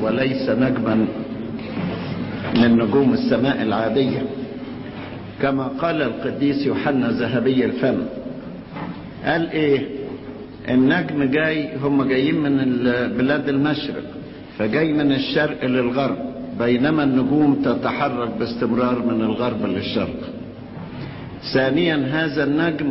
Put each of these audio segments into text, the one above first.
وليس نجما من نجوم السماء العادية كما قال القديس يوحنا ذهبي الفم قال ايه النجم جاي هم جايين من بلاد المشرق فجاي من الشرق للغرب بينما النجوم تتحرك باستمرار من الغرب للشرق ثانيا هذا النجم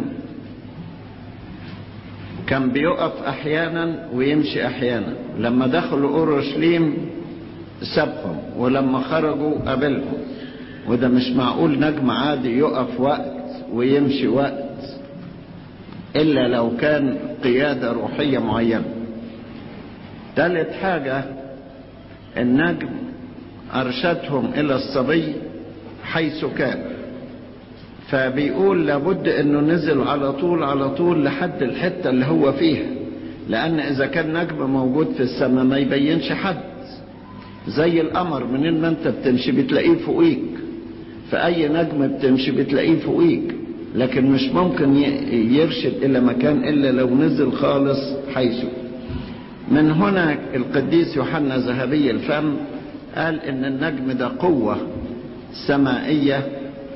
كان بيقف احيانا ويمشي احيانا لما دخلوا اورشليم سابهم ولما خرجوا قابلهم وده مش معقول نجم عادي يقف وقت ويمشي وقت الا لو كان قيادة روحية معينة ثالث حاجة النجم ارشدهم الى الصبي حيث كان فبيقول لابد انه نزل على طول على طول لحد الحتة اللي هو فيها لان اذا كان نجم موجود في السماء ما يبينش حد زي القمر منين ما انت بتمشي بتلاقيه فوقيك فاي نجم بتمشي بتلاقيه فوقيك لكن مش ممكن يرشد الى مكان الا لو نزل خالص حيث من هنا القديس يوحنا ذهبي الفم قال ان النجم ده قوة سمائية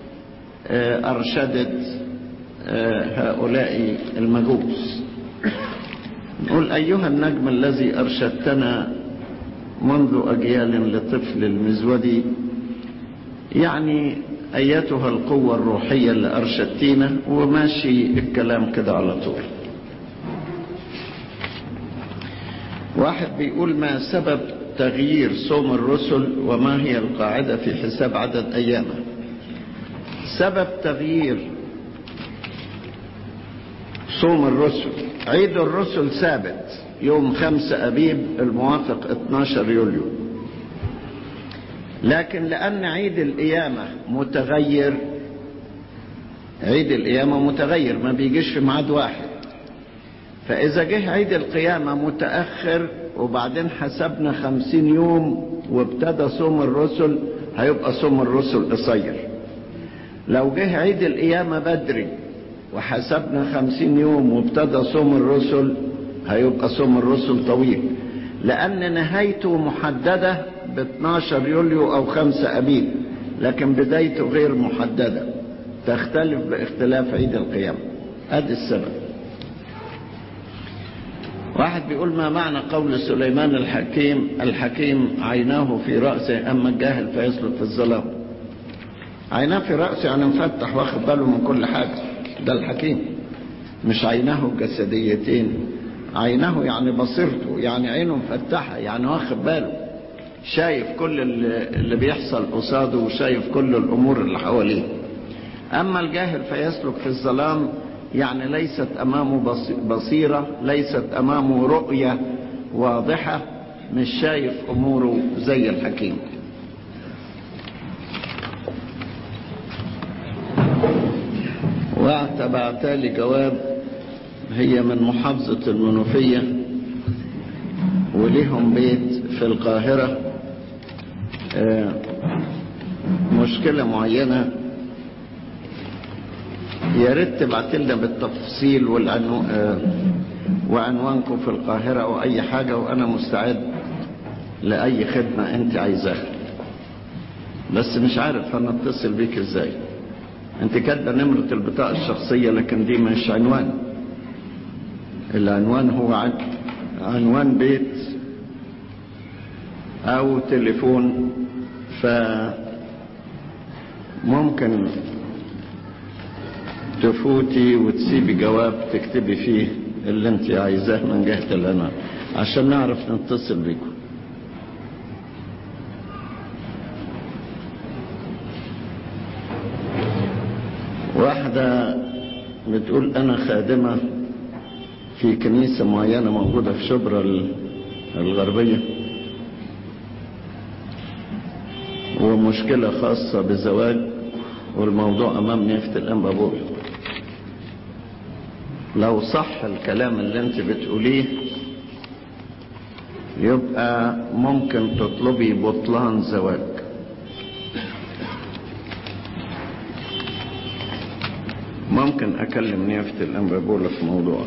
ارشدت هؤلاء المجوس نقول ايها النجم الذي ارشدتنا منذ اجيال لطفل المزودي يعني ايتها القوة الروحية اللي ارشدتينا وماشي الكلام كده على طول واحد بيقول ما سبب تغيير صوم الرسل وما هي القاعدة في حساب عدد ايامه سبب تغيير صوم الرسل عيد الرسل ثابت يوم خمسة أبيب الموافق 12 يوليو لكن لأن عيد القيامة متغير عيد القيامة متغير ما بيجيش في ميعاد واحد فإذا جه عيد القيامة متأخر وبعدين حسبنا خمسين يوم وابتدى صوم الرسل هيبقى صوم الرسل قصير لو جه عيد القيامة بدري وحسبنا خمسين يوم وابتدى صوم الرسل هيبقى صوم الرسل طويل لأن نهايته محددة ب 12 يوليو أو 5 أبيب لكن بدايته غير محددة تختلف باختلاف عيد القيامة ادي السبب واحد بيقول ما معنى قول سليمان الحكيم الحكيم عيناه في رأسه أما الجاهل فيسلك في الظلام عيناه في رأسه يعني مفتح واخد باله من كل حاجة ده الحكيم مش عيناه جسديتين عينه يعني بصيرته يعني عينه مفتحة يعني واخد باله شايف كل اللي بيحصل قصاده وشايف كل الأمور اللي حواليه أما الجاهل فيسلك في الظلام يعني ليست أمامه بصيرة ليست أمامه رؤية واضحة مش شايف أموره زي الحكيم واعتبعت لي جواب هي من محافظة المنوفية وليهم بيت في القاهرة مشكلة معينة يا ريت تبعت لنا بالتفصيل والعنو... وعنوانكم في القاهرة أو أي حاجة وأنا مستعد لأي خدمة أنت عايزاها بس مش عارف هنتصل بيك إزاي أنت كاتبة نمرة البطاقة الشخصية لكن دي مش عنوان العنوان هو عن... عنوان بيت أو تليفون فممكن تفوتي وتسيبي جواب تكتبي فيه اللي انت عايزاه من جهة العنوان عشان نعرف نتصل بيكم واحدة بتقول أنا خادمة في كنيسة معينة موجودة في شبرا الغربية ومشكلة خاصة بزواج والموضوع أمام نيافة الأنبابول لو صح الكلام اللي انت بتقوليه يبقى ممكن تطلبي بطلان زواج ممكن اكلم نيافة الانبابولة في موضوع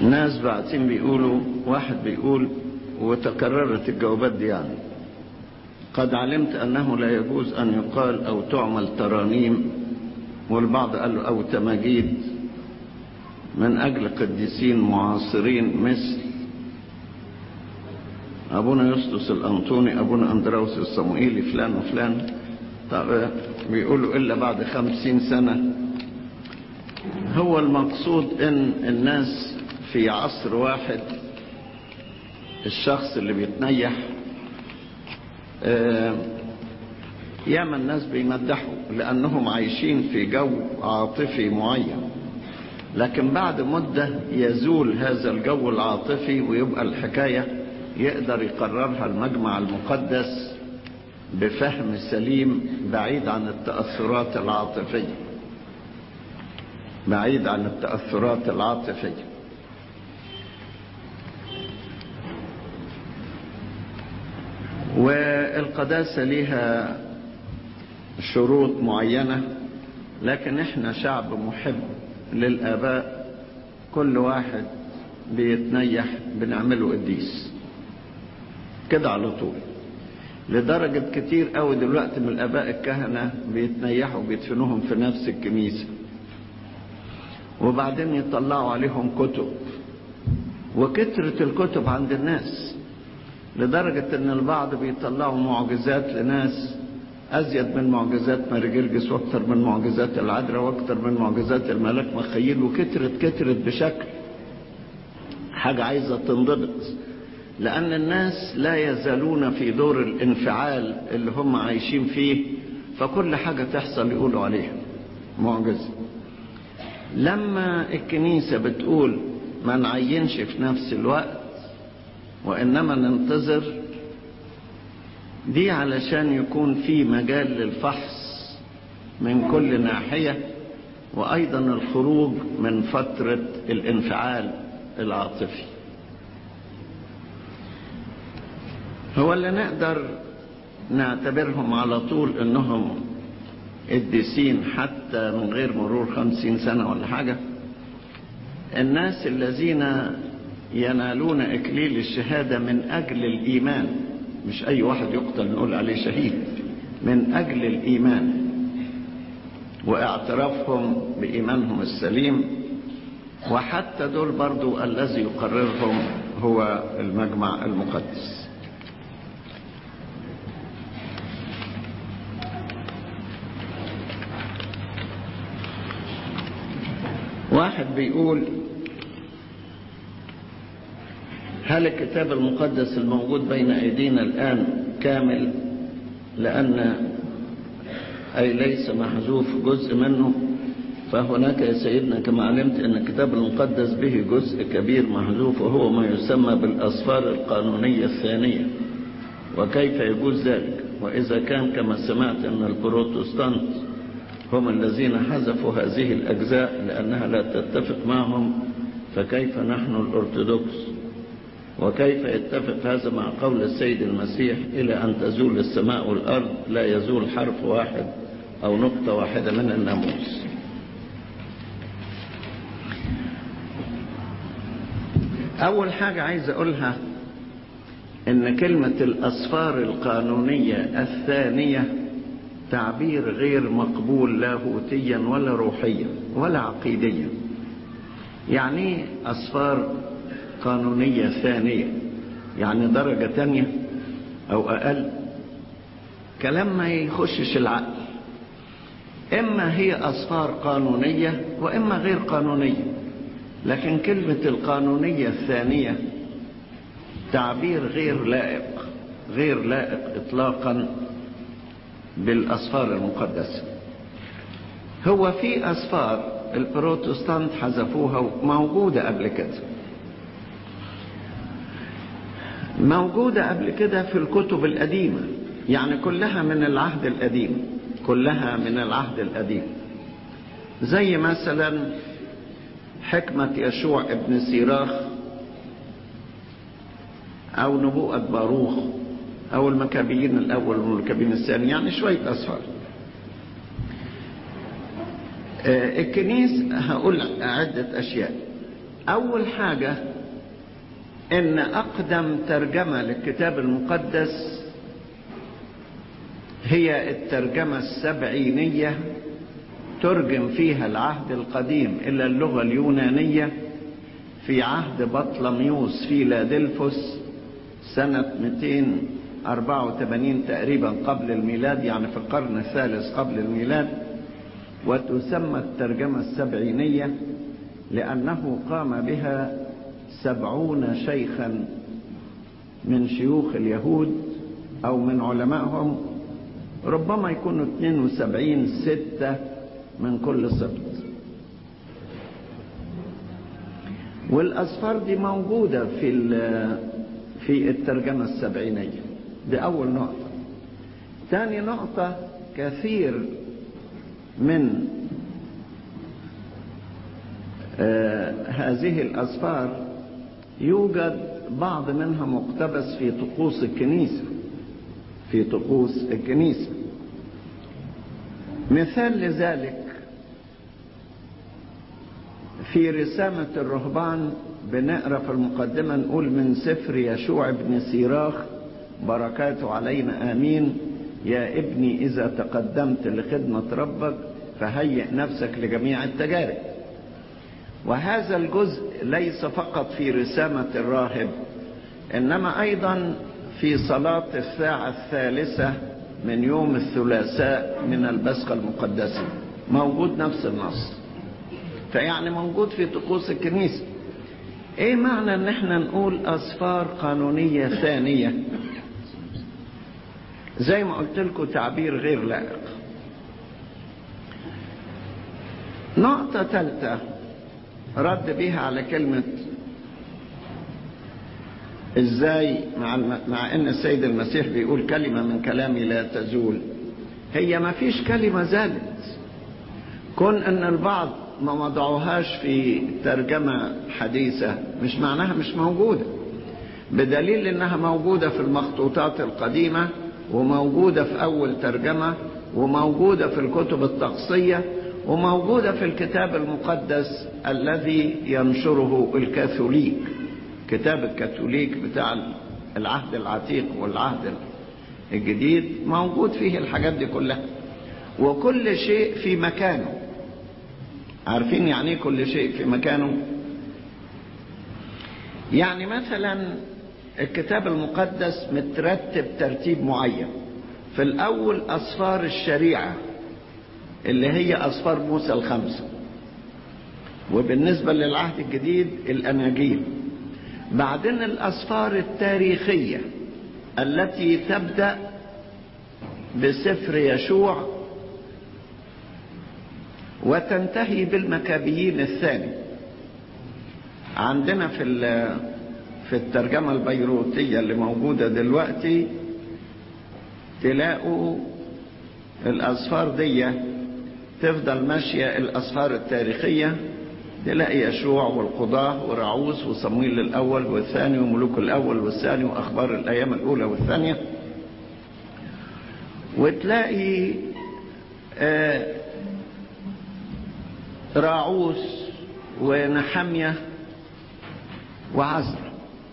ناس بعتين بيقولوا واحد بيقول وتكررت الجوابات دي يعني قد علمت أنه لا يجوز أن يقال أو تعمل ترانيم والبعض قال له أو تماجيد من أجل قديسين معاصرين مثل أبونا يسطس الأنطوني أبونا أندراوس الصموئيلي فلان وفلان طب بيقولوا إلا بعد خمسين سنة هو المقصود إن الناس في عصر واحد الشخص اللي بيتنيح آه ياما الناس بيمدحوا لأنهم عايشين في جو عاطفي معين لكن بعد مدة يزول هذا الجو العاطفي ويبقى الحكاية يقدر يقررها المجمع المقدس بفهم سليم بعيد عن التأثرات العاطفية بعيد عن التأثرات العاطفية والقداسة لها شروط معينة لكن احنا شعب محب للآباء كل واحد بيتنيح بنعمله قديس كده على طول لدرجة كتير قوي دلوقتي من الآباء الكهنة بيتنيحوا بيدفنوهم في نفس الكنيسة وبعدين يطلعوا عليهم كتب وكترة الكتب عند الناس لدرجة ان البعض بيطلعوا معجزات لناس ازيد من معجزات مارجرجس واكتر من معجزات العذراء واكتر من معجزات الملاك مخيل وكترت كترت بشكل حاجة عايزة تنضبط لأن الناس لا يزالون في دور الانفعال اللي هم عايشين فيه فكل حاجة تحصل يقولوا عليها معجزة لما الكنيسة بتقول ما نعينش في نفس الوقت وإنما ننتظر دي علشان يكون في مجال للفحص من كل ناحية وأيضا الخروج من فترة الانفعال العاطفي هو اللي نقدر نعتبرهم على طول انهم قديسين حتى من غير مرور خمسين سنة ولا حاجة الناس الذين ينالون اكليل الشهادة من اجل الايمان مش اي واحد يقتل نقول عليه شهيد من اجل الايمان واعترافهم بايمانهم السليم وحتى دول برضو الذي يقررهم هو المجمع المقدس واحد بيقول هل الكتاب المقدس الموجود بين أيدينا الآن كامل لأن أي ليس محذوف جزء منه فهناك يا سيدنا كما علمت أن الكتاب المقدس به جزء كبير محذوف وهو ما يسمى بالأسفار القانونية الثانية وكيف يجوز ذلك وإذا كان كما سمعت أن البروتستانت هم الذين حذفوا هذه الأجزاء لأنها لا تتفق معهم فكيف نحن الأرثوذكس وكيف يتفق هذا مع قول السيد المسيح إلى أن تزول السماء والأرض لا يزول حرف واحد أو نقطة واحدة من الناموس أول حاجة عايز أقولها إن كلمة الأسفار القانونية الثانية تعبير غير مقبول لاهوتيا ولا روحيا ولا عقيديا يعني أسفار قانونية ثانية يعني درجة تانية أو أقل كلام ما يخشش العقل إما هي أسفار قانونية وإما غير قانونية لكن كلمة القانونية الثانية تعبير غير لائق غير لائق إطلاقا بالأسفار المقدسة هو في أسفار البروتستانت حذفوها موجودة قبل كده موجودة قبل كده في الكتب القديمة يعني كلها من العهد القديم كلها من العهد القديم زي مثلا حكمة يشوع ابن سيراخ أو نبوءة باروخ أو المكابيين الأول والمكابيين الثاني يعني شوية أسفار الكنيس هقول عدة أشياء أول حاجة إن أقدم ترجمة للكتاب المقدس هي الترجمة السبعينية ترجم فيها العهد القديم إلى اللغة اليونانية في عهد بطلميوس فيلادلفوس سنة 284 تقريبا قبل الميلاد يعني في القرن الثالث قبل الميلاد وتسمى الترجمة السبعينية لأنه قام بها سبعون شيخا من شيوخ اليهود أو من علمائهم ربما يكونوا 72 ستة من كل سبت والأسفار دي موجودة في في الترجمة السبعينية دي أول نقطة ثاني نقطة كثير من آه هذه الأسفار يوجد بعض منها مقتبس في طقوس الكنيسة في طقوس الكنيسة مثال لذلك في رسامة الرهبان بنقرا في المقدمة نقول من سفر يشوع بن سيراخ بركاته علينا آمين يا ابني إذا تقدمت لخدمة ربك فهيئ نفسك لجميع التجارب وهذا الجزء ليس فقط في رسامة الراهب إنما أيضا في صلاة الساعة الثالثة من يوم الثلاثاء من البسخة المقدسة موجود نفس النص فيعني موجود في طقوس الكنيسة ايه معنى ان احنا نقول اسفار قانونية ثانية زي ما قلت لكم تعبير غير لائق نقطة ثالثة رد بيها على كلمة ازاي مع, مع ان السيد المسيح بيقول كلمة من كلامي لا تزول هي ما فيش كلمة زالت كون ان البعض ما وضعوهاش في ترجمة حديثة مش معناها مش موجودة بدليل انها موجودة في المخطوطات القديمة وموجودة في اول ترجمة وموجودة في الكتب التقصية وموجودة في الكتاب المقدس الذي ينشره الكاثوليك كتاب الكاثوليك بتاع العهد العتيق والعهد الجديد موجود فيه الحاجات دي كلها وكل شيء في مكانه عارفين يعني ايه كل شيء في مكانه يعني مثلا الكتاب المقدس مترتب ترتيب معين في الاول اسفار الشريعه اللي هي اسفار موسى الخمسه وبالنسبه للعهد الجديد الاناجيل بعدين الاسفار التاريخيه التي تبدا بسفر يشوع وتنتهي بالمكابيين الثاني عندنا في في الترجمة البيروتية اللي موجودة دلوقتي تلاقوا الأسفار دي تفضل ماشية الأسفار التاريخية تلاقي يشوع والقضاة ورعوس وصمويل الأول والثاني وملوك الأول والثاني وأخبار الأيام الأولى والثانية وتلاقي آه راعوس ونحمية وعزرا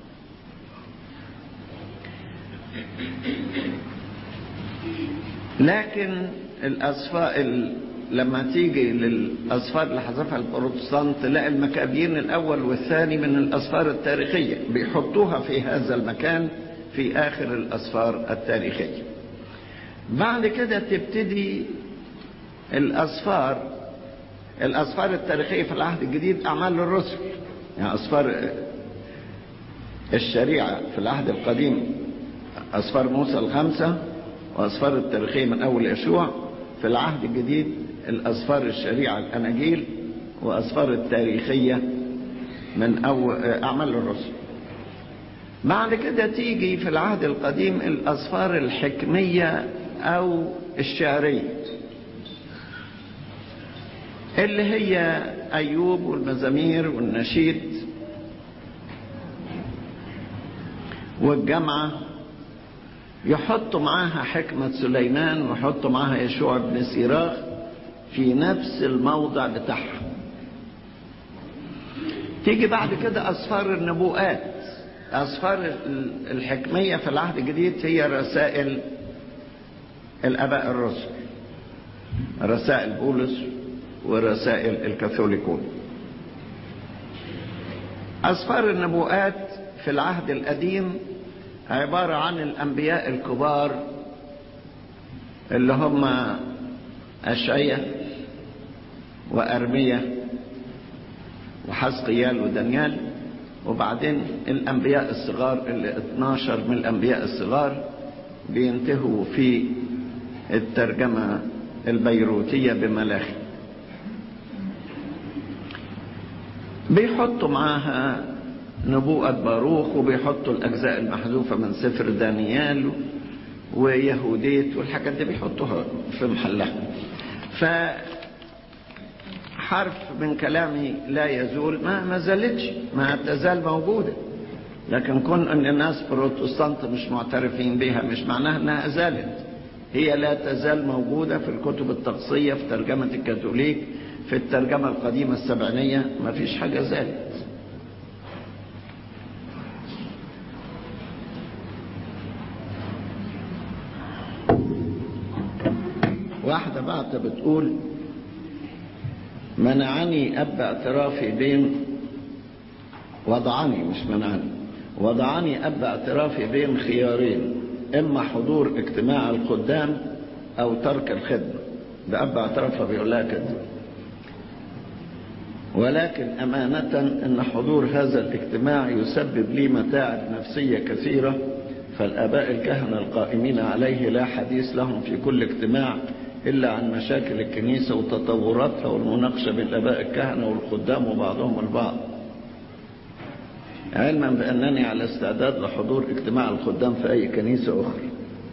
لكن الأصفاء لما تيجي للأصفار اللي حذفها البروتستانت تلاقي المكابيين الأول والثاني من الأصفار التاريخية بيحطوها في هذا المكان في آخر الأصفار التاريخية بعد كده تبتدي الأصفار الأسفار التاريخية في العهد الجديد أعمال الرسل يعني أسفار الشريعة في العهد القديم أسفار موسى الخمسة وأسفار التاريخية من أول يشوع في العهد الجديد الأسفار الشريعة الأناجيل وأسفار التاريخية من أول أعمال الرسل بعد كده تيجي في العهد القديم الأسفار الحكمية أو الشعرية اللي هي أيوب والمزامير والنشيد والجامعة يحطوا معاها حكمة سليمان ويحطوا معاها يشوع بن سيراخ في نفس الموضع بتاعها تيجي بعد كده أسفار النبوءات أسفار الحكمية في العهد الجديد هي رسائل الآباء الرسل رسائل بولس ورسائل الكاثوليكون أسفار النبوءات في العهد القديم عبارة عن الأنبياء الكبار اللي هم أشعية وأرمية وحزقيال ودانيال وبعدين الأنبياء الصغار اللي 12 من الأنبياء الصغار بينتهوا في الترجمة البيروتية بملاخي بيحطوا معاها نبوءة باروخ وبيحطوا الأجزاء المحذوفة من سفر دانيال ويهوديت والحاجات دي بيحطوها في محلها فحرف من كلامي لا يزول ما ما زالتش ما تزال موجودة لكن كون ان الناس بروتستانت مش معترفين بها مش معناها انها زالت هي لا تزال موجودة في الكتب التقصية في ترجمة الكاثوليك في الترجمة القديمة السبعينية ما فيش حاجة زالت واحدة بعد بتقول منعني أب اعترافي بين وضعني مش منعني وضعني أب اعترافي بين خيارين إما حضور اجتماع الخدام أو ترك الخدمة ده أب اعترافها بيقول لها كده ولكن أمانة أن حضور هذا الاجتماع يسبب لي متاعب نفسية كثيرة فالآباء الكهنة القائمين عليه لا حديث لهم في كل اجتماع إلا عن مشاكل الكنيسة وتطوراتها والمناقشة بين الآباء الكهنة والخدام وبعضهم البعض علما بأنني على استعداد لحضور اجتماع الخدام في أي كنيسة أخرى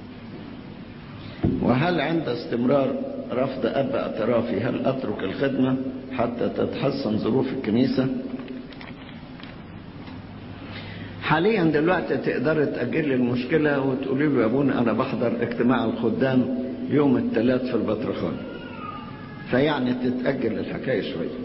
وهل عند استمرار رفض أب اعترافي هل أترك الخدمة حتى تتحسن ظروف الكنيسة حاليا دلوقتي تقدر تأجل المشكلة وتقولي له يا ابونا أنا بحضر اجتماع الخدام يوم الثلاث في البطرخان فيعني تتأجل الحكاية شوية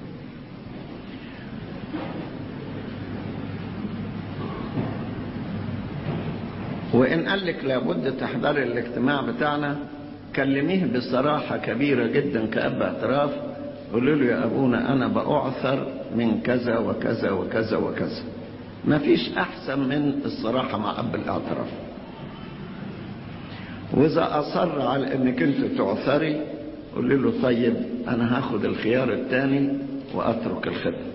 وإن قال لك لابد تحضري الاجتماع بتاعنا كلميه بصراحة كبيرة جدا كأب اعتراف قولوا له يا أبونا أنا بأعثر من كذا وكذا وكذا وكذا ما فيش أحسن من الصراحة مع أب الاعتراف وإذا أصر على أنك أنت تعثري قول له طيب أنا هاخد الخيار الثاني وأترك الخدمة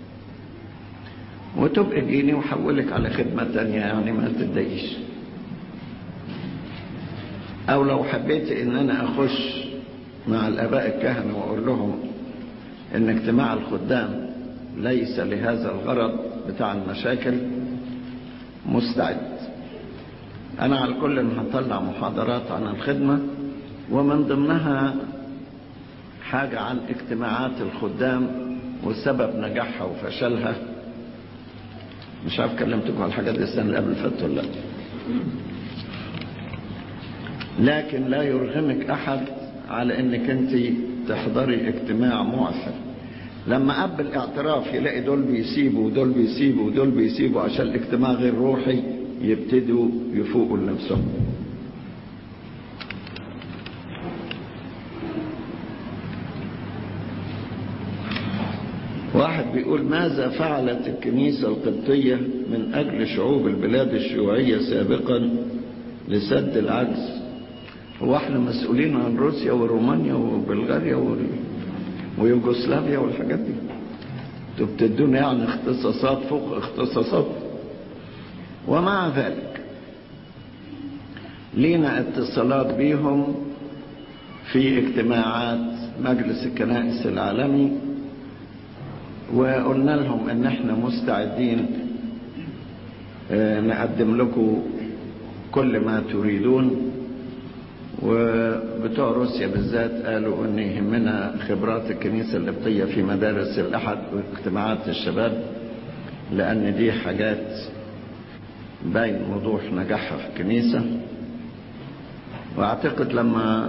وتبقى جيني وحولك على خدمة تانية يعني ما تتضايقيش أو لو حبيت إن أنا أخش مع الآباء الكهنة وأقول لهم إن اجتماع الخدام ليس لهذا الغرض بتاع المشاكل مستعد أنا على كل هطلع محاضرات عن الخدمة ومن ضمنها حاجة عن اجتماعات الخدام وسبب نجاحها وفشلها مش عارف كلمتكم على الحاجات دي السنة اللي قبل فاتت ولا لا لكن لا يرغمك أحد على أنك أنت تحضري اجتماع معسر لما أب الاعتراف يلاقي دول بيسيبوا ودول بيسيبوا ودول بيسيبوا عشان الاجتماع غير روحي يبتدوا يفوقوا لنفسهم واحد بيقول ماذا فعلت الكنيسة القبطية من أجل شعوب البلاد الشيوعية سابقا لسد العجز هو احنا مسؤولين عن روسيا ورومانيا وبلغاريا وال... ويوغوسلافيا والحاجات دي انتوا بتدونا يعني اختصاصات فوق اختصاصات ومع ذلك لينا اتصالات بيهم في اجتماعات مجلس الكنائس العالمي وقلنا لهم ان احنا مستعدين اه نقدم لكم كل ما تريدون وبتوع روسيا بالذات قالوا ان يهمنا خبرات الكنيسة القبطية في مدارس الأحد واجتماعات الشباب لأن دي حاجات باين وضوح نجاحها في الكنيسة واعتقد لما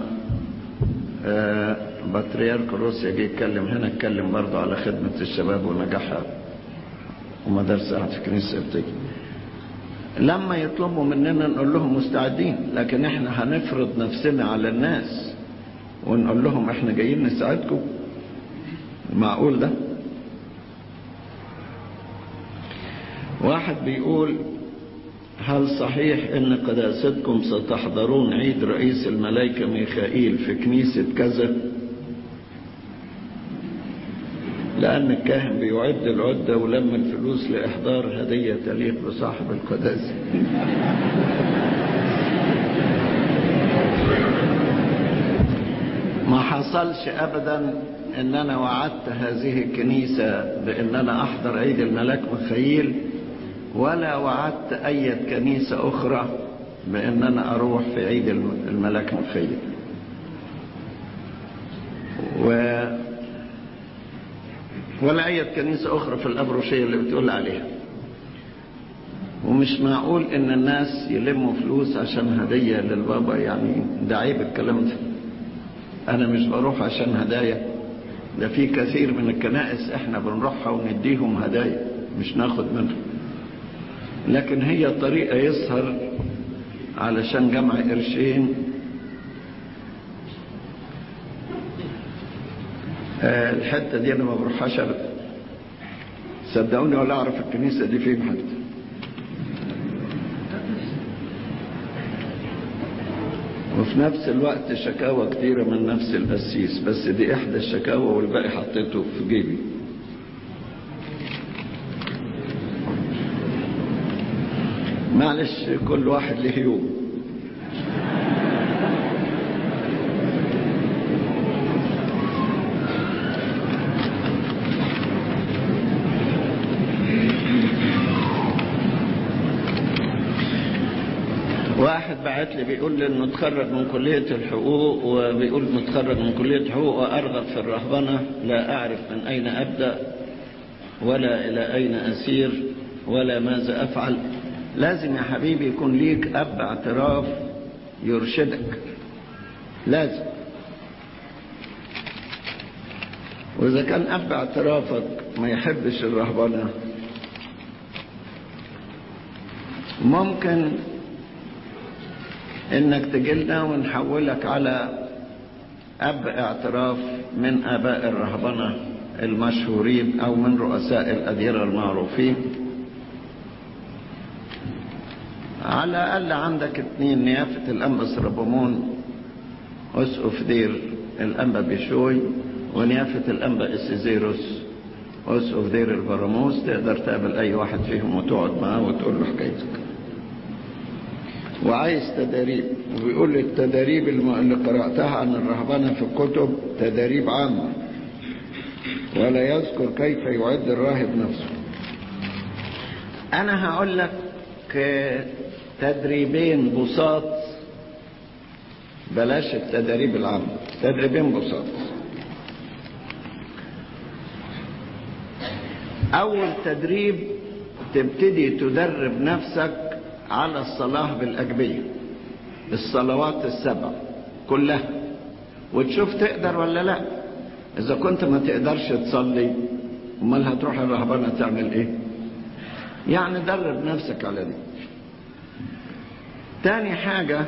بطريرك روسيا جه يتكلم هنا اتكلم برضه على خدمة الشباب ونجاحها ومدارس أحد في كنيسة قبطية لما يطلبوا مننا نقول لهم مستعدين لكن احنا هنفرض نفسنا على الناس ونقول لهم احنا جايين نساعدكم معقول ده واحد بيقول هل صحيح ان قداستكم ستحضرون عيد رئيس الملائكة ميخائيل في كنيسة كذا لأن الكاهن بيعد العدة ولم الفلوس لإحضار هدية تليق بصاحب القداسة ما حصلش أبدا إن أنا وعدت هذه الكنيسة بإن أنا أحضر عيد الملاك مخيل ولا وعدت أي كنيسة أخرى بأن أنا أروح في عيد الملاك مخيل و ولا أي كنيسة أخرى في الأبروشية اللي بتقول عليها ومش معقول إن الناس يلموا فلوس عشان هدية للبابا يعني ده عيب الكلام ده أنا مش بروح عشان هدايا ده في كثير من الكنائس إحنا بنروحها ونديهم هدايا مش ناخد منهم لكن هي طريقة يسهر علشان جمع قرشين الحتة دي أنا ما بروحهاش أبدا صدقوني ولا أعرف الكنيسة دي فين حتى وفي نفس الوقت شكاوى كتيرة من نفس القسيس بس دي إحدى الشكاوى والباقي حطيته في جيبي معلش كل واحد له يوم واحد بعت لي بيقول لي انه اتخرج من كلية الحقوق وبيقول متخرج من كلية حقوق وارغب في الرهبنة لا اعرف من اين ابدأ ولا الى اين اسير ولا ماذا افعل لازم يا حبيبي يكون ليك اب اعتراف يرشدك لازم واذا كان اب اعترافك ما يحبش الرهبنة ممكن انك تجيلنا ونحولك على اب اعتراف من اباء الرهبنة المشهورين او من رؤساء الاديرة المعروفين على الاقل عندك اتنين نيافة الانبا سربمون اسقف دير الانبا بشوي ونيافة الانبا اسيزيروس اسقف دير البراموس تقدر تقابل اي واحد فيهم وتقعد معاه وتقول له حكايتك وعايز تداريب وبيقول لي التداريب اللي قرأتها عن الرهبنة في الكتب تداريب عامة ولا يذكر كيف يعد الراهب نفسه أنا هقول لك تدريبين بساط بلاش التدريب العامة تدريبين بساط أول تدريب تبتدي تدرب نفسك على الصلاة بالأجبية الصلوات السبع كلها وتشوف تقدر ولا لا إذا كنت ما تقدرش تصلي امال هتروح الرهبانة تعمل إيه يعني درب نفسك على دي تاني حاجة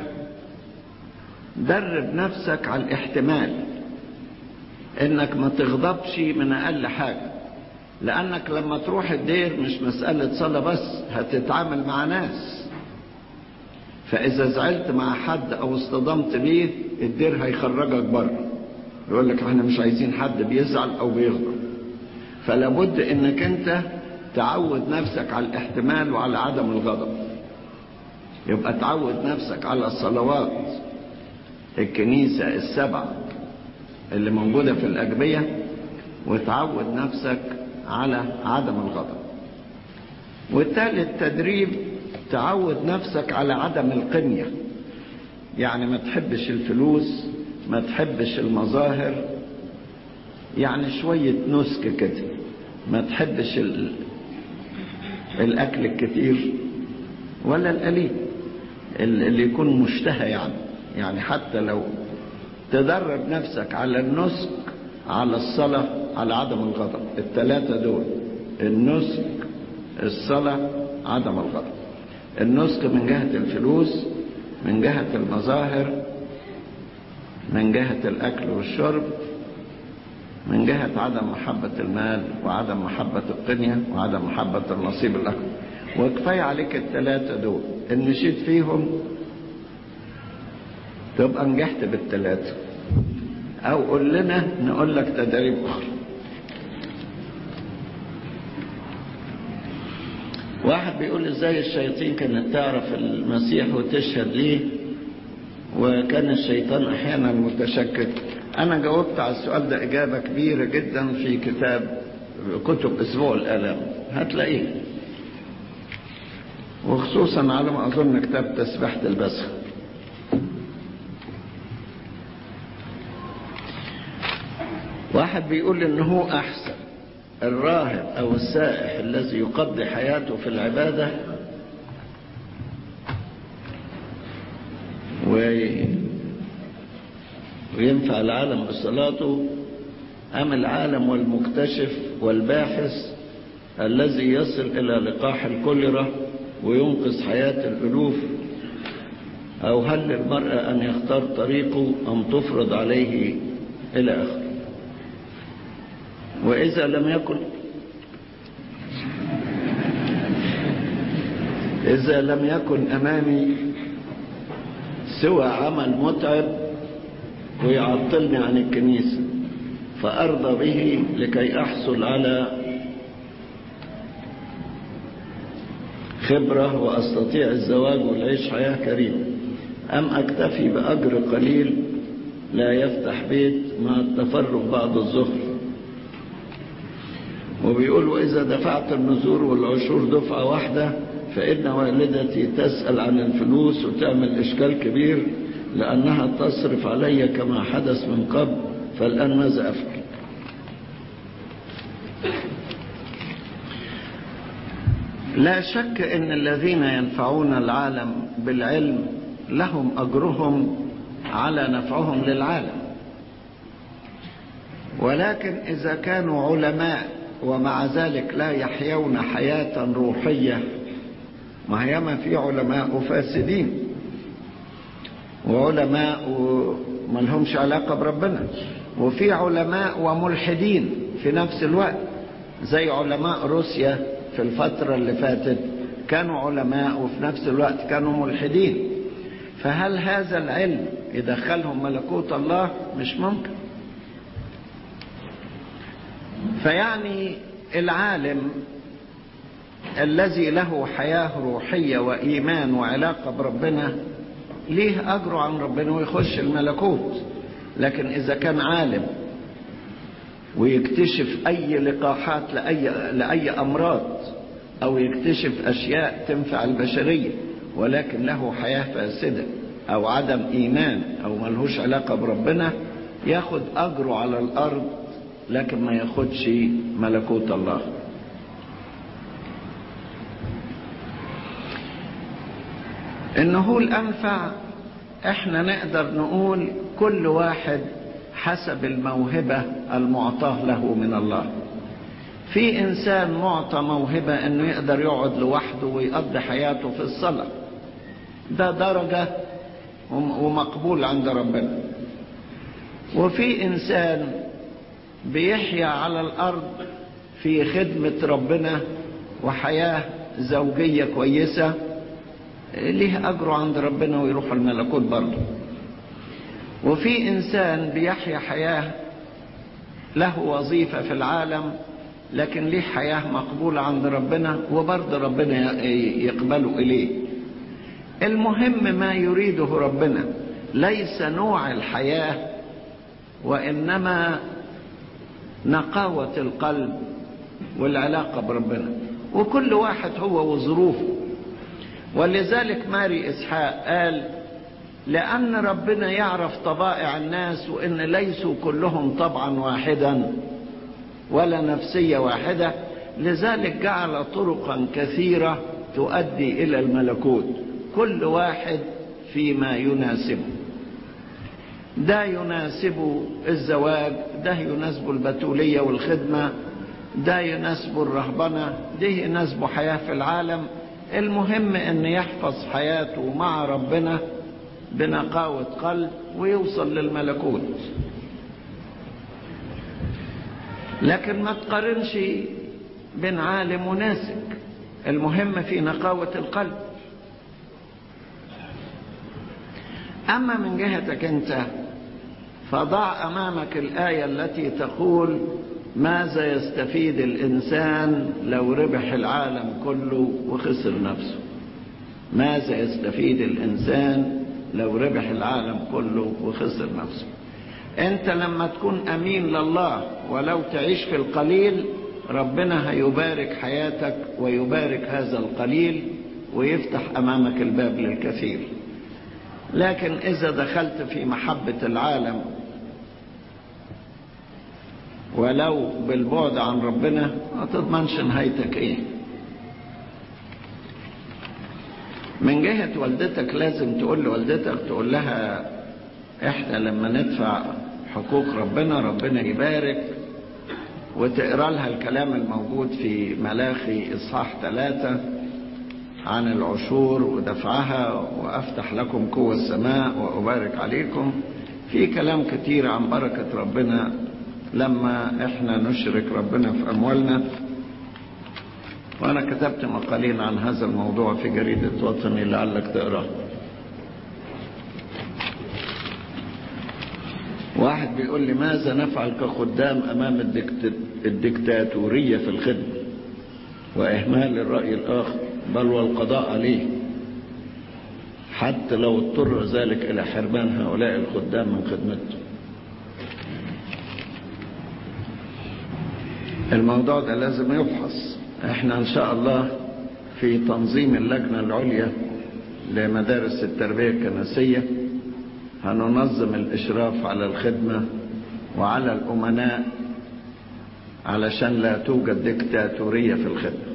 درب نفسك على الاحتمال انك ما تغضبش من اقل حاجة لانك لما تروح الدير مش مسألة صلاة بس هتتعامل مع ناس فاذا زعلت مع حد او اصطدمت بيه الدير هيخرجك بره يقول لك احنا مش عايزين حد بيزعل او بيغضب فلابد انك انت تعود نفسك على الاحتمال وعلى عدم الغضب يبقى تعود نفسك على الصلوات الكنيسة السبع اللي موجودة في الأجبية وتعود نفسك على عدم الغضب والثالث تدريب تعود نفسك على عدم القنية يعني ما تحبش الفلوس ما تحبش المظاهر يعني شوية نسك كده ما تحبش ال... الأكل الكتير ولا القليل اللي يكون مشتهى يعني يعني حتى لو تدرب نفسك على النسك على الصلاة على عدم الغضب الثلاثة دول النسك الصلاة عدم الغضب النسك من جهة الفلوس من جهة المظاهر من جهة الأكل والشرب من جهة عدم محبة المال وعدم محبة القنية وعدم محبة النصيب الأكبر وكفاية عليك الثلاثة دول إن مشيت فيهم تبقى نجحت بالثلاثة أو قول لنا نقول لك تدريب أخرى واحد بيقول ازاي الشياطين كانت تعرف المسيح وتشهد ليه وكان الشيطان احيانا متشكك انا جاوبت على السؤال ده اجابة كبيرة جدا في كتاب كتب اسبوع الالام هتلاقيه وخصوصا على ما اظن كتاب تسبحة البسخ واحد بيقول ان هو احسن الراهب او السائح الذي يقضي حياته في العبادة وينفع العالم بصلاته أم العالم والمكتشف والباحث الذي يصل إلى لقاح الكوليرا وينقذ حياة الألوف أو هل للمرأة أن يختار طريقه أم تفرض عليه إلى آخره وإذا لم يكن إذا لم يكن أمامي سوى عمل متعب ويعطلني عن الكنيسة فأرضى به لكي أحصل على خبرة وأستطيع الزواج والعيش حياة كريمة أم أكتفي بأجر قليل لا يفتح بيت مع التفرغ بعد الظهر وبيقول وإذا دفعت النذور والعشور دفعة واحدة فإن والدتي تسأل عن الفلوس وتعمل إشكال كبير لأنها تصرف علي كما حدث من قبل فالآن ماذا أفعل لا شك أن الذين ينفعون العالم بالعلم لهم أجرهم على نفعهم للعالم ولكن إذا كانوا علماء ومع ذلك لا يحيون حياة روحية ما هي ما في علماء فاسدين وعلماء ما لهمش علاقة بربنا وفي علماء وملحدين في نفس الوقت زي علماء روسيا في الفترة اللي فاتت كانوا علماء وفي نفس الوقت كانوا ملحدين فهل هذا العلم يدخلهم ملكوت الله مش ممكن فيعني العالم الذي له حياة روحية وإيمان وعلاقة بربنا ليه أجره عن ربنا ويخش الملكوت لكن إذا كان عالم ويكتشف أي لقاحات لأي, لأي أمراض أو يكتشف أشياء تنفع البشرية ولكن له حياة فاسدة أو عدم إيمان أو ملهوش علاقة بربنا ياخد أجره على الأرض لكن ما ياخدش ملكوت الله انه الانفع احنا نقدر نقول كل واحد حسب الموهبة المعطاه له من الله في انسان معطى موهبة انه يقدر يقعد لوحده ويقضي حياته في الصلاة ده درجة ومقبول عند ربنا وفي انسان بيحيا على الارض في خدمة ربنا وحياة زوجية كويسة ليه أجره عند ربنا ويروح الملكوت برضه وفي إنسان بيحيا حياة له وظيفة في العالم لكن ليه حياة مقبولة عند ربنا وبرضه ربنا يقبله إليه المهم ما يريده ربنا ليس نوع الحياة وإنما نقاوة القلب والعلاقة بربنا وكل واحد هو وظروفه ولذلك ماري إسحاق قال لأن ربنا يعرف طبائع الناس وإن ليسوا كلهم طبعا واحدا ولا نفسية واحدة لذلك جعل طرقا كثيرة تؤدي إلى الملكوت كل واحد فيما يناسبه ده يناسبه الزواج ده يناسبه البتولية والخدمة ده يناسبه الرهبنة ده يناسبه حياة في العالم المهم ان يحفظ حياته مع ربنا بنقاوة قلب ويوصل للملكوت لكن ما تقارنش بين عالم وناسك المهم في نقاوة القلب أما من جهتك أنت فضع أمامك الآية التي تقول ماذا يستفيد الإنسان لو ربح العالم كله وخسر نفسه ماذا يستفيد الإنسان لو ربح العالم كله وخسر نفسه أنت لما تكون أمين لله ولو تعيش في القليل ربنا هيبارك حياتك ويبارك هذا القليل ويفتح أمامك الباب للكثير لكن إذا دخلت في محبة العالم ولو بالبعد عن ربنا ما تضمنش نهايتك ايه من جهة والدتك لازم تقول لوالدتك تقول لها احنا لما ندفع حقوق ربنا ربنا يبارك وتقرا لها الكلام الموجود في ملاخي اصحاح ثلاثة عن العشور ودفعها وافتح لكم قوة السماء وابارك عليكم في كلام كتير عن بركة ربنا لما احنا نشرك ربنا في اموالنا وانا كتبت مقالين عن هذا الموضوع في جريدة وطني لعلك تقراه واحد بيقول لي ماذا نفعل كخدام امام الدكت... الدكتاتورية في الخدمة واهمال الرأي الاخر بل والقضاء عليه حتى لو اضطر ذلك الى حرمان هؤلاء الخدام من خدمته الموضوع ده لازم يفحص احنا ان شاء الله في تنظيم اللجنة العليا لمدارس التربية الكنسية هننظم الاشراف على الخدمة وعلى الامناء علشان لا توجد دكتاتورية في الخدمة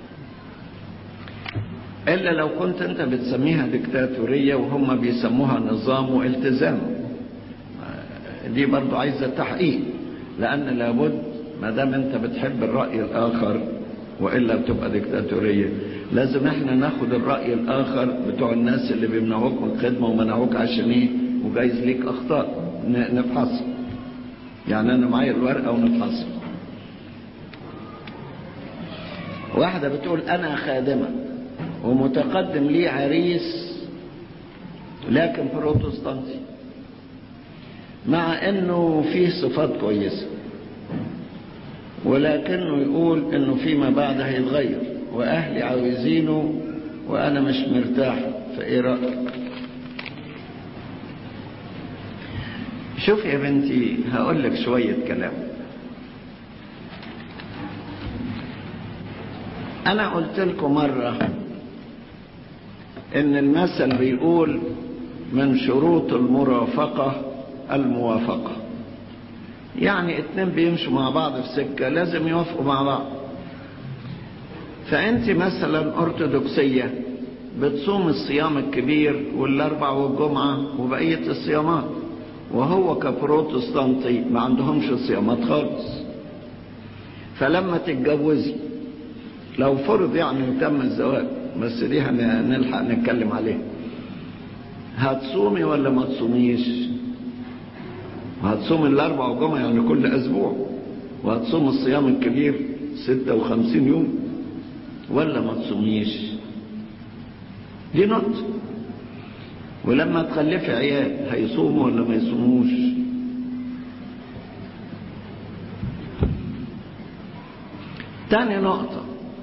الا لو كنت انت بتسميها دكتاتورية وهم بيسموها نظام والتزام دي برضو عايزة تحقيق لان لابد ما دام انت بتحب الرأي الاخر والا بتبقى ديكتاتورية لازم احنا ناخد الرأي الاخر بتوع الناس اللي بيمنعوك من الخدمة ومنعوك عشان ايه وجايز ليك اخطاء نفحصها يعني انا معايا الورقة ونفحصها واحدة بتقول انا خادمة ومتقدم لي عريس لكن بروتستانتي مع انه فيه صفات كويسه ولكنه يقول انه فيما بعد هيتغير واهلي عاوزينه وانا مش مرتاح فايه رايك شوف يا بنتي هقول لك شويه كلام انا قلت لكم مره ان المثل بيقول من شروط المرافقه الموافقه يعني اتنين بيمشوا مع بعض في سكة لازم يوافقوا مع بعض فانت مثلا ارثوذكسية بتصوم الصيام الكبير والاربع والجمعة وبقية الصيامات وهو كبروتستانتي ما عندهمش صيامات خالص فلما تتجوزي لو فرض يعني تم الزواج بس دي هنلحق نتكلم عليها هتصومي ولا ما تصوميش وهتصوم الاربع والجمعة يعني كل اسبوع وهتصوم الصيام الكبير 56 يوم ولا ما تصوميش دي نقطة ولما تخلفي عيال هيصوموا ولا ما يصوموش تاني نقطة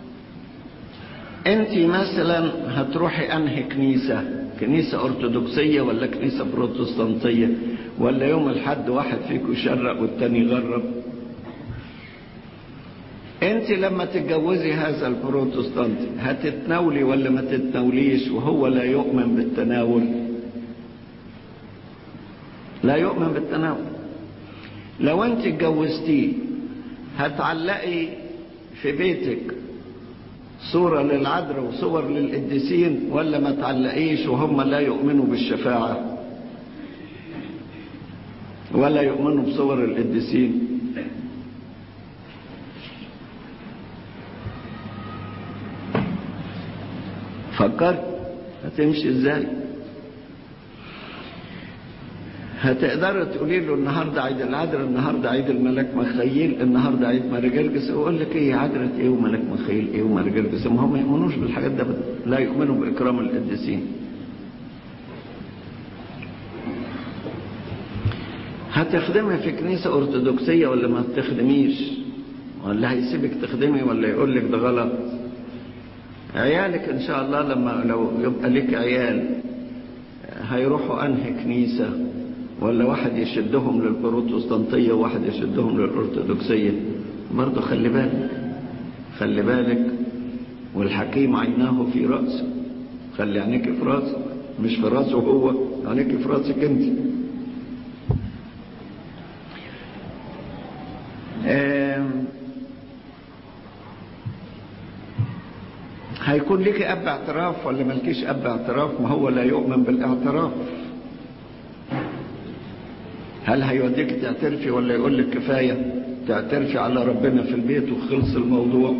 انت مثلا هتروحي انهي كنيسة كنيسة ارثوذكسية ولا كنيسة بروتستانتية ولا يوم الحد واحد فيكم يشرق والتاني يغرب انت لما تتجوزي هذا البروتستانتي هتتناولي ولا ما تتناوليش وهو لا يؤمن بالتناول لا يؤمن بالتناول لو انت اتجوزتيه هتعلقي في بيتك صورة للعذراء وصور للقديسين ولا ما تعلقيش وهم لا يؤمنوا بالشفاعة ولا يؤمنوا بصور القديسين فكر هتمشي ازاي هتقدر تقولي له النهارده عيد العذراء النهارده عيد الملك مخيل النهارده عيد مارجرجس يقول لك ايه عذراء ايه وملك مخيل ايه ومارجرجس ما هم ما يؤمنوش بالحاجات ده لا يؤمنوا باكرام القديسين هتخدمي في كنيسة أرثوذكسية ولا ما تخدميش ولا هيسيبك تخدمي ولا يقول لك ده غلط عيالك إن شاء الله لما لو يبقى لك عيال هيروحوا أنهي كنيسة ولا واحد يشدهم للبروتستانتية وواحد يشدهم للأرثوذكسية برضه خلي بالك خلي بالك والحكيم عيناه في رأسه خلي عينيك في راسك مش في راسه هو عينيك في راسك انت هيكون لك اب اعتراف ولا ملكيش اب اعتراف ما هو لا يؤمن بالاعتراف هل هيوديك تعترفي ولا يقول لك كفايه تعترفي على ربنا في البيت وخلص الموضوع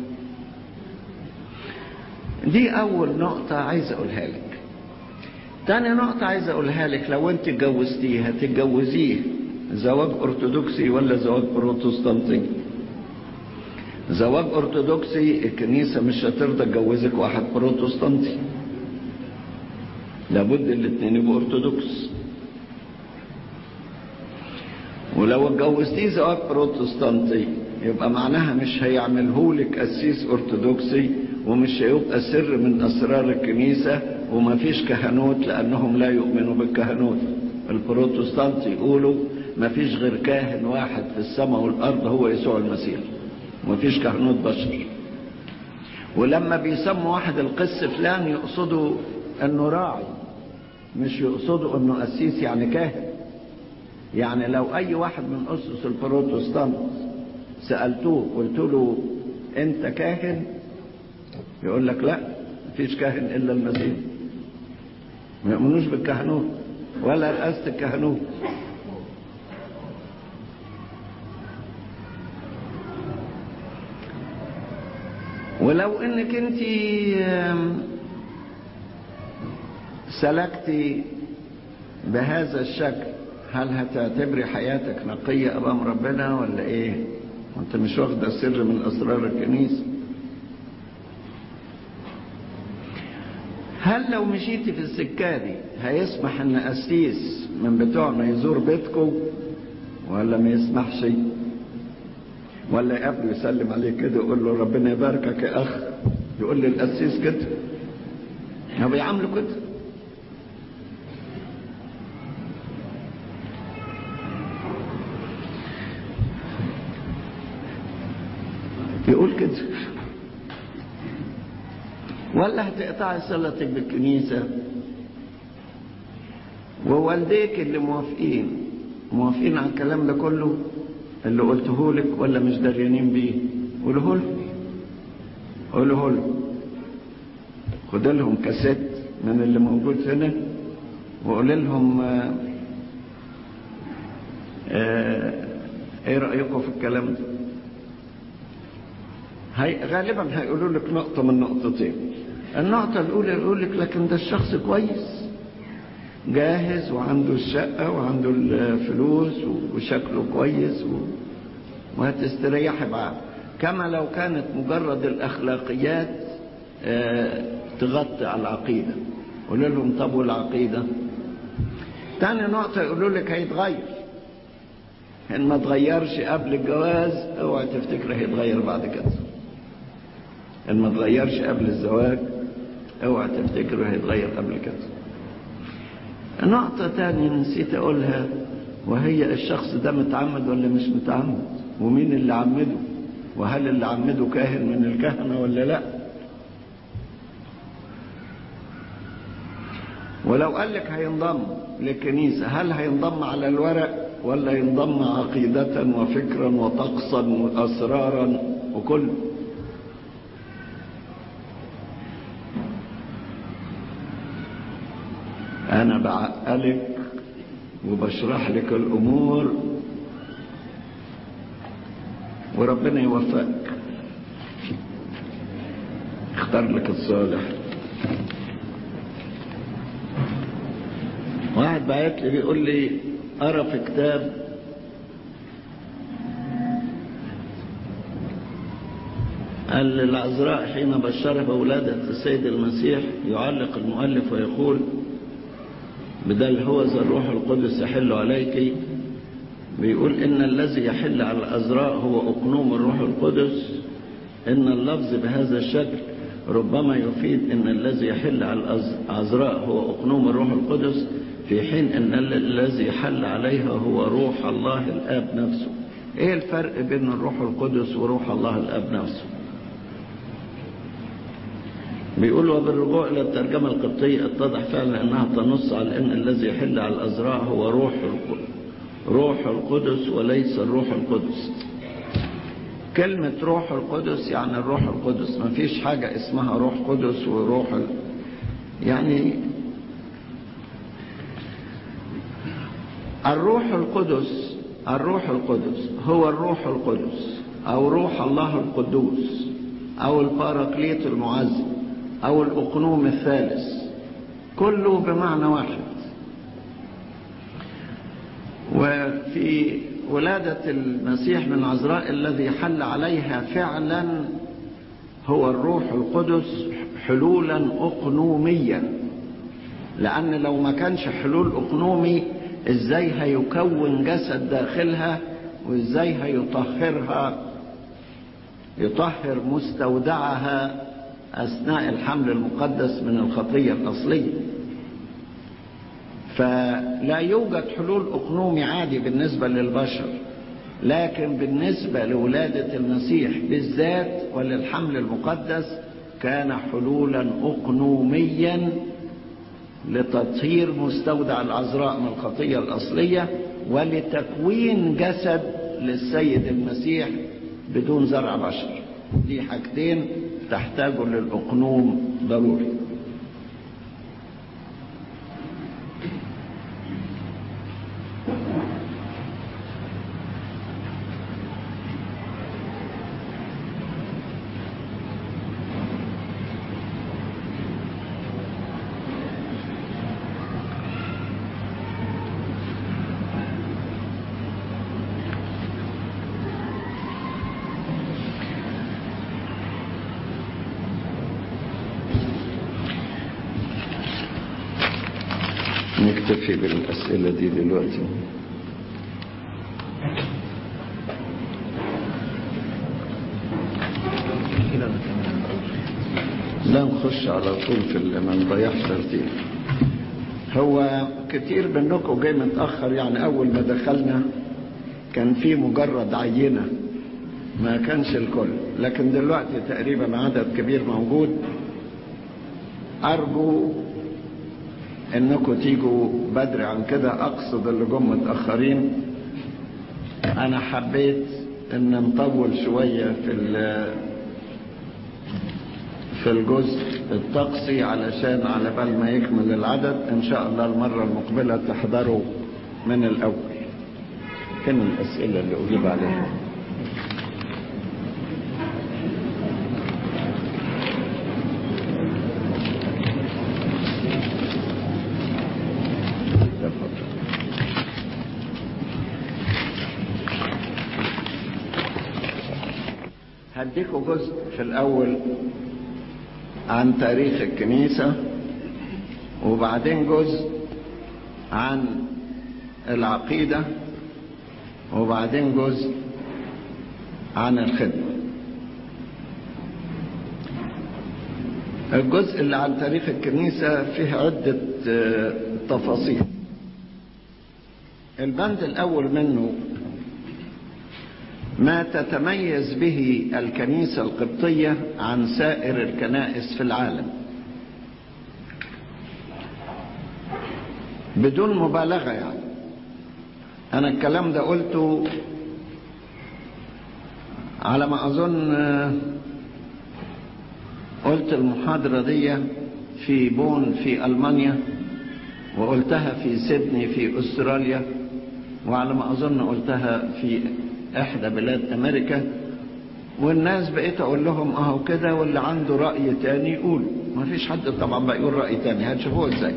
دي اول نقطه عايز اقولها لك تاني نقطه عايز اقولها لك لو انت اتجوزتيه هتتجوزيه زواج ارثوذكسي ولا زواج بروتستانتي زواج ارثوذكسي الكنيسه مش هترضى تجوزك واحد بروتستانتي لابد الاثنين يبقوا ارثوذكس ولو اتجوزتيه زواج بروتستانتي يبقى معناها مش هيعملهولك قسيس ارثوذكسي ومش هيبقى سر من اسرار الكنيسه ومفيش كهنوت لانهم لا يؤمنوا بالكهنوت البروتستانت يقولوا مفيش غير كاهن واحد في السماء والارض هو يسوع المسيح ومفيش كهنوت بشر ولما بيسموا واحد القس فلان يقصدوا انه راعي مش يقصدوا انه قسيس يعني كاهن يعني لو اي واحد من اسس البروتستانت سالتوه قلت له انت كاهن يقول لك لا مفيش كاهن الا المسيح ما يؤمنوش بالكهنوت ولا رئاسه الكهنوت ولو انك انت سلكتي بهذا الشكل هل هتعتبري حياتك نقية أمام ربنا ولا إيه؟ وأنت مش واخدة سر من أسرار الكنيسة. هل لو مشيتي في السكة دي هيسمح إن قسيس من بتوعنا يزور بيتكم ولا ما يسمحش؟ ولا يقابله يسلم عليه كده يقول له ربنا يباركك يا أخ يقول للقسيس كده هو بيعامله كده يقول كده ولا هتقطعي صلتك بالكنيسة ووالديك اللي موافقين موافقين على الكلام ده كله اللي قلته لك ولا مش دريانين بيه قوله له قوله له خد لهم كاسيت من اللي موجود هنا وقول لهم آه آه ايه رأيكم في الكلام ده هي غالبا هيقولوا لك نقطة من نقطتين النقطة الأولى يقول لك لكن ده الشخص كويس جاهز وعنده الشقة وعنده الفلوس وشكله كويس و... وهتستريحي معاه كما لو كانت مجرد الأخلاقيات آه تغطي على العقيدة قول لهم طب والعقيدة تاني نقطة يقولوا لك هيتغير إن ما تغيرش قبل الجواز اوعى تفتكر هيتغير بعد كده إن ما تغيرش قبل الزواج اوعى تفتكر هيتغير قبل كده نقطة تانية نسيت أقولها وهي الشخص ده متعمد ولا مش متعمد ومين اللي عمده وهل اللي عمده كاهن من الكهنة ولا لا ولو قال لك هينضم للكنيسة هل هينضم على الورق ولا ينضم عقيدة وفكرا وطقسا وأسرارا وكل أنا بعقلك وبشرح لك الأمور وربنا يوفقك اختار لك الصالح واحد بعت لي بيقول لي أرى في كتاب قال العذراء حين بشرها بولادة السيد المسيح يعلق المؤلف ويقول بدل هو ذا الروح القدس يحل عليك بيقول إن الذي يحل على العذراء هو أقنوم الروح القدس إن اللفظ بهذا الشكل ربما يفيد إن الذي يحل على العذراء هو أقنوم الروح القدس في حين إن الذي حل عليها هو روح الله الآب نفسه إيه الفرق بين الروح القدس وروح الله الآب نفسه بيقول وبالرجوع إلى الترجمة القبطية اتضح فعلا أنها تنص على أن الذي يحل على الأزراع هو روح روح القدس وليس الروح القدس كلمة روح القدس يعني الروح القدس ما فيش حاجة اسمها روح قدس وروح ال... يعني الروح القدس الروح القدس هو الروح القدس أو روح الله القدوس أو الباراكليت المعزي أو الأقنوم الثالث كله بمعنى واحد وفي ولادة المسيح من عذراء الذي حل عليها فعلا هو الروح القدس حلولا أقنوميا لأن لو ما كانش حلول أقنومي إزاي هيكون جسد داخلها وإزاي هيطهرها يطهر مستودعها أثناء الحمل المقدس من الخطية الأصلية فلا يوجد حلول أقنومي عادي بالنسبة للبشر لكن بالنسبة لولادة المسيح بالذات وللحمل المقدس كان حلولا أقنوميا لتطهير مستودع العذراء من الخطية الأصلية ولتكوين جسد للسيد المسيح بدون زرع بشر دي حاجتين تحتاجوا للأقنوم ضروري نكتفي بالأسئلة دي دلوقتي لا نخش على طول في اللي ما نضيعش ترتيب هو كتير منكم جاي متأخر يعني أول ما دخلنا كان في مجرد عينة ما كانش الكل لكن دلوقتي تقريبا عدد كبير موجود أرجو انكم تيجوا بدري عن كده اقصد اللي جم متاخرين انا حبيت ان نطول شويه في في الجزء الطقسي علشان على بال ما يكمل العدد ان شاء الله المره المقبله تحضروا من الاول فين الاسئله اللي اجيب عليها هديكوا جزء في الأول عن تاريخ الكنيسة وبعدين جزء عن العقيدة وبعدين جزء عن الخدمة الجزء اللي عن تاريخ الكنيسة فيه عدة تفاصيل البند الأول منه ما تتميز به الكنيسة القبطية عن سائر الكنائس في العالم بدون مبالغة يعني أنا الكلام ده قلته على ما أظن قلت المحاضرة دي في بون في ألمانيا وقلتها في سيدني في أستراليا وعلى ما أظن قلتها في إحدى بلاد أمريكا والناس بقيت اقول لهم اهو كده واللي عنده رأي تاني يقول ما فيش حد طبعا بقى يقول رأي تاني هتشوفوه ازاي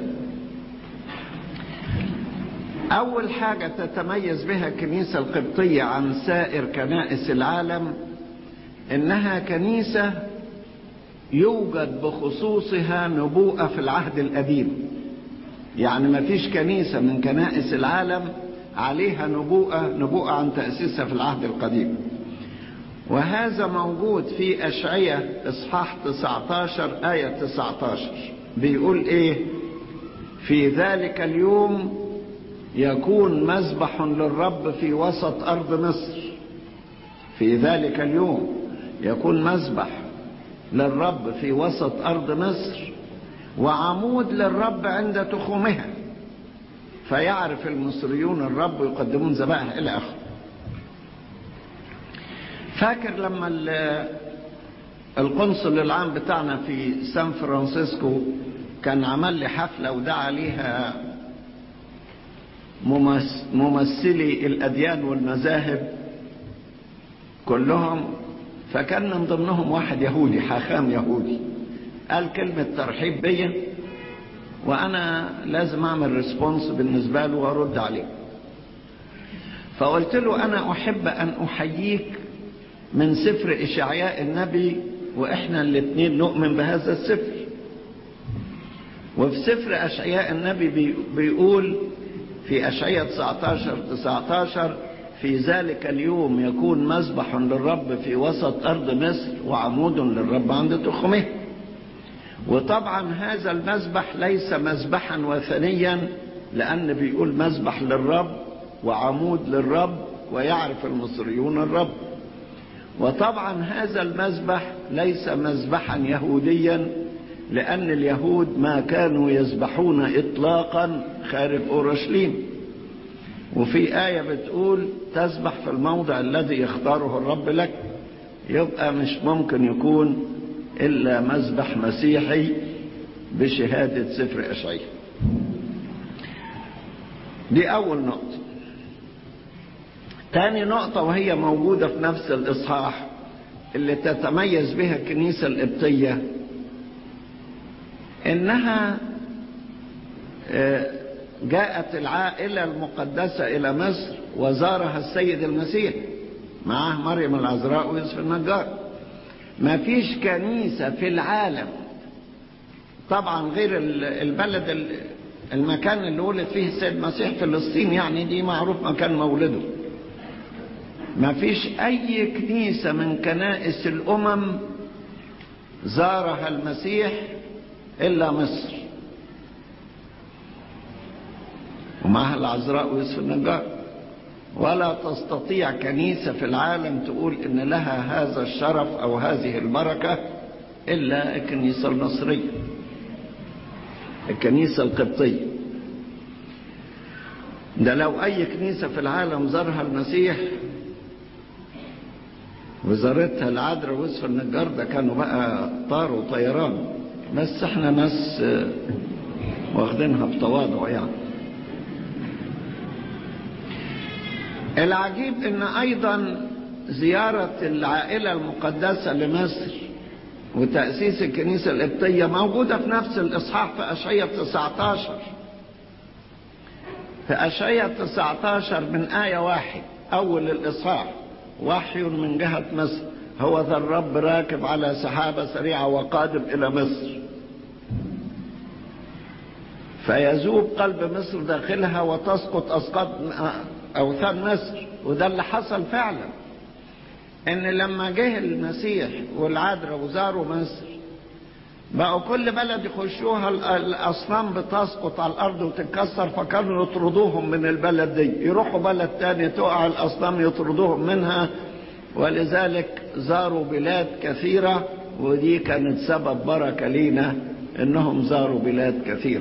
اول حاجة تتميز بها الكنيسة القبطية عن سائر كنائس العالم انها كنيسة يوجد بخصوصها نبوءة في العهد القديم يعني ما فيش كنيسة من كنائس العالم عليها نبوءة نبوءة عن تأسيسها في العهد القديم وهذا موجود في أشعية إصحاح 19 آية 19 بيقول إيه في ذلك اليوم يكون مذبح للرب في وسط أرض مصر في ذلك اليوم يكون مذبح للرب في وسط أرض مصر وعمود للرب عند تخومها فيعرف المصريون الرب ويقدمون ذبائح إلى آخره فاكر لما القنصل العام بتاعنا في سان فرانسيسكو كان عمل لي حفلة ودعا ليها ممثلي الأديان والمذاهب كلهم فكان من ضمنهم واحد يهودي حاخام يهودي قال كلمة ترحيب بيا وأنا لازم أعمل ريسبونس بالنسبة له وأرد عليه فقلت له أنا أحب أن أحييك من سفر إشعياء النبي وإحنا الاثنين نؤمن بهذا السفر وفي سفر أشعياء النبي بيقول في أشعياء 19 19 في ذلك اليوم يكون مذبح للرب في وسط أرض مصر وعمود للرب عند تخمه وطبعا هذا المذبح ليس مذبحا وثنيا لأن بيقول مذبح للرب وعمود للرب ويعرف المصريون الرب وطبعا هذا المذبح ليس مذبحا يهوديا لأن اليهود ما كانوا يذبحون إطلاقا خارج أورشليم وفي آية بتقول تذبح في الموضع الذي يختاره الرب لك يبقى مش ممكن يكون إلا مذبح مسيحي بشهادة سفر أشعياء دي أول نقطة تاني نقطة وهي موجودة في نفس الإصحاح اللي تتميز بها الكنيسة القبطية إنها جاءت العائلة المقدسة إلى مصر وزارها السيد المسيح معاه مريم العذراء ويوسف النجار ما فيش كنيسة في العالم طبعا غير البلد المكان اللي ولد فيه السيد المسيح فلسطين يعني دي معروف مكان مولده ما فيش أي كنيسة من كنائس الأمم زارها المسيح إلا مصر ومعها العذراء ويوسف النجار ولا تستطيع كنيسة في العالم تقول إن لها هذا الشرف أو هذه البركة إلا الكنيسة المصرية الكنيسة القبطية ده لو أي كنيسة في العالم زارها المسيح وزارتها العذراء ويوسف النجار ده كانوا بقى طار وطيران بس احنا ناس واخدينها بتواضع يعني العجيب ان ايضا زيارة العائلة المقدسة لمصر وتأسيس الكنيسة القبطية موجودة في نفس الإصحاح في أشعية 19 في أشعية 19 من آية واحد أول الإصحاح وحي من جهة مصر هو ذا الرب راكب على سحابة سريعة وقادم إلى مصر فيذوب قلب مصر داخلها وتسقط أسقاط أوثان مصر وده اللي حصل فعلا إن لما جه المسيح والعذراء وزاروا مصر بقوا كل بلد يخشوها الأصنام بتسقط على الأرض وتتكسر فكانوا يطردوهم من البلد دي يروحوا بلد تاني تقع الأصنام يطردوهم منها ولذلك زاروا بلاد كثيرة ودي كانت سبب بركة لينا انهم زاروا بلاد كثيرة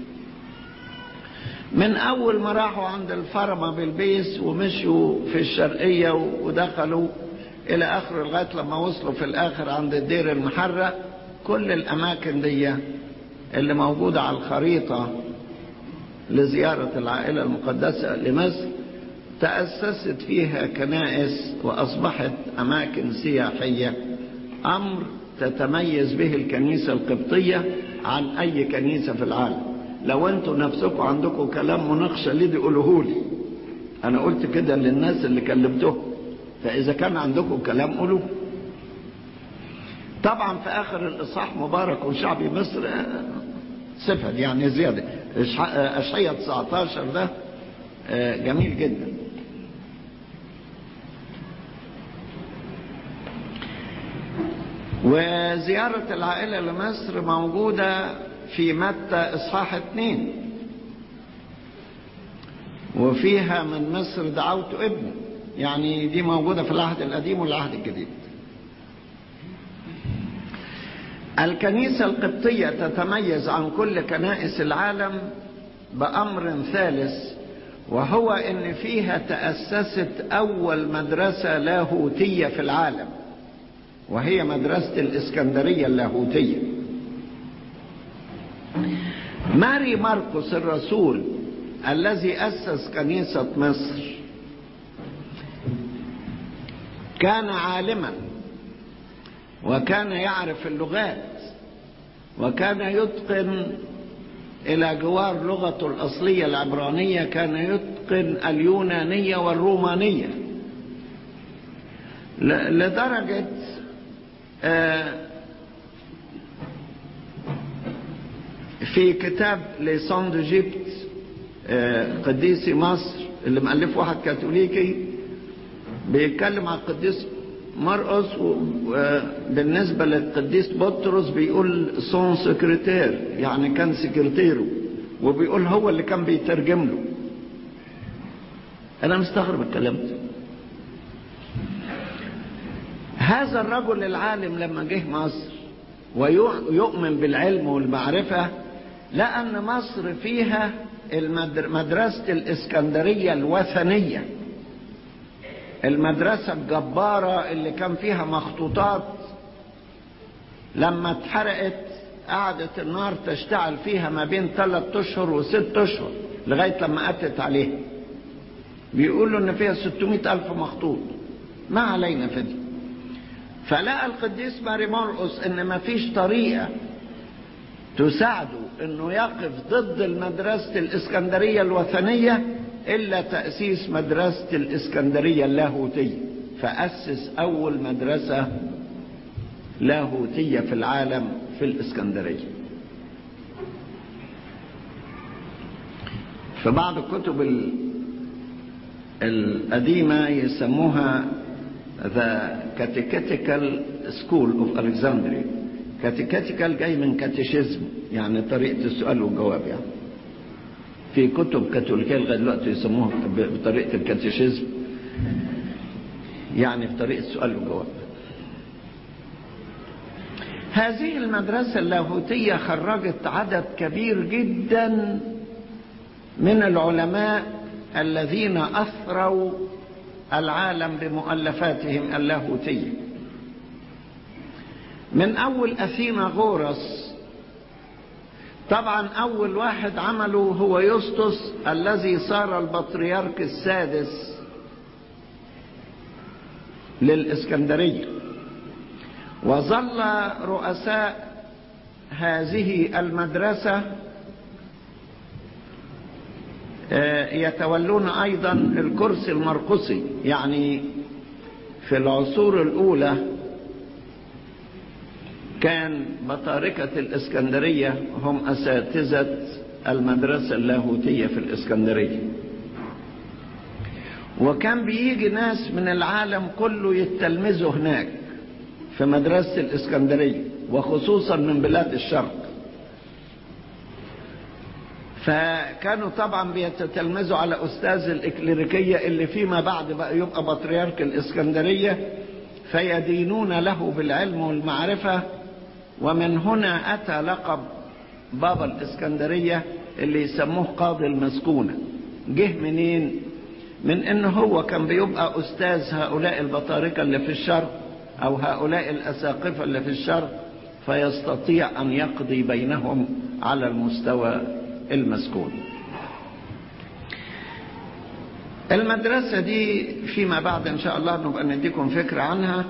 من اول ما راحوا عند الفرمة بالبيس ومشوا في الشرقية ودخلوا الى اخر لغاية لما وصلوا في الاخر عند الدير المحرق كل الاماكن دي اللي موجودة على الخريطة لزيارة العائلة المقدسة لمصر تأسست فيها كنائس وأصبحت أماكن سياحية أمر تتميز به الكنيسة القبطية عن أي كنيسة في العالم لو أنتوا نفسكم عندكم كلام مناقشة ليه قولوه لي أنا قلت كده للناس اللي كلمتهم فإذا كان عندكم كلام قولوه طبعا في آخر الإصحاح مبارك وشعب مصر صفر يعني زيادة أشعية 19 ده جميل جدا وزيارة العائلة لمصر موجودة في متى إصحاح اثنين وفيها من مصر دعوت ابنه يعني دي موجودة في العهد القديم والعهد الجديد الكنيسة القبطية تتميز عن كل كنائس العالم بأمر ثالث وهو ان فيها تأسست اول مدرسة لاهوتية في العالم وهي مدرسة الاسكندرية اللاهوتية ماري ماركوس الرسول الذي أسس كنيسة مصر كان عالما وكان يعرف اللغات وكان يتقن إلى جوار لغته الأصلية العبرانية كان يتقن اليونانية والرومانية لدرجة في كتاب لسان دو جيبت قديسي مصر اللي مؤلف واحد كاثوليكي بيتكلم عن القديس مرقس بالنسبة للقديس بطرس بيقول سون سكرتير يعني كان سكرتيره وبيقول هو اللي كان بيترجم له أنا مستغرب الكلام ده هذا الرجل العالم لما جه مصر ويؤمن بالعلم والمعرفة لأن مصر فيها مدرسة الإسكندرية الوثنية المدرسة الجبارة اللي كان فيها مخطوطات لما اتحرقت قعدت النار تشتعل فيها ما بين ثلاث اشهر وست اشهر لغاية لما قتت عليها بيقولوا ان فيها 600 الف مخطوط ما علينا في دي فلقى القديس ماري مرقس ان ما فيش طريقة تساعده انه يقف ضد المدرسة الاسكندرية الوثنية إلا تأسيس مدرسة الإسكندرية اللاهوتية فأسس أول مدرسة لاهوتية في العالم في الإسكندرية في بعض الكتب القديمة يسموها The Catechetical School of Alexandria Catechetical جاي من كاتيشيزم يعني طريقة السؤال والجواب يعني في كتب كاثوليكيه لغايه دلوقتي يسموها بطريقه الكاتيشيزم يعني بطريقه السؤال والجواب هذه المدرسة اللاهوتية خرجت عدد كبير جدا من العلماء الذين أثروا العالم بمؤلفاتهم اللاهوتية من أول أثينا غورس طبعا أول واحد عمله هو يسطس الذي صار البطريرك السادس للإسكندرية وظل رؤساء هذه المدرسة يتولون أيضا الكرسي المرقسي يعني في العصور الأولى كان بطاركة الإسكندرية هم أساتذة المدرسة اللاهوتية في الإسكندرية وكان بيجي ناس من العالم كله يتلمذوا هناك في مدرسة الإسكندرية وخصوصا من بلاد الشرق فكانوا طبعا بيتتلمذوا على أستاذ الإكليريكية اللي فيما بعد بقى يبقى بطريرك الإسكندرية فيدينون له بالعلم والمعرفة ومن هنا أتى لقب بابا الإسكندرية اللي يسموه قاضي المسكونة جه منين من انه هو كان بيبقى استاذ هؤلاء البطاركة اللي في الشرق او هؤلاء الاساقفة اللي في الشرق فيستطيع ان يقضي بينهم على المستوى المسكون المدرسة دي فيما بعد إن شاء الله نبقى نديكم فكرة عنها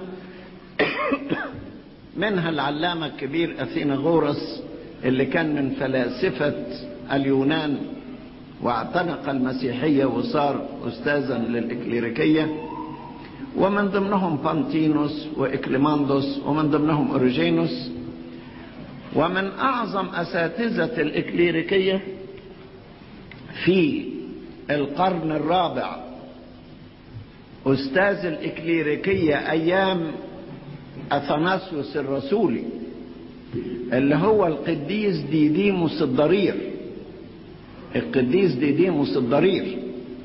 منها العلامة الكبير أثيناغورس اللي كان من فلاسفة اليونان واعتنق المسيحية وصار أستاذا للإكليريكية ومن ضمنهم بانتينوس وإكليماندوس ومن ضمنهم أوريجينوس ومن أعظم أساتذة الإكليريكية في القرن الرابع أستاذ الإكليريكية أيام أثناسيوس الرسولي اللي هو القديس ديديموس الضرير القديس ديديموس الضرير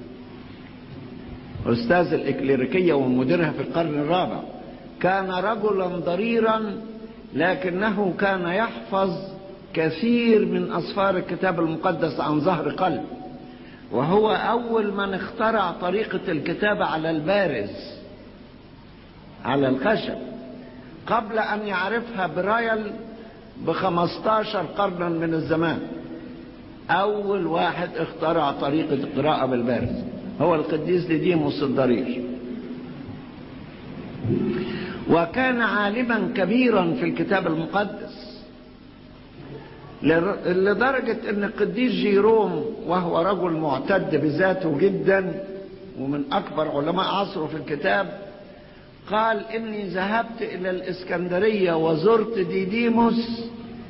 أستاذ الإكليريكية ومديرها في القرن الرابع كان رجلا ضريرا لكنه كان يحفظ كثير من أسفار الكتاب المقدس عن ظهر قلب وهو أول من اخترع طريقة الكتابة على البارز على الخشب قبل أن يعرفها برايل بخمستاشر قرنا من الزمان أول واحد اخترع طريقة القراءة بالبارز هو القديس ديديموس الضرير وكان عالما كبيرا في الكتاب المقدس لدرجة ان القديس جيروم وهو رجل معتد بذاته جدا ومن اكبر علماء عصره في الكتاب قال اني ذهبت الى الاسكندرية وزرت ديديموس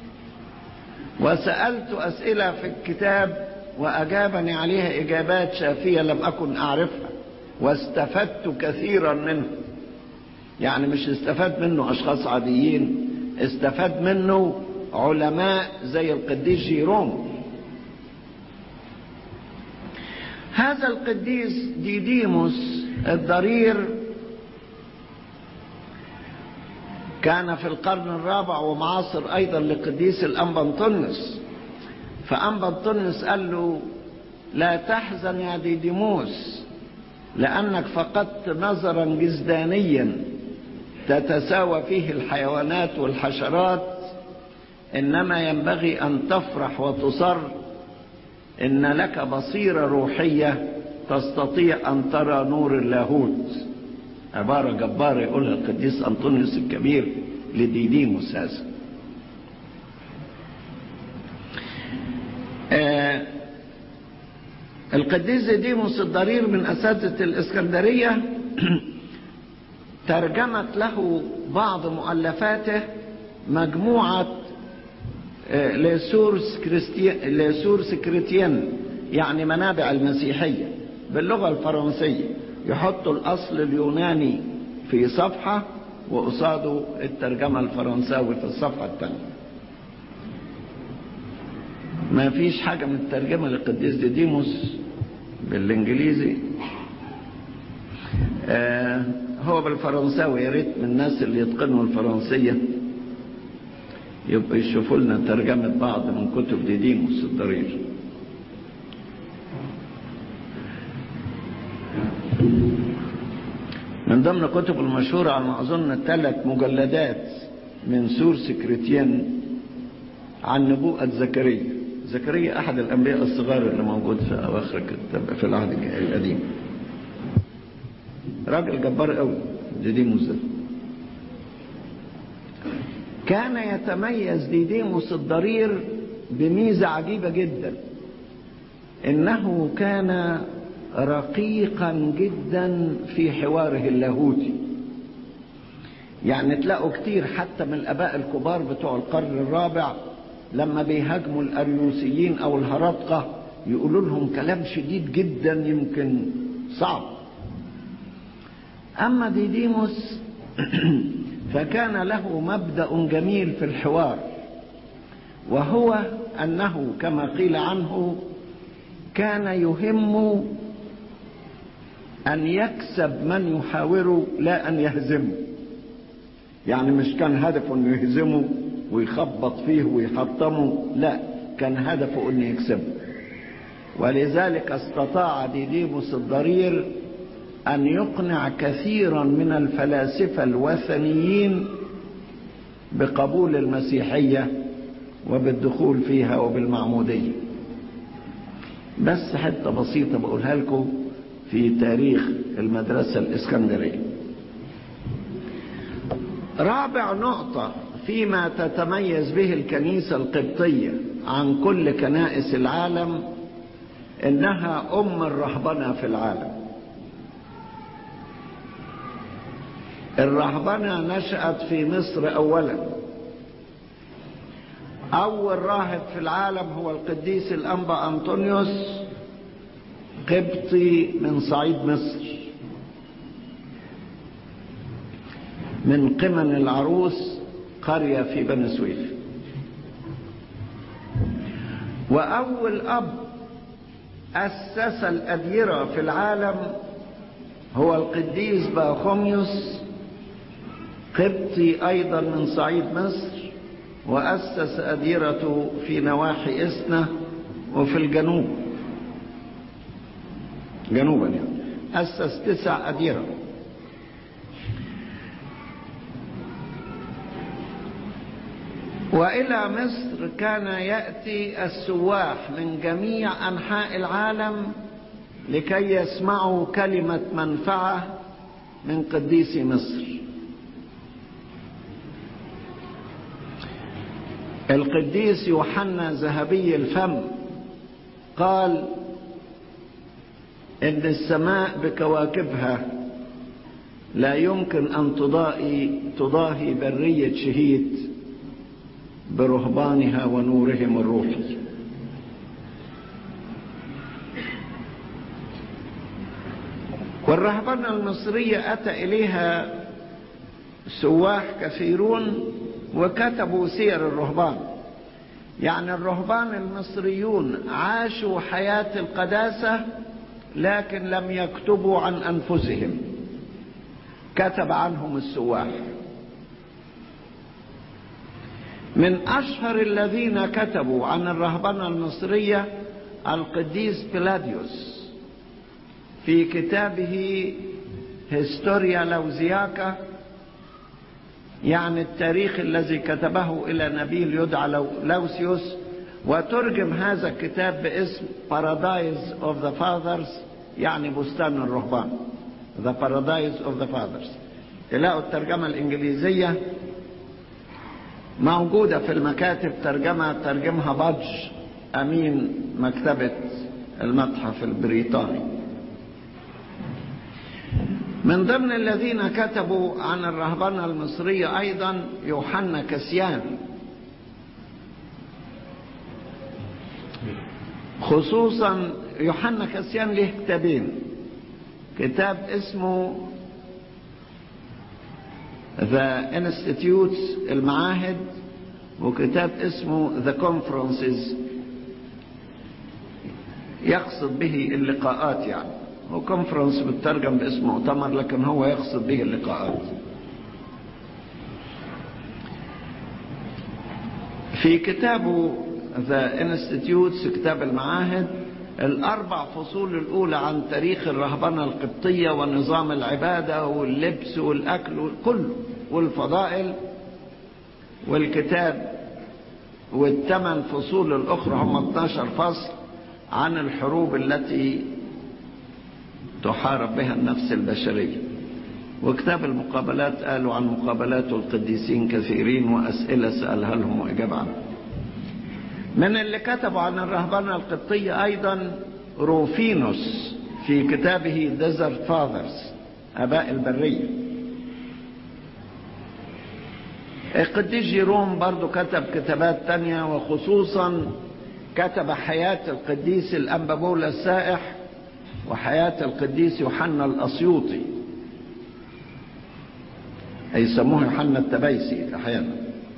وسألت اسئلة في الكتاب واجابني عليها اجابات شافية لم اكن اعرفها واستفدت كثيرا منه يعني مش استفاد منه اشخاص عاديين استفاد منه علماء زي القديس جيروم هذا القديس ديديموس الضرير كان في القرن الرابع ومعاصر ايضا لقديس الانبنطونس فانبنطونس قال له لا تحزن يا ديديموس لانك فقدت نظرا جزدانيا تتساوى فيه الحيوانات والحشرات انما ينبغي ان تفرح وتصر ان لك بصيره روحيه تستطيع ان ترى نور اللاهوت عباره جباره يقولها القديس انطونيوس الكبير لديديموس هذا آه القديس ديديموس الضرير من اساتذه الاسكندريه ترجمت له بعض مؤلفاته مجموعه لسورس كريستيان لسورس كريتيان يعني منابع المسيحية باللغة الفرنسية يحطوا الأصل اليوناني في صفحة وقصاده الترجمة الفرنساوي في الصفحة الثانية ما فيش حاجة من الترجمة للقديس ديديموس بالانجليزي آه هو بالفرنساوي يا ريت من الناس اللي يتقنوا الفرنسيه يبقى يشوفوا لنا ترجمة بعض من كتب ديديموس الضرير من ضمن كتب المشهورة على ما أظن ثلاث مجلدات من سور سكرتيان عن نبوءة زكريا زكريا أحد الأنبياء الصغار اللي موجود في أواخر الكتاب في العهد القديم راجل جبار قوي ديديموس ده كان يتميز ديديموس الضرير بميزة عجيبة جدا انه كان رقيقا جدا في حواره اللاهوتي يعني تلاقوا كتير حتى من الاباء الكبار بتوع القرن الرابع لما بيهاجموا الاريوسيين او الهرطقة يقولوا لهم كلام شديد جدا يمكن صعب اما ديديموس فكان له مبدا جميل في الحوار وهو انه كما قيل عنه كان يهم ان يكسب من يحاوره لا ان يهزمه يعني مش كان هدفه انه يهزمه ويخبط فيه ويحطمه لا كان هدفه انه يكسبه ولذلك استطاع ديديموس الضرير أن يقنع كثيرا من الفلاسفة الوثنيين بقبول المسيحية وبالدخول فيها وبالمعمودية بس حتة بسيطة بقولها لكم في تاريخ المدرسة الإسكندرية رابع نقطة فيما تتميز به الكنيسة القبطية عن كل كنائس العالم إنها أم الرهبنة في العالم الرهبنة نشأت في مصر أولا أول راهب في العالم هو القديس الأنبا أنطونيوس قبطي من صعيد مصر من قمن العروس قرية في بني سويف وأول أب أسس الأديرة في العالم هو القديس باخوميوس قبطي أيضا من صعيد مصر وأسس أديرته في نواحي إسنا وفي الجنوب جنوبا يعني أسس تسع أديرة وإلى مصر كان يأتي السواح من جميع أنحاء العالم لكي يسمعوا كلمة منفعة من قديس مصر القديس يوحنا ذهبي الفم قال ان السماء بكواكبها لا يمكن ان تضاهي تضاهي بريه شهيد برهبانها ونورهم الروحي والرهبنه المصريه اتى اليها سواح كثيرون وكتبوا سير الرهبان يعني الرهبان المصريون عاشوا حياة القداسة لكن لم يكتبوا عن أنفسهم كتب عنهم السواح من أشهر الذين كتبوا عن الرهبنة المصرية القديس بلاديوس في كتابه هيستوريا لوزياكا يعني التاريخ الذي كتبه إلى نبيل يدعى لوسيوس وترجم هذا الكتاب باسم Paradise of the Fathers يعني بستان الرهبان The Paradise of the Fathers تلاقوا الترجمة الإنجليزية موجودة في المكاتب ترجمة ترجمها بادج أمين مكتبة المتحف البريطاني من ضمن الذين كتبوا عن الرهبنة المصرية أيضا يوحنا كسيان خصوصا يوحنا كسيان له كتابين كتاب اسمه The Institutes المعاهد وكتاب اسمه The Conferences يقصد به اللقاءات يعني هو كونفرنس بترجم باسم مؤتمر لكن هو يقصد به اللقاءات في كتابه The Institutes كتاب المعاهد الأربع فصول الأولى عن تاريخ الرهبنة القبطية ونظام العبادة واللبس والأكل والكل والفضائل والكتاب والثمان فصول الأخرى هم 12 فصل عن الحروب التي تحارب بها النفس البشرية وكتاب المقابلات قالوا عن مقابلات القديسين كثيرين وأسئلة سألها لهم وإجاب عنها من اللي كتبوا عن الرهبنة القبطية أيضا روفينوس في كتابه ديزرت فاذرز أباء البرية القديس جيروم برضو كتب كتابات تانية وخصوصا كتب حياة القديس الأنبابولا السائح وحياة القديس يوحنا الأسيوطي يسموه يوحنا التبيسي أحيانا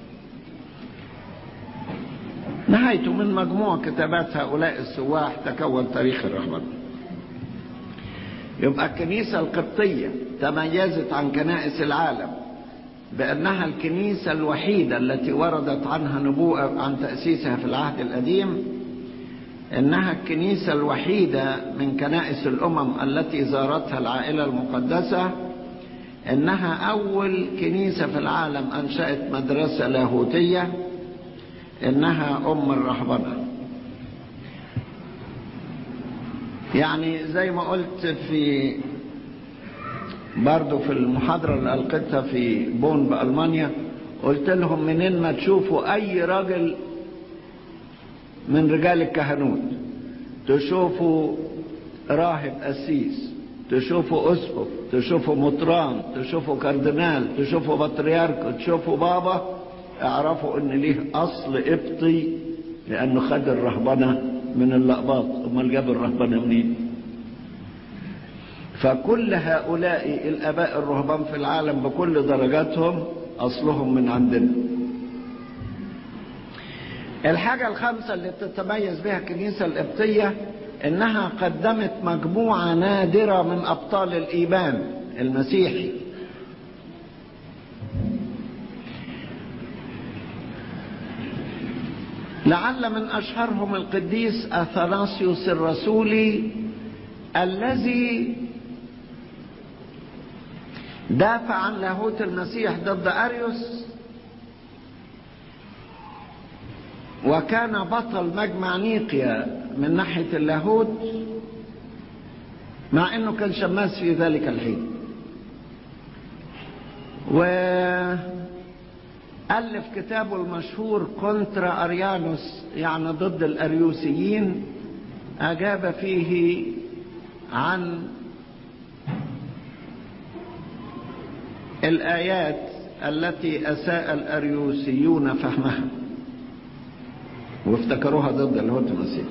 نهايته من مجموع كتابات هؤلاء السواح تكون تاريخ الرهبنة يبقى الكنيسة القبطية تميزت عن كنائس العالم بأنها الكنيسة الوحيدة التي وردت عنها نبوءة عن تأسيسها في العهد القديم إنها الكنيسة الوحيدة من كنائس الأمم التي زارتها العائلة المقدسة إنها أول كنيسة في العالم أنشأت مدرسة لاهوتية إنها أم الرهبنة يعني زي ما قلت في برضو في المحاضرة اللي ألقيتها في بون بألمانيا قلت لهم منين ما تشوفوا أي راجل من رجال الكهنوت تشوفوا راهب قسيس تشوفوا أسقف تشوفوا مطران تشوفوا كاردينال تشوفوا بطريرك تشوفوا بابا اعرفوا ان ليه اصل قبطي لانه خد الرهبنه من اللقباط امال جاب الرهبنه منين فكل هؤلاء الاباء الرهبان في العالم بكل درجاتهم اصلهم من عندنا الحاجة الخامسة اللي تتميز بها الكنيسة القبطية انها قدمت مجموعة نادرة من ابطال الايمان المسيحي لعل من اشهرهم القديس اثناسيوس الرسولي الذي دافع عن لاهوت المسيح ضد اريوس وكان بطل مجمع نيقيا من ناحية اللاهوت مع انه كان شماس في ذلك الحين وألف كتابه المشهور كونترا أريانوس يعني ضد الأريوسيين أجاب فيه عن الآيات التي أساء الأريوسيون فهمها وافتكروها ضد اللاهوت المسيحي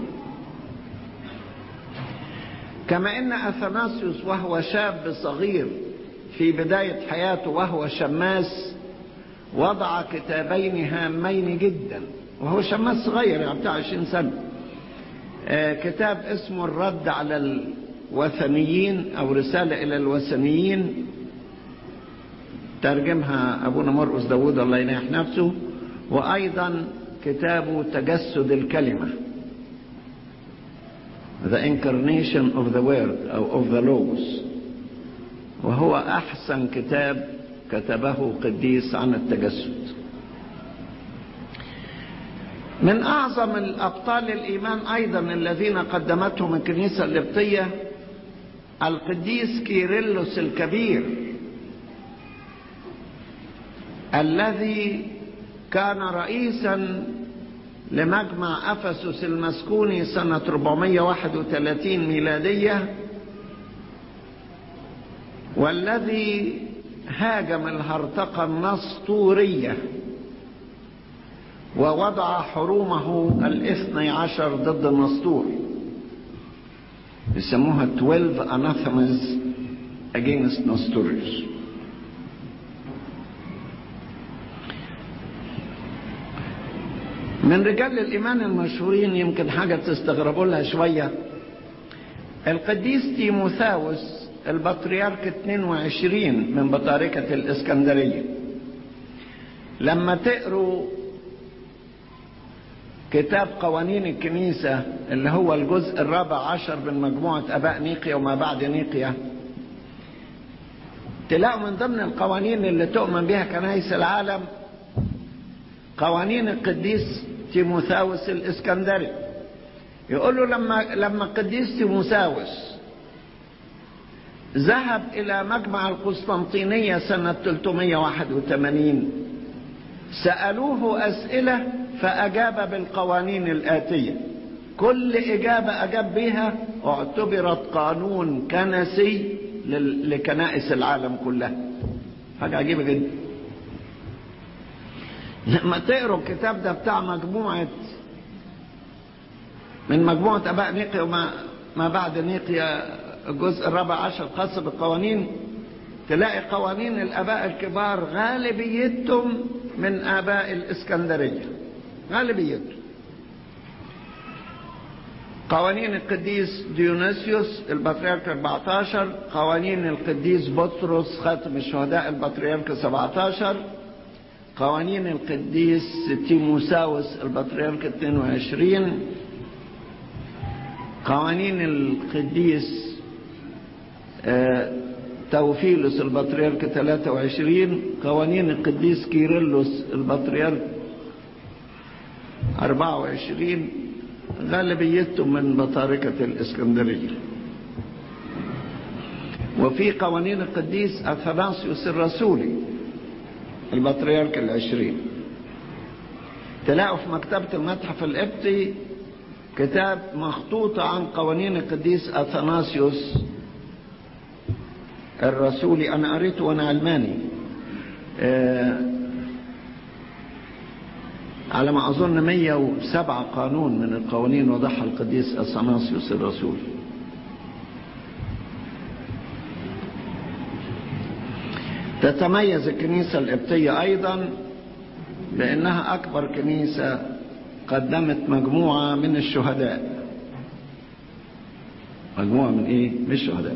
كما ان اثناسيوس وهو شاب صغير في بداية حياته وهو شماس وضع كتابين هامين جدا وهو شماس صغير يعني بتاع 20 سنة آه كتاب اسمه الرد على الوثنيين او رسالة الى الوثنيين ترجمها ابونا مرقس داود الله ينيح نفسه وايضا كتابه تجسد الكلمة The Incarnation of the Word أو of the Logos وهو أحسن كتاب كتبه قديس عن التجسد من أعظم الأبطال الإيمان أيضا الذين قدمتهم الكنيسة القبطية القديس كيرلس الكبير الذي كان رئيسا لمجمع أفسس المسكوني سنة 431 ميلادية والذي هاجم الهرطقة النسطورية ووضع حرومه الاثني عشر ضد النسطور يسموها 12 anathemas against Nestorius من رجال الإيمان المشهورين يمكن حاجة تستغربوا لها شوية القديس تيموثاوس البطريرك 22 من بطاركة الإسكندرية لما تقروا كتاب قوانين الكنيسة اللي هو الجزء الرابع عشر من مجموعة أباء نيقيا وما بعد نيقيا تلاقوا من ضمن القوانين اللي تؤمن بها كنائس العالم قوانين القديس تيموثاوس الاسكندري يقول له لما لما القديس تيموثاوس ذهب الى مجمع القسطنطينية سنة 381 سألوه أسئلة فأجاب بالقوانين الآتية كل إجابة أجاب بها اعتبرت قانون كنسي لكنائس العالم كلها حاجة عجيبة جدا لما تقروا الكتاب ده بتاع مجموعة من مجموعة أباء نيقيا وما ما بعد نيقيا الجزء الرابع عشر خاص بالقوانين تلاقي قوانين الآباء الكبار غالبيتهم من آباء الإسكندرية غالبيتهم قوانين القديس ديونيسيوس البطريرك 14 قوانين القديس بطرس خاتم الشهداء البطريرك 17 قوانين القديس تيموساوس البطريرك 22 قوانين القديس آه توفيلوس البطريرك 23 قوانين القديس كيرلس البطريرك 24 غالبيتهم من بطاركة الإسكندرية وفي قوانين القديس أثناسيوس الرسولي البطريرك العشرين تلاقوا في مكتبة المتحف القبطي كتاب مخطوطة عن قوانين القديس أثناسيوس الرسولي أنا قريته وأنا علماني آه على ما أظن 107 قانون من القوانين وضعها القديس أثناسيوس الرسولي تتميز الكنيسة القبطية أيضا بأنها أكبر كنيسة قدمت مجموعة من الشهداء مجموعة من إيه؟ من الشهداء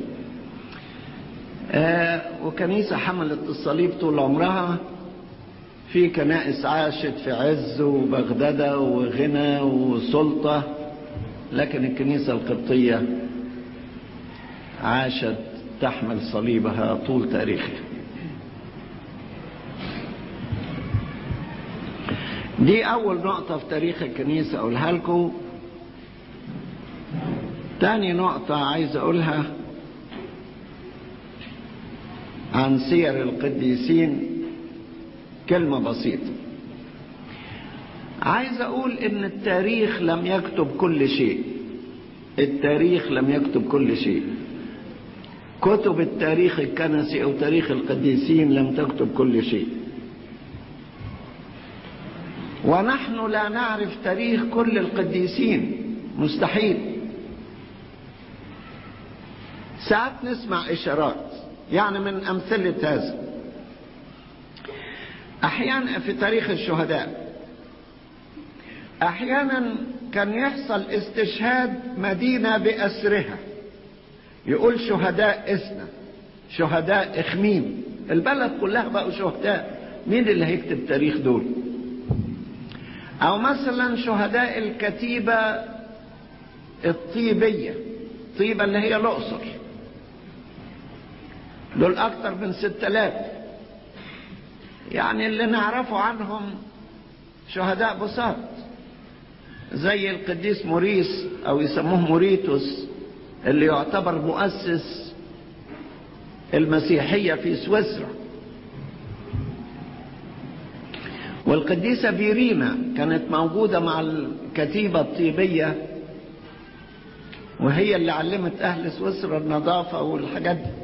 آه وكنيسة حملت الصليب طول عمرها في كنائس عاشت في عز وبغدادة وغنى وسلطة لكن الكنيسة القبطية عاشت تحمل صليبها طول تاريخها دي أول نقطة في تاريخ الكنيسة أقولها لكم تاني نقطة عايز أقولها عن سير القديسين كلمة بسيطة عايز أقول إن التاريخ لم يكتب كل شيء التاريخ لم يكتب كل شيء كتب التاريخ الكنسي أو تاريخ القديسين لم تكتب كل شيء ونحن لا نعرف تاريخ كل القديسين مستحيل ساعات نسمع إشارات يعني من أمثلة هذا أحيانا في تاريخ الشهداء أحيانا كان يحصل استشهاد مدينة بأسرها يقول شهداء إسنا شهداء إخميم البلد كلها بقوا شهداء مين اللي هيكتب تاريخ دول أو مثلا شهداء الكتيبة الطيبية طيبة اللي هي الأقصر دول أكثر من ستة آلاف يعني اللي نعرفه عنهم شهداء بساط زي القديس موريس أو يسموه موريتوس اللي يعتبر مؤسس المسيحية في سويسرا والقديسة فيرينا كانت موجودة مع الكتيبة الطيبية وهي اللي علمت أهل سويسرا النظافة والحاجات دي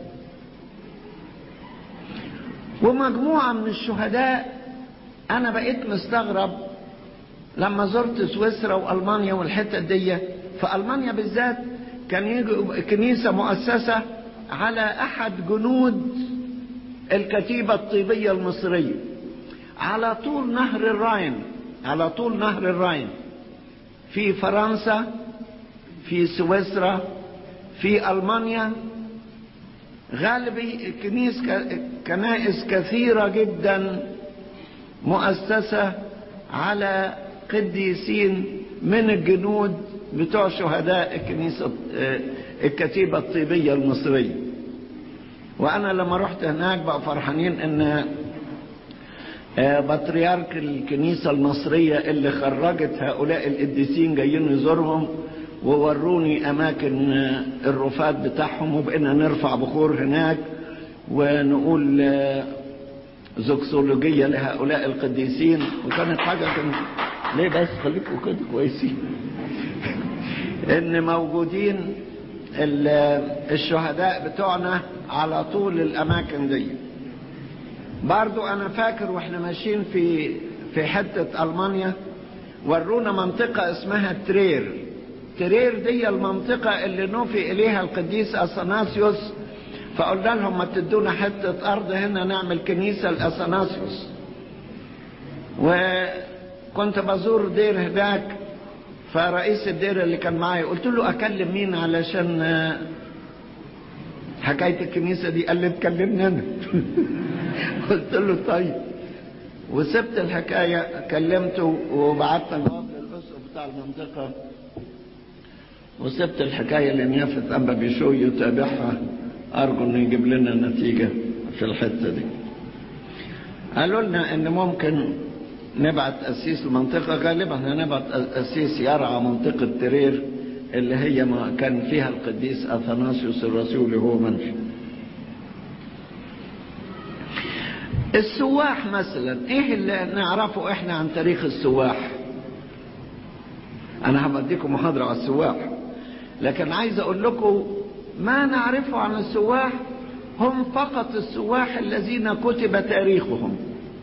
ومجموعة من الشهداء أنا بقيت مستغرب لما زرت سويسرا وألمانيا والحتة دي في ألمانيا بالذات كان يجي كنيسة مؤسسة على أحد جنود الكتيبة الطيبية المصرية على طول نهر الراين على طول نهر الراين في فرنسا في سويسرا في ألمانيا غالب كنيس كنائس كثيرة جدا مؤسسة على قديسين من الجنود بتوع شهداء الكنيسة الكتيبة الطيبية المصرية وأنا لما رحت هناك بقى فرحانين إن بطريرك الكنيسة المصرية اللي خرجت هؤلاء القديسين جايين يزورهم ووروني أماكن الرفات بتاعهم وبقينا نرفع بخور هناك ونقول زوكسولوجية لهؤلاء القديسين وكانت حاجة كان ليه بس خليكم كده كويسين ان موجودين الشهداء بتوعنا على طول الاماكن دي برضو انا فاكر واحنا ماشيين في في حتة المانيا ورونا منطقة اسمها ترير ترير دي المنطقة اللي نوفي اليها القديس اثناسيوس فقلنا لهم ما تدونا حتة ارض هنا نعمل كنيسة لاثناسيوس وكنت بزور دير هناك فرئيس الدير اللي كان معايا قلت له اكلم مين علشان حكاية الكنيسة دي قال لي تكلمني انا قلت له طيب وسبت الحكاية كلمته وبعت جواب للأسقف بتاع المنطقة وسبت الحكاية لنيافة أنبا بيشو يتابعها أرجو إنه يجيب لنا نتيجة في الحتة دي قالوا لنا إن ممكن نبعت أسيس المنطقة غالبا هنبعت أسيس يرعى منطقة ترير اللي هي ما كان فيها القديس أثناسيوس الرسولي هو منفي السواح مثلا ايه اللي نعرفه احنا عن تاريخ السواح انا هبديكم محاضرة على السواح لكن عايز اقول لكم ما نعرفه عن السواح هم فقط السواح الذين كتب تاريخهم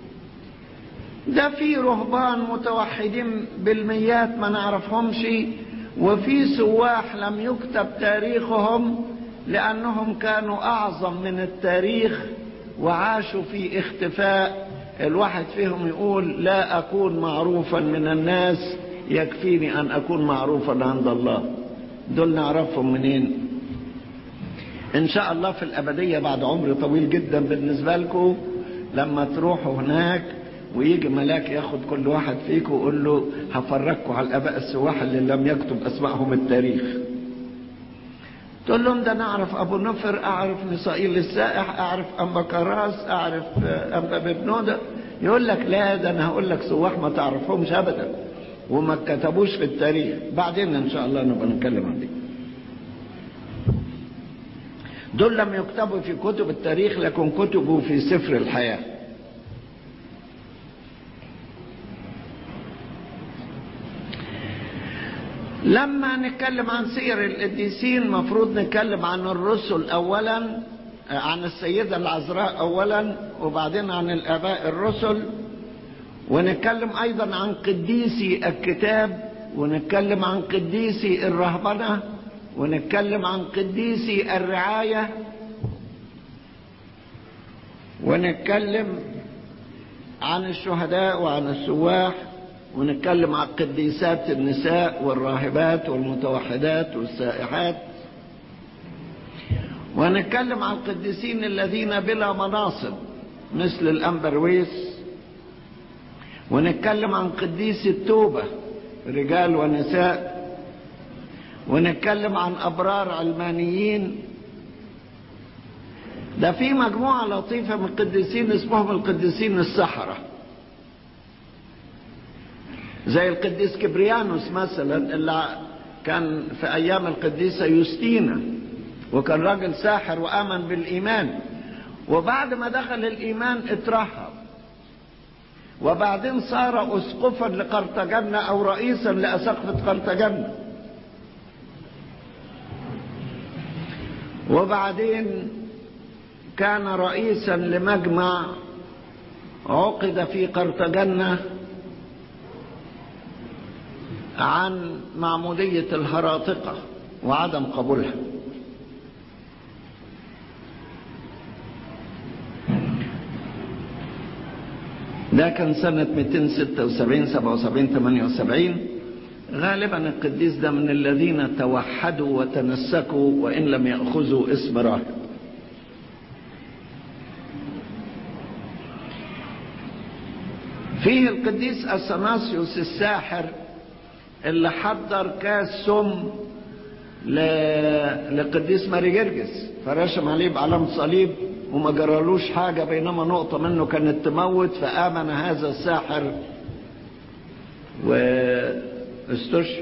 ده في رهبان متوحدين بالميات ما نعرفهمش وفي سواح لم يكتب تاريخهم لأنهم كانوا أعظم من التاريخ وعاشوا في اختفاء الواحد فيهم يقول لا أكون معروفا من الناس يكفيني أن أكون معروفا عند الله دول نعرفهم منين إن شاء الله في الأبدية بعد عمر طويل جدا بالنسبة لكم لما تروحوا هناك ويجي ملاك ياخد كل واحد فيكم ويقول له هفرجكم على الاباء السواح اللي لم يكتب اسمائهم التاريخ تقول لهم ده نعرف ابو نفر اعرف ميسائيل السائح اعرف انبا كراس اعرف انبا ببنودة يقول لك لا ده انا هقول لك سواح ما تعرفهمش ابدا وما كتبوش في التاريخ بعدين ان شاء الله نبقى نتكلم عن دي دول لم يكتبوا في كتب التاريخ لكن كتبوا في سفر الحياه لما نتكلم عن سير القديسين مفروض نتكلم عن الرسل اولا عن السيدة العذراء اولا وبعدين عن الاباء الرسل ونتكلم ايضا عن قديسي الكتاب ونتكلم عن قديسي الرهبنة ونتكلم عن قديسي الرعاية ونتكلم عن الشهداء وعن السواح ونتكلم عن قديسات النساء والراهبات والمتوحدات والسائحات ونتكلم عن القديسين الذين بلا مناصب مثل الأمبرويس ونتكلم عن قديس التوبة رجال ونساء ونتكلم عن أبرار علمانيين ده في مجموعة لطيفة من القديسين اسمهم القديسين السحرة زي القديس كبريانوس مثلا اللي كان في ايام القديسه يوستينا وكان راجل ساحر وامن بالايمان وبعد ما دخل الايمان اترهب وبعدين صار اسقفا لقرطاجنة او رئيسا لاسقفة قرطاجنة وبعدين كان رئيسا لمجمع عقد في قرطاجنة عن معمودية الهراطقة وعدم قبولها ده كان سنة 276 77 78 غالبا القديس ده من الذين توحدوا وتنسكوا وإن لم يأخذوا اسم راهب فيه القديس أثناسيوس الساحر اللي حضر كاس سم ل... لقديس ماري جرجس فرشم عليه بعلامة صليب وما جرالوش حاجة بينما نقطة منه كانت تموت فآمن هذا الساحر واستشهد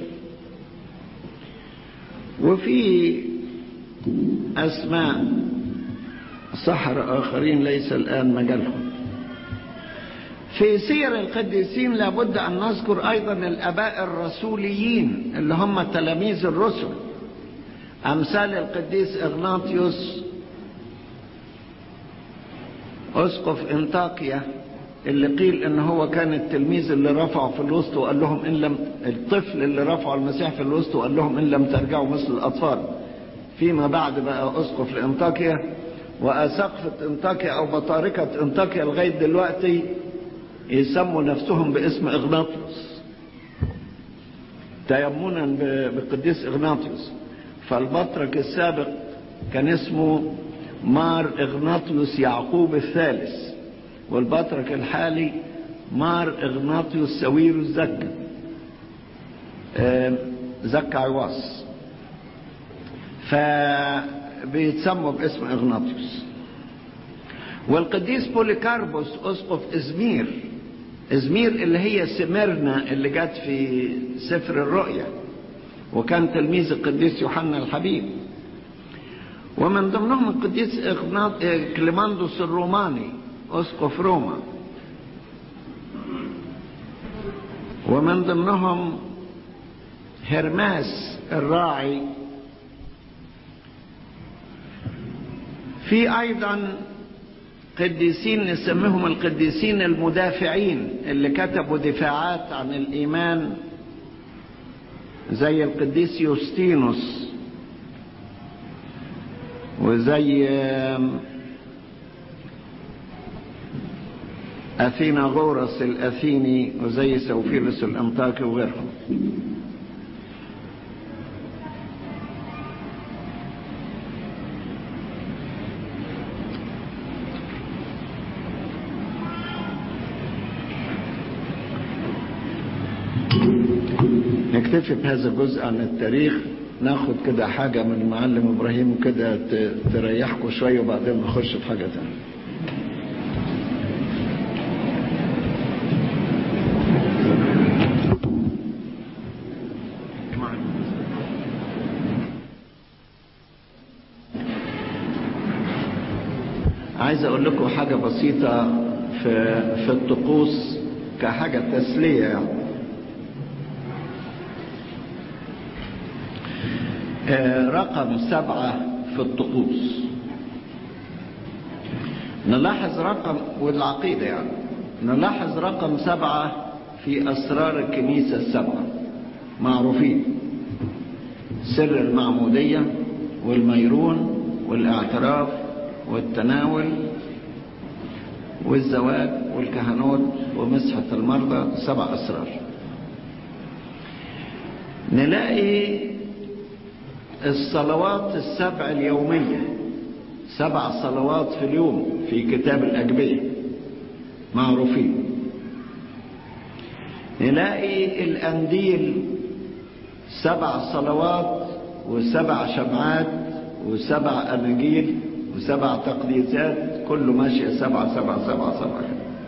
وفي أسماء سحر آخرين ليس الآن مجالهم في سير القديسين لابد أن نذكر أيضا الأباء الرسوليين اللي هم تلاميذ الرسل أمثال القديس إغناطيوس أسقف انطاكيا اللي قيل ان هو كان التلميذ اللي رفعه في الوسط وقال لهم ان لم الطفل اللي رفعه المسيح في الوسط وقال لهم ان لم ترجعوا مثل الاطفال فيما بعد بقى اسقف لانطاكيا واسقفة انطاكيا او بطاركة انطاكيا لغاية دلوقتي يسموا نفسهم باسم اغناطيوس تيمنا بقديس اغناطيوس فالبطرك السابق كان اسمه مار اغناطيوس يعقوب الثالث والبطرك الحالي مار اغناطيوس سويروس زكا زكا عواص فبيتسموا باسم اغناطيوس والقديس بوليكاربوس اسقف ازمير ازمير اللي هي سميرنا اللي جت في سفر الرؤيا وكان تلميذ القديس يوحنا الحبيب ومن ضمنهم القديس كليماندوس الروماني أسقف روما ومن ضمنهم هرماس الراعي في أيضا قديسين نسميهم القديسين المدافعين اللي كتبوا دفاعات عن الإيمان زي القديس يوستينوس وزي أثينا غورس الأثيني وزي سوفيلس الأنطاكي وغيرهم نكتفي بهذا الجزء عن التاريخ ناخد كده حاجة من المعلم إبراهيم كده تريحكم شوية وبعدين نخش في حاجة تانية عايز اقول لكم حاجة بسيطة في, في الطقوس كحاجة تسلية يعني. رقم سبعة في الطقوس نلاحظ رقم والعقيدة يعني نلاحظ رقم سبعة في أسرار الكنيسة السبعة معروفين سر المعمودية والميرون والاعتراف والتناول والزواج والكهنوت ومسحة المرضى سبع أسرار نلاقي الصلوات السبع اليومية سبع صلوات في اليوم في كتاب الأجبية معروفين نلاقي الأنديل سبع صلوات وسبع شمعات وسبع أناجيل وسبع تقديسات كله ماشي سبعة سبعة سبعة سبعة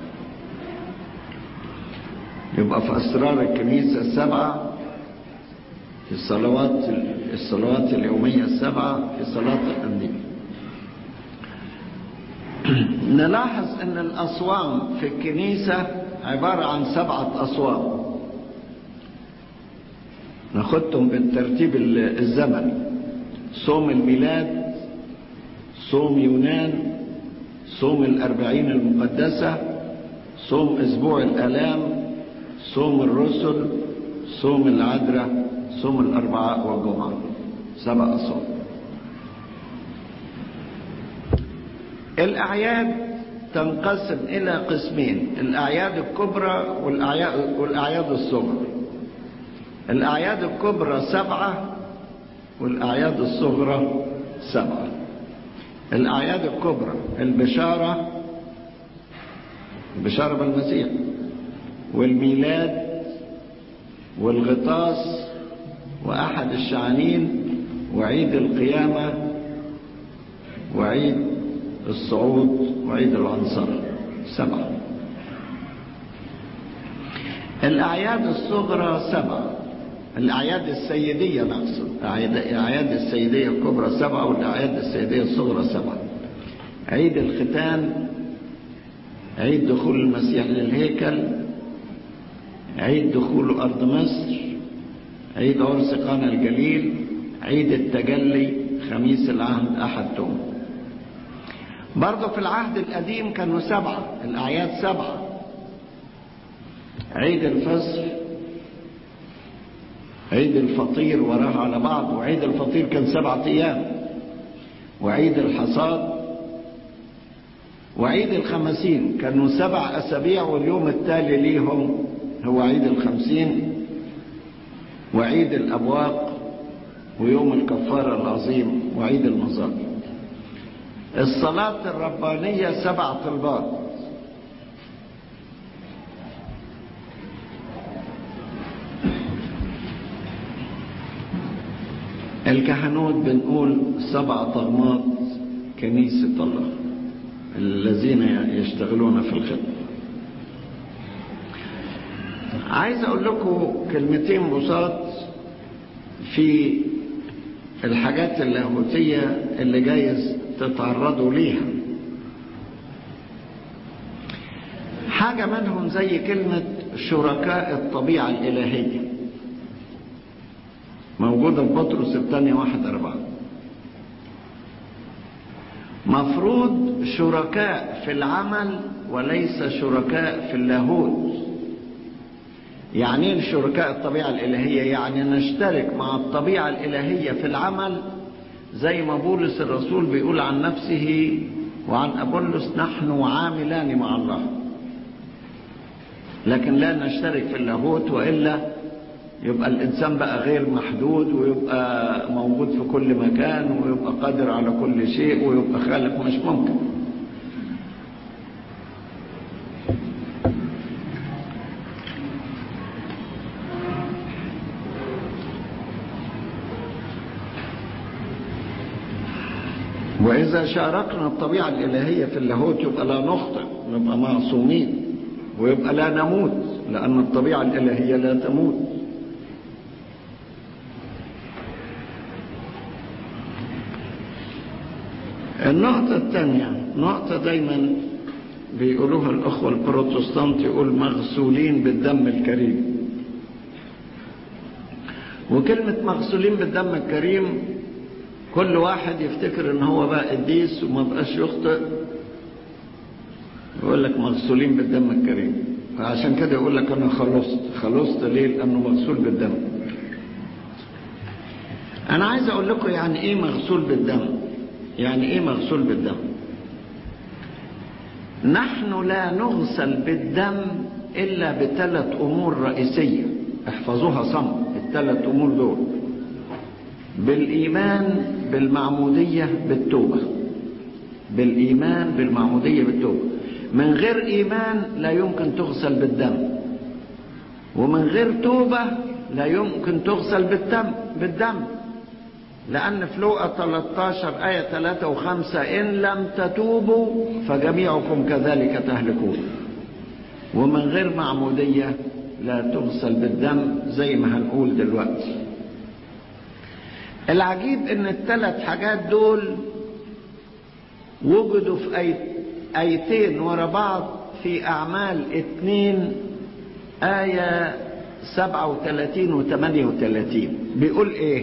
يبقى في أسرار الكنيسة السبعة في الصلوات الصلوات اليومية السبعة في صلاة الأنديل نلاحظ أن الأصوام في الكنيسة عبارة عن سبعة أصوام ناخدهم بالترتيب الزمني صوم الميلاد صوم يونان صوم الأربعين المقدسة صوم أسبوع الآلام صوم الرسل صوم العذراء صوم الأربعاء والجمعة سبع صوم الأعياد تنقسم إلى قسمين الأعياد الكبرى والأعياد, والأعياد الصغرى الأعياد الكبرى سبعة والأعياد الصغرى سبعة الأعياد الكبرى البشارة البشارة بالمسيح والميلاد والغطاس وأحد الشعانين وعيد القيامة وعيد الصعود وعيد العنصرة سبعة الأعياد الصغرى سبعة الأعياد السيدية نقصد الأعياد السيدية الكبرى سبعة والأعياد السيدية الصغرى سبعة عيد الختان عيد دخول المسيح للهيكل عيد دخول أرض مصر عيد عرس قانا الجليل عيد التجلي خميس العهد أحد توم برضه في العهد القديم كانوا سبعة الأعياد سبعة عيد الفصل عيد الفطير وراها على بعض وعيد الفطير كان سبعة أيام وعيد الحصاد وعيد الخمسين كانوا سبع أسابيع واليوم التالي ليهم هو عيد الخمسين وعيد الأبواق ويوم الكفارة العظيم وعيد المظال الصلاة الربانية سبع طلبات الكهنوت بنقول سبع طغمات كنيسة الله الذين يشتغلون في الخدمة عايز اقول لكم كلمتين بساط في الحاجات اللاهوتية اللي جايز تتعرضوا ليها حاجة منهم زي كلمة شركاء الطبيعة الإلهية موجودة في بطرس الثانية واحد أربعة مفروض شركاء في العمل وليس شركاء في اللاهوت يعني ايه شركاء الطبيعة الإلهية يعني نشترك مع الطبيعة الإلهية في العمل زي ما بولس الرسول بيقول عن نفسه وعن أبولس نحن عاملان مع الله لكن لا نشترك في اللاهوت وإلا يبقى الإنسان بقى غير محدود ويبقى موجود في كل مكان ويبقى قادر على كل شيء ويبقى خالق مش ممكن وإذا شاركنا الطبيعة الإلهية في اللاهوت يبقى لا نخطئ نبقى معصومين ويبقى لا نموت لأن الطبيعة الإلهية لا تموت النقطة الثانية نقطة دايما بيقولوها الأخوة البروتستانت يقول مغسولين بالدم الكريم وكلمة مغسولين بالدم الكريم كل واحد يفتكر ان هو بقى قديس وما بقاش يخطئ يقول لك مغسولين بالدم الكريم فعشان كده يقول لك انا خلصت خلصت ليه لانه مغسول بالدم انا عايز اقول لكم يعني ايه مغسول بالدم يعني ايه مغسول بالدم نحن لا نغسل بالدم الا بثلاث امور رئيسيه احفظوها صم الثلاث امور دول بالايمان بالمعموديه بالتوبه بالايمان بالمعموديه بالتوبه من غير ايمان لا يمكن تغسل بالدم ومن غير توبه لا يمكن تغسل بالدم بالدم لأن في لوقا 13 آية 3 و5 إن لم تتوبوا فجميعكم كذلك تهلكون ومن غير معمودية لا تغسل بالدم زي ما هنقول دلوقتي العجيب ان الثلاث حاجات دول وجدوا في أي... آيتين ورا بعض في أعمال اتنين آية 37 و 38 بيقول إيه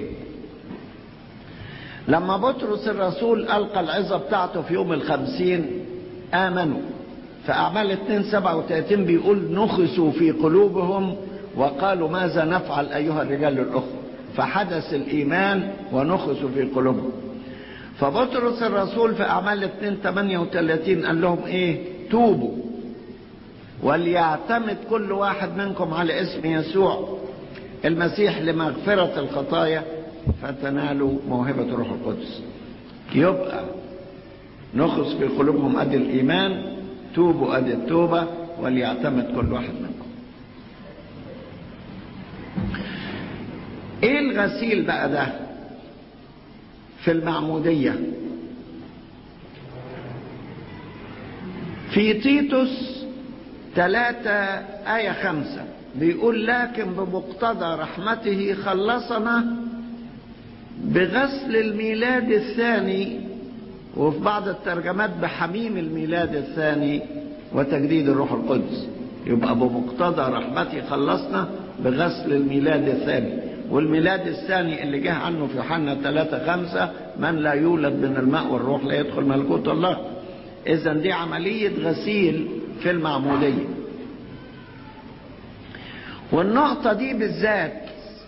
لما بطرس الرسول ألقى العظة بتاعته في يوم الخمسين آمنوا في أعمال 2 37 بيقول نخسوا في قلوبهم وقالوا ماذا نفعل أيها الرجال الأخوة فحدث الإيمان ونخسوا في قلوبهم فبطرس الرسول في أعمال 2 38 قال لهم إيه توبوا وليعتمد كل واحد منكم على اسم يسوع المسيح لمغفرة الخطايا فتنالوا موهبة الروح القدس يبقى نخص في قلوبهم أدي الإيمان توبوا أدي التوبة وليعتمد كل واحد منكم ايه الغسيل بقى ده في المعمودية في تيتوس ثلاثة آية خمسة بيقول لكن بمقتضى رحمته خلصنا بغسل الميلاد الثاني وفي بعض الترجمات بحميم الميلاد الثاني وتجديد الروح القدس يبقى بمقتضى رحمته خلصنا بغسل الميلاد الثاني والميلاد الثاني اللي جه عنه في يوحنا 3 5 من لا يولد من الماء والروح لا يدخل ملكوت الله اذا دي عملية غسيل في المعمودية والنقطة دي بالذات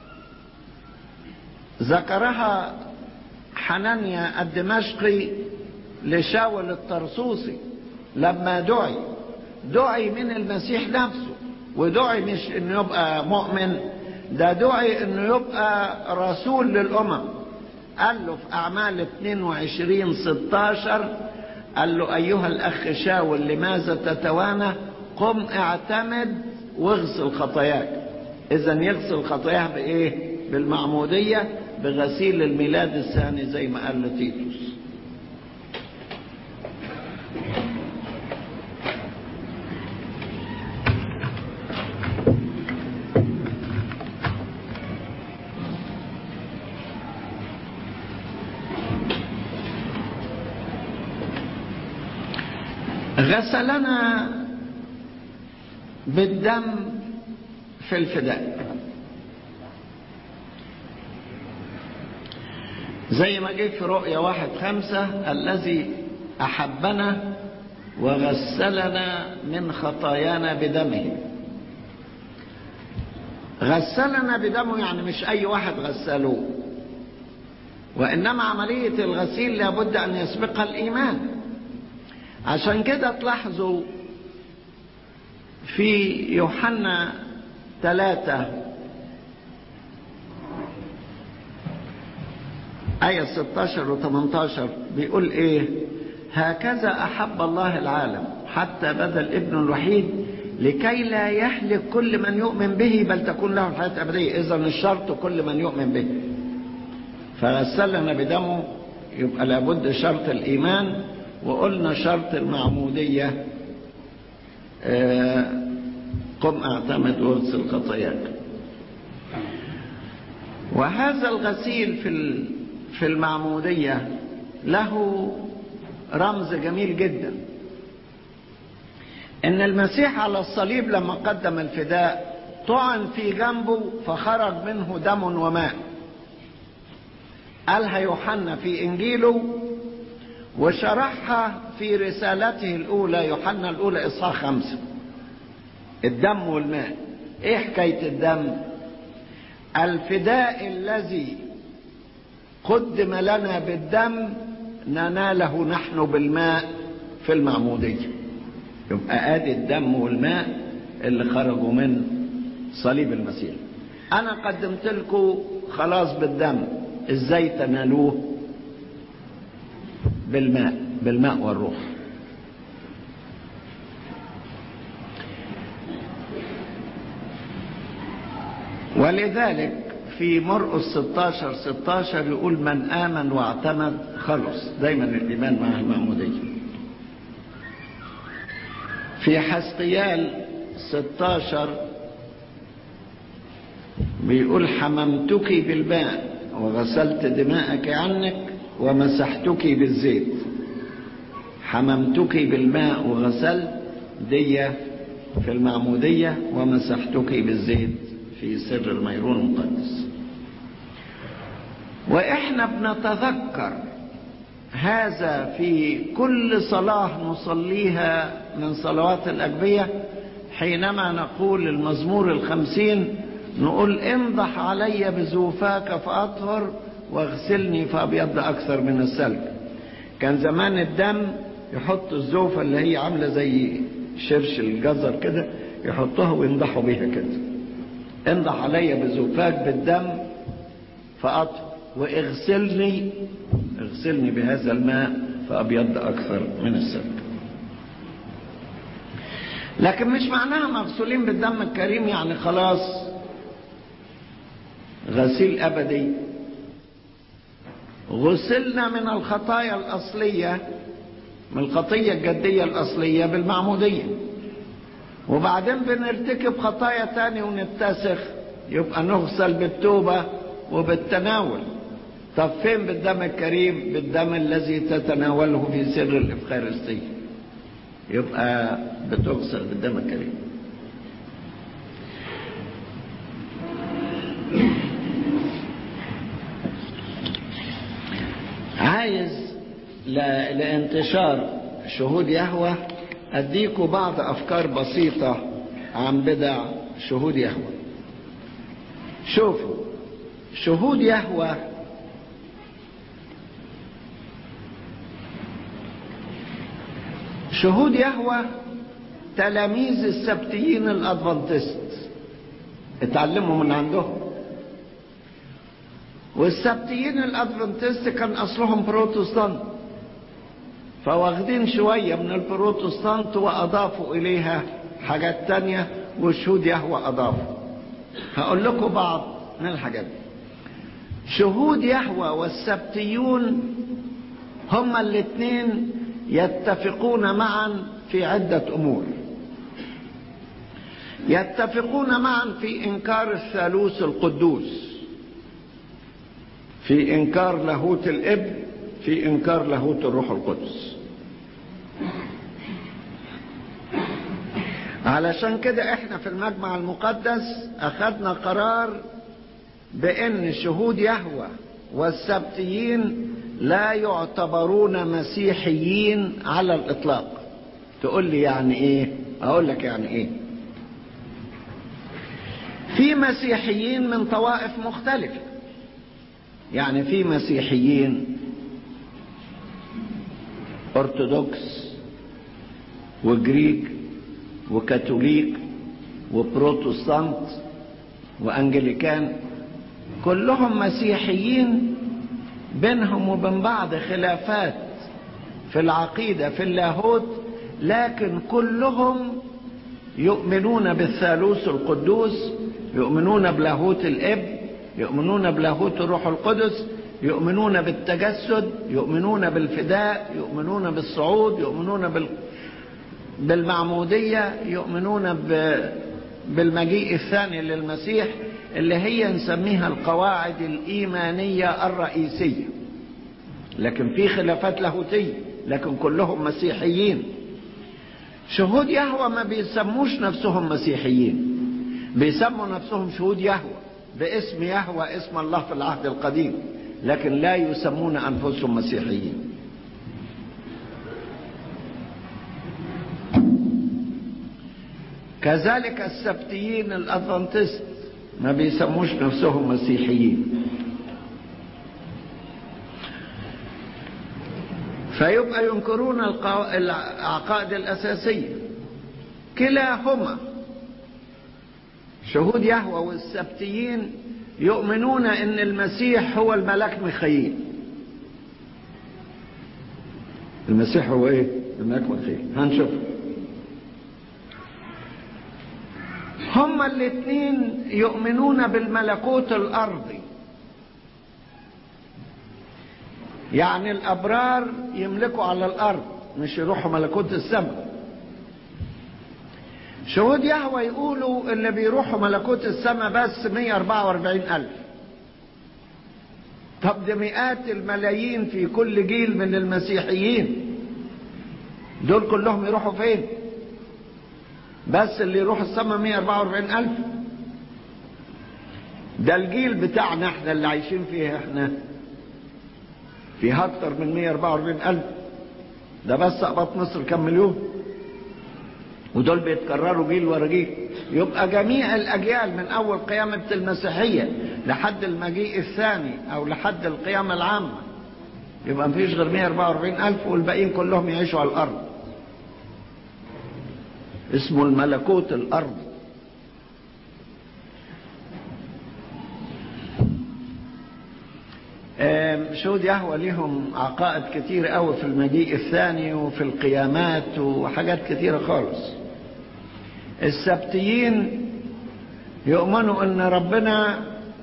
ذكرها حنانيا الدمشقي لشاول الطرسوسي لما دعي دعي من المسيح نفسه ودعي مش انه يبقى مؤمن ده دعي انه يبقى رسول للامم قال له في اعمال 22 16 قال له ايها الاخ شاول لماذا تتوانى قم اعتمد واغسل خطاياك اذا يغسل خطاياه بايه بالمعمودية بغسيل الميلاد الثاني زي ما قال لتيتوس غسلنا بالدم في الفداء زي ما جه في رؤيا واحد خمسة الذي أحبنا وغسلنا من خطايانا بدمه غسلنا بدمه يعني مش أي واحد غسلوه وإنما عملية الغسيل لابد أن يسبقها الإيمان عشان كده تلاحظوا في يوحنا ثلاثة آية 16 و 18 بيقول إيه هكذا أحب الله العالم حتى بذل ابنه الوحيد لكي لا يهلك كل من يؤمن به بل تكون له الحياة الأبدية إذا الشرط كل من يؤمن به فغسلنا بدمه يبقى لابد شرط الإيمان وقلنا شرط المعمودية آه قم اعتمد واغسل خطاياك وهذا الغسيل في في المعمودية له رمز جميل جدا ان المسيح على الصليب لما قدم الفداء طعن في جنبه فخرج منه دم وماء قالها يوحنا في انجيله وشرحها في رسالته الاولى يوحنا الاولى اصحاح خمسه الدم والماء ايه حكايه الدم الفداء الذي قدم لنا بالدم نناله نحن بالماء في المعمودية يبقى ادي الدم والماء اللي خرجوا من صليب المسيح انا قدمت لكم خلاص بالدم ازاي تنالوه بالماء بالماء والروح ولذلك في مرقس 16 16 يقول من آمن واعتمد خلص دايما الإيمان مع المعمودية في حسقيال 16 بيقول حممتك بالماء وغسلت دماءك عنك ومسحتك بالزيت حممتك بالماء وغسلت دي في المعمودية ومسحتك بالزيت في سر الميرون المقدس واحنا بنتذكر هذا في كل صلاة نصليها من صلوات الأجبية حينما نقول المزمور الخمسين نقول انضح علي بزوفاك فأطهر واغسلني فأبيض أكثر من السلك كان زمان الدم يحط الزوفة اللي هي عاملة زي شرش الجزر كده يحطوها وينضحوا بيها كده انضح علي بزوفاك بالدم فأطهر واغسلني اغسلني بهذا الماء فأبيض أكثر من السلك لكن مش معناها مغسولين بالدم الكريم يعني خلاص غسيل أبدي غسلنا من الخطايا الأصلية من الخطية الجدية الأصلية بالمعمودية وبعدين بنرتكب خطايا تاني ونتسخ يبقى نغسل بالتوبة وبالتناول طب فين بالدم الكريم بالدم الذي تتناوله في سر الإفخارستية يبقى بتغسل بالدم الكريم عايز لانتشار شهود يهوه اديكوا بعض افكار بسيطة عن بدع شهود يهوه شوفوا شهود يهوه شهود يهوه تلاميذ السبتيين الادفانتست اتعلموا من عندهم والسبتيين الادفانتست كان اصلهم بروتستانت فواخدين شوية من البروتستانت وأضافوا إليها حاجات تانية وشهود يهوى أضافوا هقول لكم بعض من الحاجات دي شهود يهوى والسبتيون هما الاثنين يتفقون معا في عدة أمور يتفقون معا في إنكار الثالوث القدوس في إنكار لاهوت الإبن في إنكار لاهوت الروح القدس علشان كده احنا في المجمع المقدس اخذنا قرار بان شهود يهوى والسبتيين لا يعتبرون مسيحيين على الاطلاق تقول لي يعني ايه اقول لك يعني ايه في مسيحيين من طوائف مختلفة يعني في مسيحيين ارثوذكس وجريك وكاثوليك وبروتستانت وانجليكان كلهم مسيحيين بينهم وبين بعض خلافات في العقيدة في اللاهوت لكن كلهم يؤمنون بالثالوث القدوس يؤمنون بلاهوت الاب يؤمنون بلاهوت الروح القدس يؤمنون بالتجسد يؤمنون بالفداء يؤمنون بالصعود يؤمنون بال... بالمعمودية يؤمنون ب... بالمجيء الثاني للمسيح اللي هي نسميها القواعد الإيمانية الرئيسية لكن في خلافات لاهوتية لكن كلهم مسيحيين شهود يهوى ما بيسموش نفسهم مسيحيين بيسموا نفسهم شهود يهوى باسم يهوى اسم الله في العهد القديم لكن لا يسمون انفسهم مسيحيين كذلك السبتيين الادفانتست ما بيسموش نفسهم مسيحيين فيبقى ينكرون العقائد الأساسية كلاهما شهود يهوى والسبتيين يؤمنون ان المسيح هو الملاك ميخائيل المسيح هو ايه الملاك ميخائيل هنشوف هما الاثنين يؤمنون بالملكوت الارضي يعني الابرار يملكوا على الارض مش يروحوا ملكوت السماء شهود يهوى يقولوا اللي بيروحوا ملكوت السماء بس 144 ألف طب ده مئات الملايين في كل جيل من المسيحيين دول كلهم يروحوا فين بس اللي يروح السماء 144 ألف ده الجيل بتاعنا احنا اللي عايشين فيه احنا فيها اكتر من 144 ألف ده بس أقباط مصر كم مليون ودول بيتكرروا جيل ورا جيل يبقى جميع الأجيال من أول قيامة المسيحية لحد المجيء الثاني أو لحد القيامة العامة يبقى مفيش غير 144 ألف والباقيين كلهم يعيشوا على الأرض اسمه الملكوت الأرضي شهود يهوى ليهم عقائد كتير قوي في المجيء الثاني وفي القيامات وحاجات كتيرة خالص السبتيين يؤمنوا ان ربنا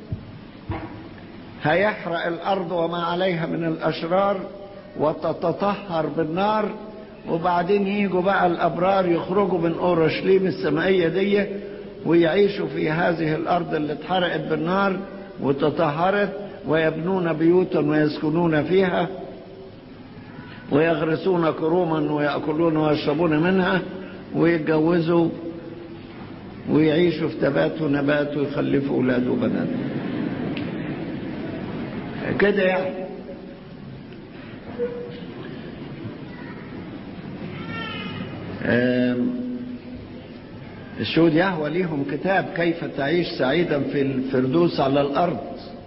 هيحرق الارض وما عليها من الاشرار وتتطهر بالنار وبعدين يجوا بقى الابرار يخرجوا من اورشليم السمائية دي ويعيشوا في هذه الارض اللي اتحرقت بالنار وتطهرت ويبنون بيوتا ويسكنون فيها ويغرسون كروما ويأكلون ويشربون منها ويتجوزوا ويعيشوا في تبات ونبات ويخلفوا أولاد وبنات كده يعني الشهود يهوى ليهم كتاب كيف تعيش سعيدا في الفردوس على الأرض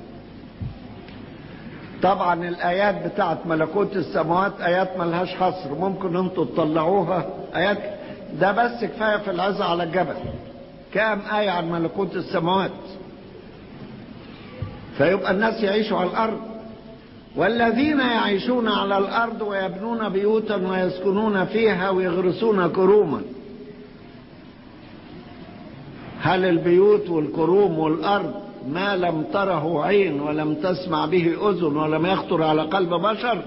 طبعا الآيات بتاعت ملكوت السماوات آيات ملهاش حصر ممكن انتوا تطلعوها آيات ده بس كفاية في العزة على الجبل كام آية عن ملكوت السماوات فيبقى الناس يعيشوا على الأرض والذين يعيشون على الأرض ويبنون بيوتا ويسكنون فيها ويغرسون كروما هل البيوت والكروم والأرض ما لم تره عين ولم تسمع به أذن ولم يخطر على قلب بشر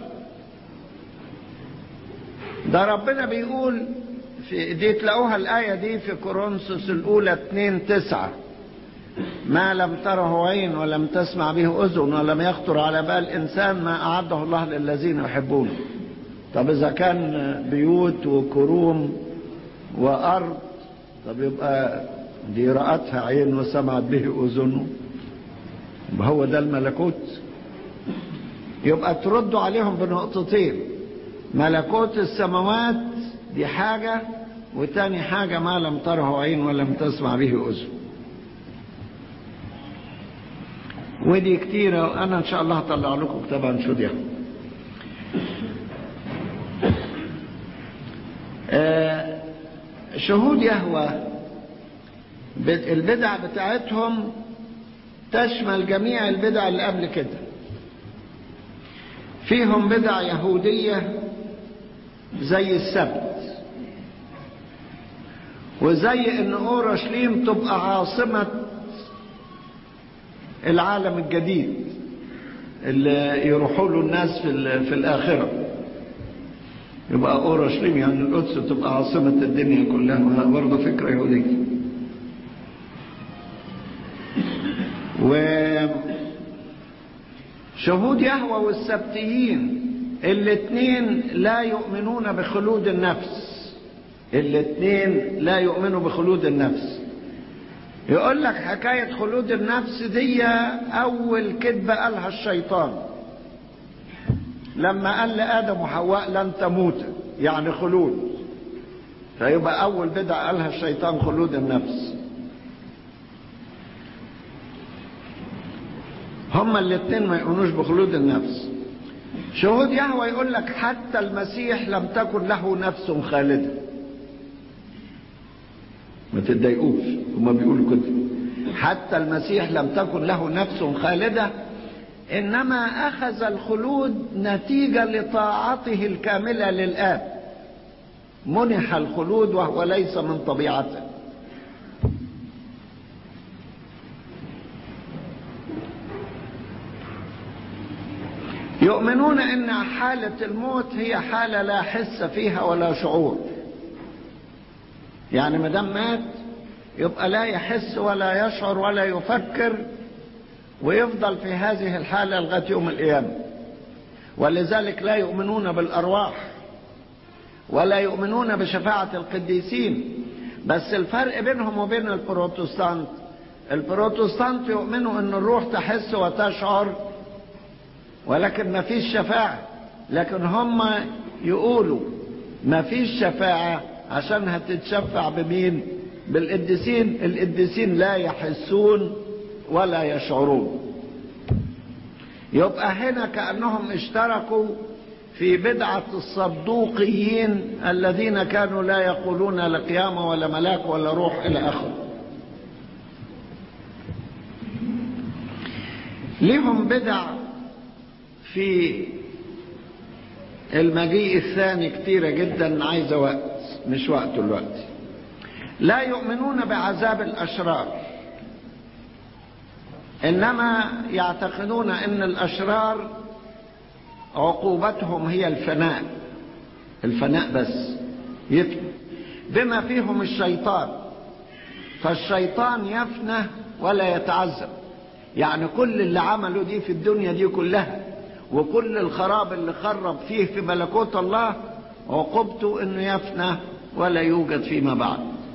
ده ربنا بيقول في دي تلاقوها الآية دي في كورنثوس الأولى 2 9 ما لم تره عين ولم تسمع به أذن ولم يخطر على بال إنسان ما أعده الله للذين يحبونه طب إذا كان بيوت وكروم وأرض طب يبقى دي رأتها عين وسمعت به أذن هو ده الملكوت يبقى تردوا عليهم بنقطتين ملكوت السماوات دي حاجة وتاني حاجة ما لم تره عين ولم تسمع به أذن ودي كتيرة وأنا إن شاء الله هطلع لكم كتاب عن شديها آه شهود يهوى البدع بتاعتهم تشمل جميع البدع اللي قبل كده فيهم بدع يهودية زي السبت وزي ان اورشليم تبقى عاصمة العالم الجديد اللي يروحوا له الناس في, في الآخرة يبقى اورشليم يعني القدس تبقى عاصمة الدنيا كلها برضه فكرة يهودية و شهود يهوى والسبتيين الاثنين لا يؤمنون بخلود النفس الاثنين لا يؤمنوا بخلود النفس يقول لك حكاية خلود النفس دي أول كذبة قالها الشيطان لما قال لآدم وحواء لن تموت يعني خلود فيبقى أول بدعة قالها الشيطان خلود النفس هما الاثنين ما يؤمنوش بخلود النفس شهود يهوى يقول لك حتى المسيح لم تكن له نفس خالدة ما تتضايقوش هما بيقولوا كده حتى المسيح لم تكن له نفس خالدة إنما أخذ الخلود نتيجة لطاعته الكاملة للآب منح الخلود وهو ليس من طبيعته يؤمنون ان حالة الموت هي حالة لا حس فيها ولا شعور يعني ما دام مات يبقى لا يحس ولا يشعر ولا يفكر ويفضل في هذه الحالة لغاية يوم القيامة ولذلك لا يؤمنون بالأرواح ولا يؤمنون بشفاعة القديسين بس الفرق بينهم وبين البروتستانت البروتستانت يؤمنوا ان الروح تحس وتشعر ولكن ما فيش شفاعة لكن هم يقولوا ما فيش شفاعة عشان هتتشفع بمين بالقديسين القديسين لا يحسون ولا يشعرون يبقى هنا كأنهم اشتركوا في بدعة الصدوقيين الذين كانوا لا يقولون لا قيامة ولا ملاك ولا روح إلى آخره لهم بدع في المجيء الثاني كتيرة جدا عايزة وقت مش وقت الوقت لا يؤمنون بعذاب الأشرار إنما يعتقدون أن الأشرار عقوبتهم هي الفناء الفناء بس يفنى بما فيهم الشيطان فالشيطان يفنى ولا يتعذب يعني كل اللي عمله دي في الدنيا دي كلها وكل الخراب اللي خرب فيه في ملكوت الله عقوبته انه يفنى ولا يوجد فيما بعد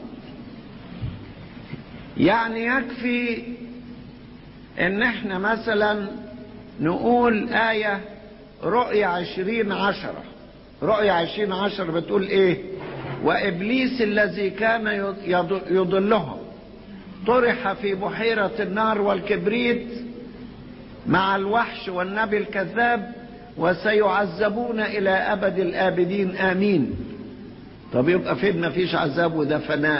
يعني يكفي ان احنا مثلا نقول آية رؤية عشرين عشرة رؤية عشرين عشرة بتقول ايه وابليس الذي كان يضلهم طرح في بحيرة النار والكبريت مع الوحش والنبي الكذاب وسيعذبون الى ابد الابدين امين طب يبقى فين ما فيش عذاب وده فناء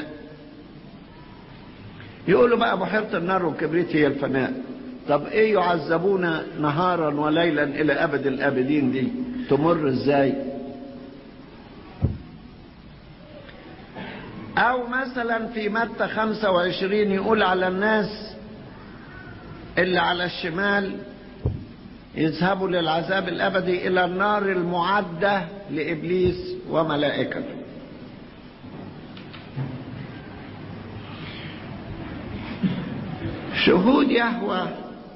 يقولوا بقى بحيرة النار والكبريت هي الفناء طب ايه يعذبون نهارا وليلا الى ابد الابدين دي تمر ازاي او مثلا في متى 25 يقول على الناس اللي على الشمال يذهبوا للعذاب الابدي الى النار المعده لابليس وملائكته شهود يهوى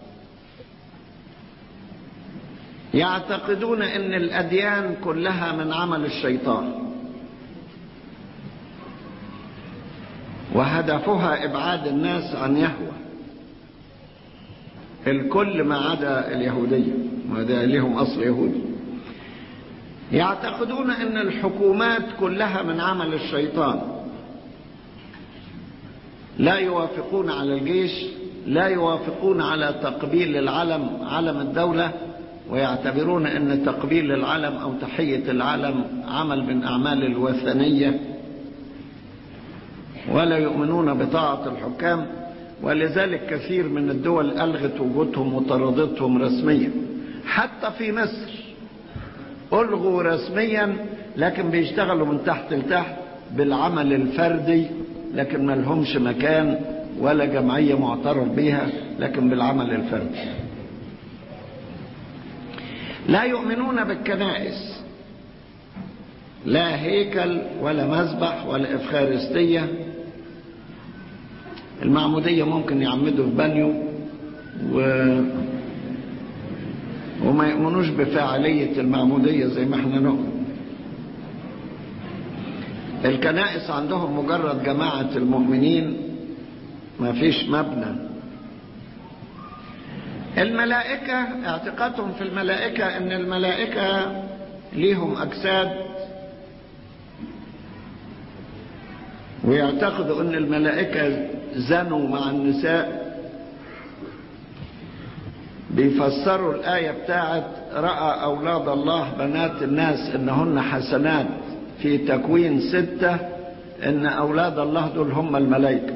يعتقدون ان الاديان كلها من عمل الشيطان وهدفها إبعاد الناس عن يهوه الكل ما عدا اليهودية وهذا لهم أصل يهودي يعتقدون أن الحكومات كلها من عمل الشيطان لا يوافقون على الجيش لا يوافقون على تقبيل العلم علم الدولة ويعتبرون أن تقبيل العلم أو تحية العلم عمل من أعمال الوثنية ولا يؤمنون بطاعة الحكام ولذلك كثير من الدول ألغت وجودهم وطردتهم رسميا حتى في مصر ألغوا رسميا لكن بيشتغلوا من تحت لتحت بالعمل الفردي لكن ما لهمش مكان ولا جمعية معترف بها لكن بالعمل الفردي لا يؤمنون بالكنائس لا هيكل ولا مذبح ولا إفخارستية المعمودية ممكن يعمدوا في بانيو و... وما يؤمنوش بفاعلية المعمودية زي ما احنا نؤمن الكنائس عندهم مجرد جماعة المؤمنين ما فيش مبنى الملائكة اعتقادهم في الملائكة ان الملائكة ليهم اجساد ويعتقدوا ان الملائكة زنوا مع النساء بيفسروا الآية بتاعت رأى أولاد الله بنات الناس إنهن حسنات في تكوين ستة إن أولاد الله دول هم الملائكة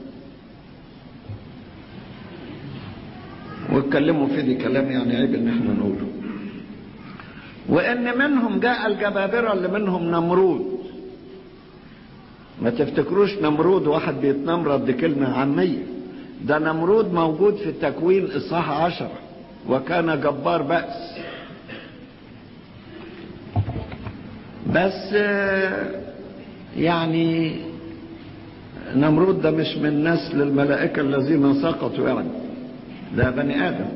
واتكلموا في دي كلام يعني عيب إن احنا نقوله وإن منهم جاء الجبابرة اللي منهم نمرود ما تفتكروش نمرود واحد بيتنمرض دي كلمة عامية ده نمرود موجود في التكوين إصحاح عشرة وكان جبار بأس بس يعني نمرود ده مش من نسل الملائكة الذين سقطوا يعني ده بني آدم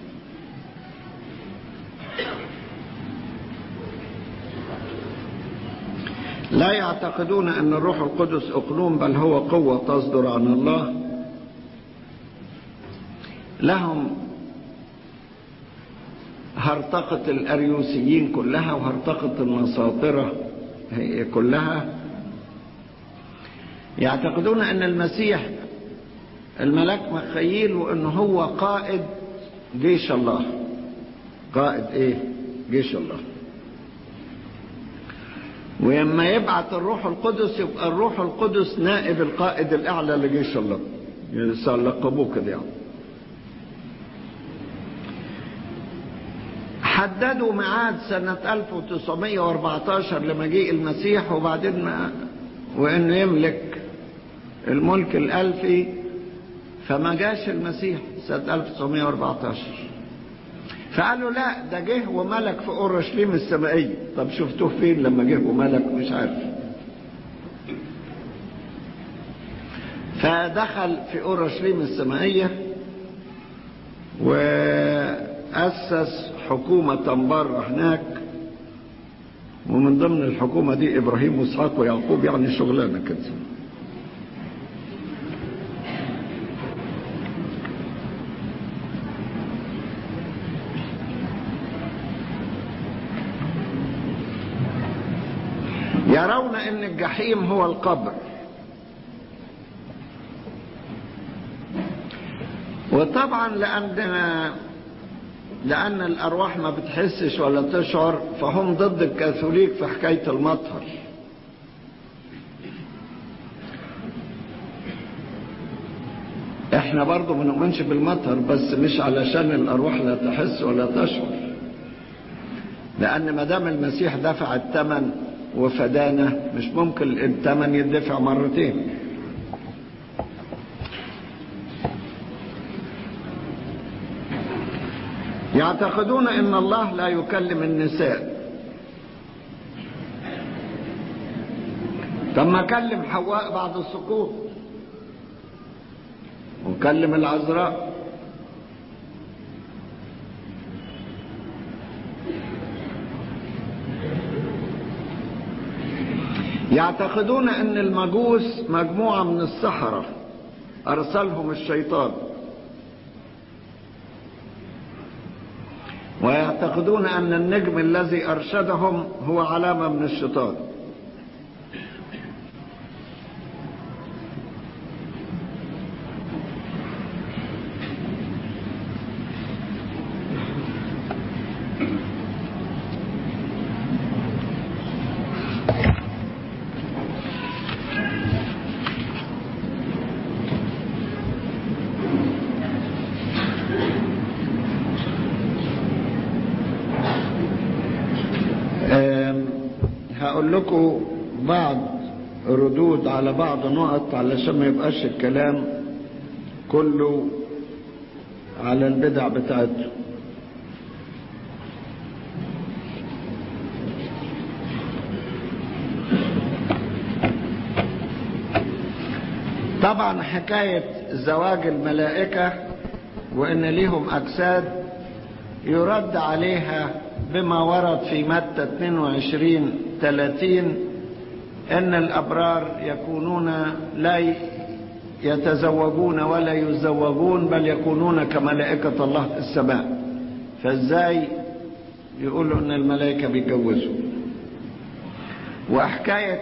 لا يعتقدون أن الروح القدس أقلوم بل هو قوة تصدر عن الله لهم هرطقة الأريوسيين كلها وهرطقة النساطرة هي كلها يعتقدون أن المسيح الملاك مخيل وأنه هو قائد جيش الله قائد إيه جيش الله ولما يبعث الروح القدس يبقى الروح القدس نائب القائد الأعلى لجيش الله لقبوه كده يعني حددوا ميعاد سنة 1914 لمجيء المسيح وبعدين ما وانه يملك الملك الألفي فما جاش المسيح سنة 1914 فقالوا لا ده جه وملك في اورشليم السمائية طب شفتوه فين لما جه وملك مش عارف فدخل في اورشليم السمائية وأسس حكومة بره هناك ومن ضمن الحكومة دي إبراهيم وإسحاق ويعقوب يعني شغلانة كده يرون ان الجحيم هو القبر وطبعا لأن لأن الأرواح ما بتحسش ولا تشعر فهم ضد الكاثوليك في حكاية المطهر احنا برضو ما نؤمنش بالمطهر بس مش علشان الأرواح لا تحس ولا تشعر لأن ما دام المسيح دفع الثمن وفدانا مش ممكن الثمن يدفع مرتين يعتقدون ان الله لا يكلم النساء طب ما كلم حواء بعد السقوط وكلم العذراء يعتقدون ان المجوس مجموعة من السحرة ارسلهم الشيطان ويعتقدون ان النجم الذي ارشدهم هو علامة من الشيطان هقول لكم بعض ردود على بعض نقط علشان ما يبقاش الكلام كله على البدع بتاعته طبعا حكاية زواج الملائكة وان ليهم اجساد يرد عليها بما ورد في متى 22 30 ان الابرار يكونون لا يتزوجون ولا يزوجون بل يكونون كملائكة الله في السماء فازاي يقولوا ان الملائكة بيتجوزوا وحكاية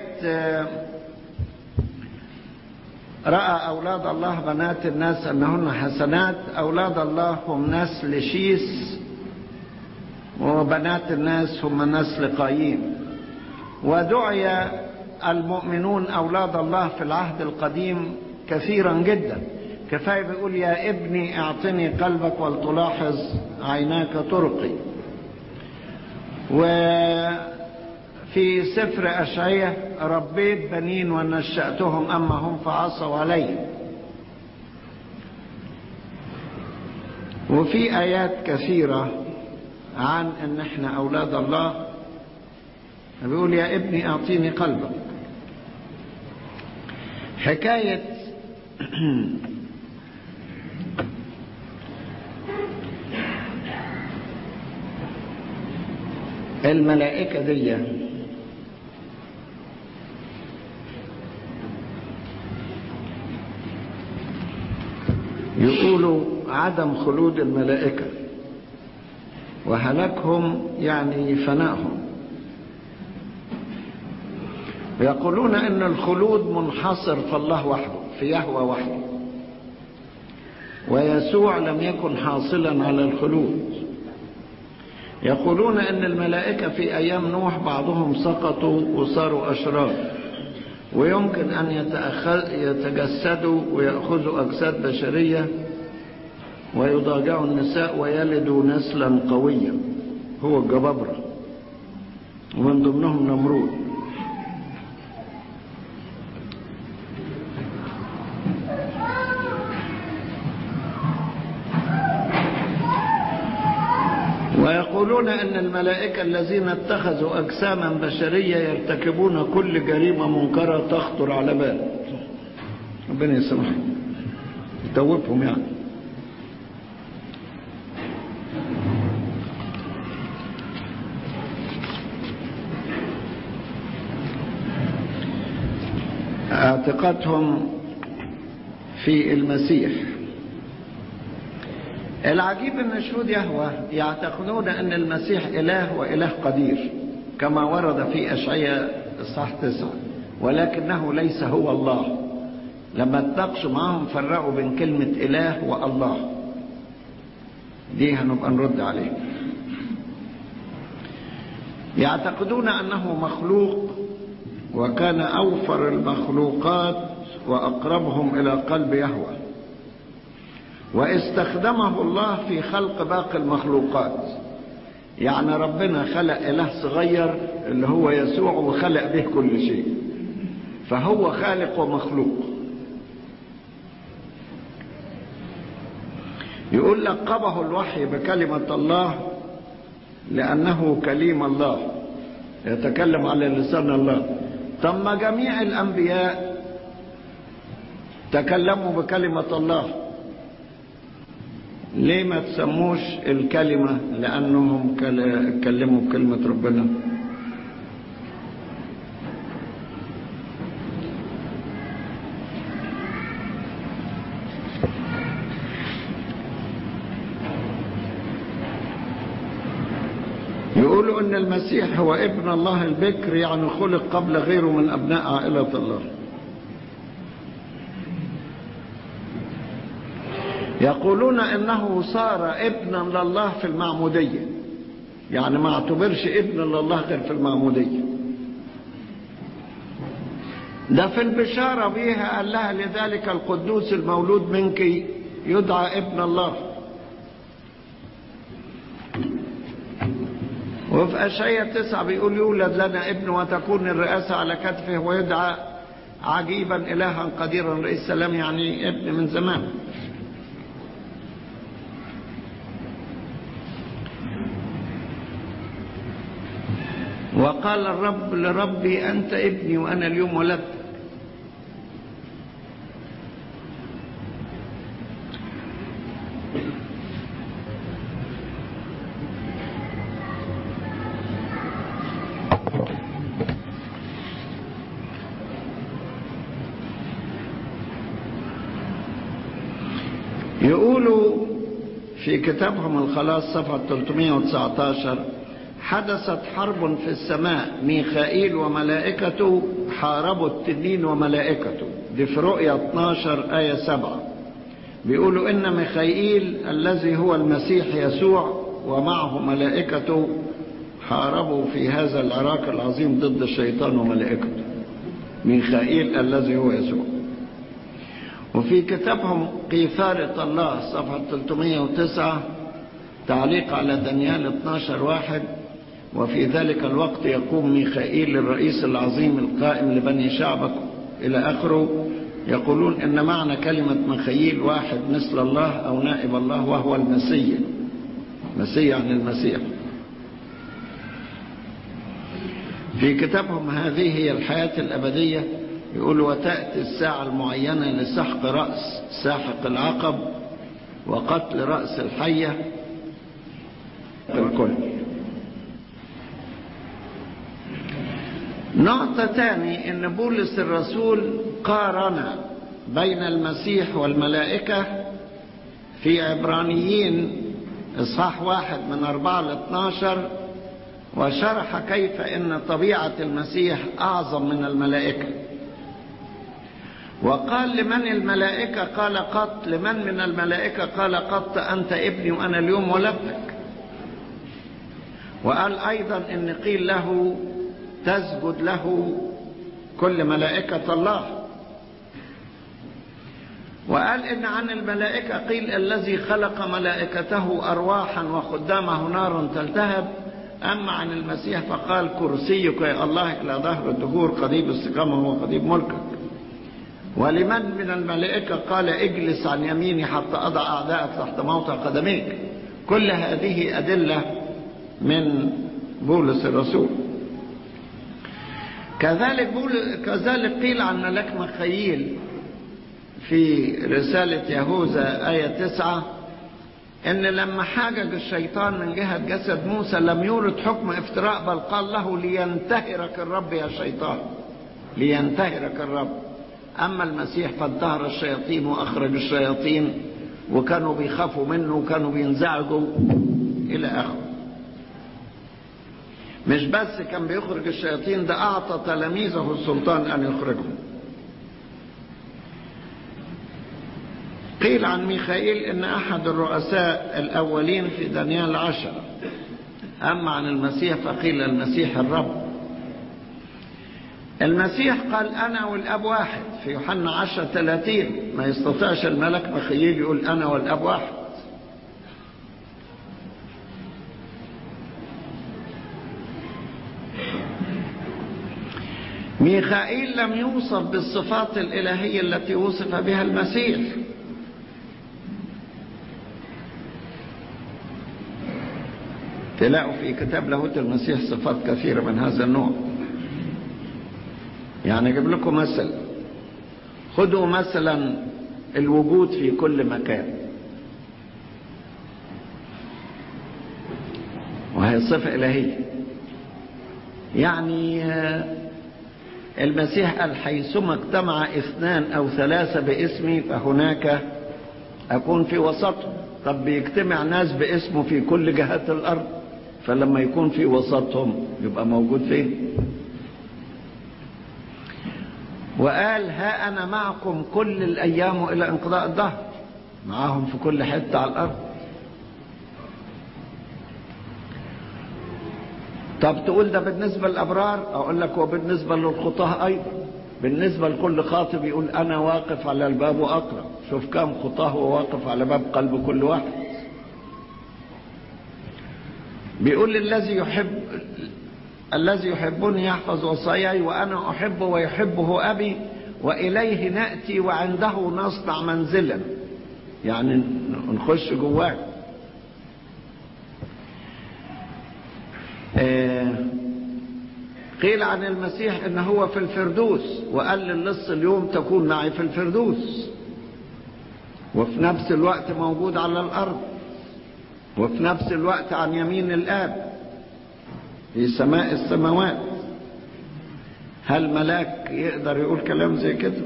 رأى أولاد الله بنات الناس أنهن حسنات أولاد الله هم نسل شيس وبنات الناس هم نسل قايين ودعي المؤمنون أولاد الله في العهد القديم كثيرا جدا كفاية بيقول يا ابني اعطني قلبك ولتلاحظ عيناك طرقي وفي سفر أشعية ربيت بنين ونشأتهم أما هم فعصوا علي وفي آيات كثيرة عن ان احنا اولاد الله بيقول يا ابني اعطيني قلبك حكاية الملائكة دي يقولوا عدم خلود الملائكة وهلاكهم يعني فنائهم ويقولون ان الخلود منحصر في الله وحده في يهوى وحده ويسوع لم يكن حاصلا على الخلود يقولون ان الملائكة في ايام نوح بعضهم سقطوا وصاروا اشرار ويمكن ان يتجسدوا ويأخذوا اجساد بشرية ويضاجعوا النساء ويلدوا نسلا قويا هو الجبابرة ومن ضمنهم نمرود ويقولون ان الملائكة الذين اتخذوا اجساما بشرية يرتكبون كل جريمة منكرة تخطر على بال ربنا يسامحهم يتوبهم يعني اعتقادهم في المسيح العجيب ان شهود يهوى يعتقدون ان المسيح اله واله قدير كما ورد في اشعياء اصحاح تسعة ولكنه ليس هو الله لما اتناقشوا معاهم فرقوا بين كلمة اله والله دي هنبقى نرد عليه يعتقدون انه مخلوق وكان اوفر المخلوقات واقربهم الى قلب يهوه واستخدمه الله في خلق باقي المخلوقات يعني ربنا خلق اله صغير اللي هو يسوع وخلق به كل شيء فهو خالق ومخلوق يقول لقبه الوحي بكلمة الله لأنه كليم الله يتكلم على لسان الله طب ما جميع الأنبياء تكلموا بكلمة الله ليه ما تسموش الكلمة لأنهم اتكلموا بكلمة ربنا يقولوا ان المسيح هو ابن الله البكر يعني خلق قبل غيره من ابناء عائلة الله يقولون انه صار ابنا لله في المعمودية يعني ما اعتبرش ابن لله غير في المعمودية ده في البشارة بيها قال لها لذلك القدوس المولود منك يدعى ابن الله وفي أشعية تسعة بيقول يولد لنا ابن وتكون الرئاسة على كتفه ويدعى عجيبا إلها قديرا رئيس السلام يعني ابن من زمان وقال الرب لربي أنت ابني وأنا اليوم ولدت يقولوا في كتابهم الخلاص صفحة 319 حدثت حرب في السماء ميخائيل وملائكته حاربوا التنين وملائكته دي في رؤيا 12 آية 7 بيقولوا إن ميخائيل الذي هو المسيح يسوع ومعه ملائكته حاربوا في هذا العراك العظيم ضد الشيطان وملائكته ميخائيل الذي هو يسوع وفي كتابهم قيثارة الله صفحة 309 تعليق على دانيال 12 واحد وفي ذلك الوقت يقوم ميخائيل الرئيس العظيم القائم لبني شعبك إلى آخره يقولون إن معنى كلمة مخيل واحد مثل الله أو نائب الله وهو المسيح مسيح عن المسيح في كتابهم هذه هي الحياة الأبدية يقول وتأتي الساعة المعينة لسحق رأس ساحق العقب وقتل رأس الحية الكل نقطة تاني ان بولس الرسول قارن بين المسيح والملائكة في عبرانيين اصحاح واحد من اربعة لاثناشر وشرح كيف ان طبيعة المسيح اعظم من الملائكة وقال لمن الملائكة قال قط لمن من الملائكة قال قط أنت ابني وأنا اليوم ولدتك وقال أيضا إن قيل له تسجد له كل ملائكة الله وقال إن عن الملائكة قيل الذي خلق ملائكته أرواحا وخدامه نار تلتهب أما عن المسيح فقال كرسيك يا الله إلى ظهر الدهور قريب استقامة وقريب ملكك ولمن من الملائكة قال اجلس عن يميني حتى أضع أعدائك تحت موطئ قدميك كل هذه أدلة من بولس الرسول كذلك, بول... كذلك قيل عن ملك مخيل في رسالة يهوذا آية تسعة إن لما حاجج الشيطان من جهة جسد موسى لم يورد حكم افتراء بل قال له لينتهرك الرب يا شيطان لينتهرك الرب أما المسيح فانتهر الشياطين وأخرج الشياطين وكانوا بيخافوا منه وكانوا بينزعجوا إلى آخره مش بس كان بيخرج الشياطين ده أعطى تلاميذه السلطان أن يخرجهم قيل عن ميخائيل إن أحد الرؤساء الأولين في دانيال عشر أما عن المسيح فقيل المسيح الرب المسيح قال أنا والأب واحد في يوحنا عشر ثلاثين ما يستطيعش الملك مخيل يقول أنا والأب واحد ميخائيل لم يوصف بالصفات الإلهية التي وصف بها المسيح تلاقوا في كتاب لاهوت المسيح صفات كثيرة من هذا النوع يعني اجيب لكم مثل خذوا مثلا الوجود في كل مكان وهي صفة إلهية يعني المسيح قال حيثما اجتمع اثنان أو ثلاثة باسمي فهناك أكون في وسطهم طب بيجتمع ناس باسمه في كل جهات الأرض فلما يكون في وسطهم يبقى موجود فين وقال ها أنا معكم كل الأيام إلى انقضاء الدهر معاهم في كل حتة على الأرض طب تقول ده بالنسبة للأبرار أقول لك وبالنسبة للخطاه أيضا بالنسبة لكل خاطب يقول أنا واقف على الباب وأقرأ شوف كم خطاه وواقف على باب قلب كل واحد بيقول الذي يحب الذي يحبني يحفظ وصاياي وأنا أحبه ويحبه أبي وإليه نأتي وعنده نصنع منزلا يعني نخش جواه آه قيل عن المسيح ان هو في الفردوس وقال للص اليوم تكون معي في الفردوس وفي نفس الوقت موجود على الارض وفي نفس الوقت عن يمين الاب في سماء السماوات هل ملاك يقدر يقول كلام زي كده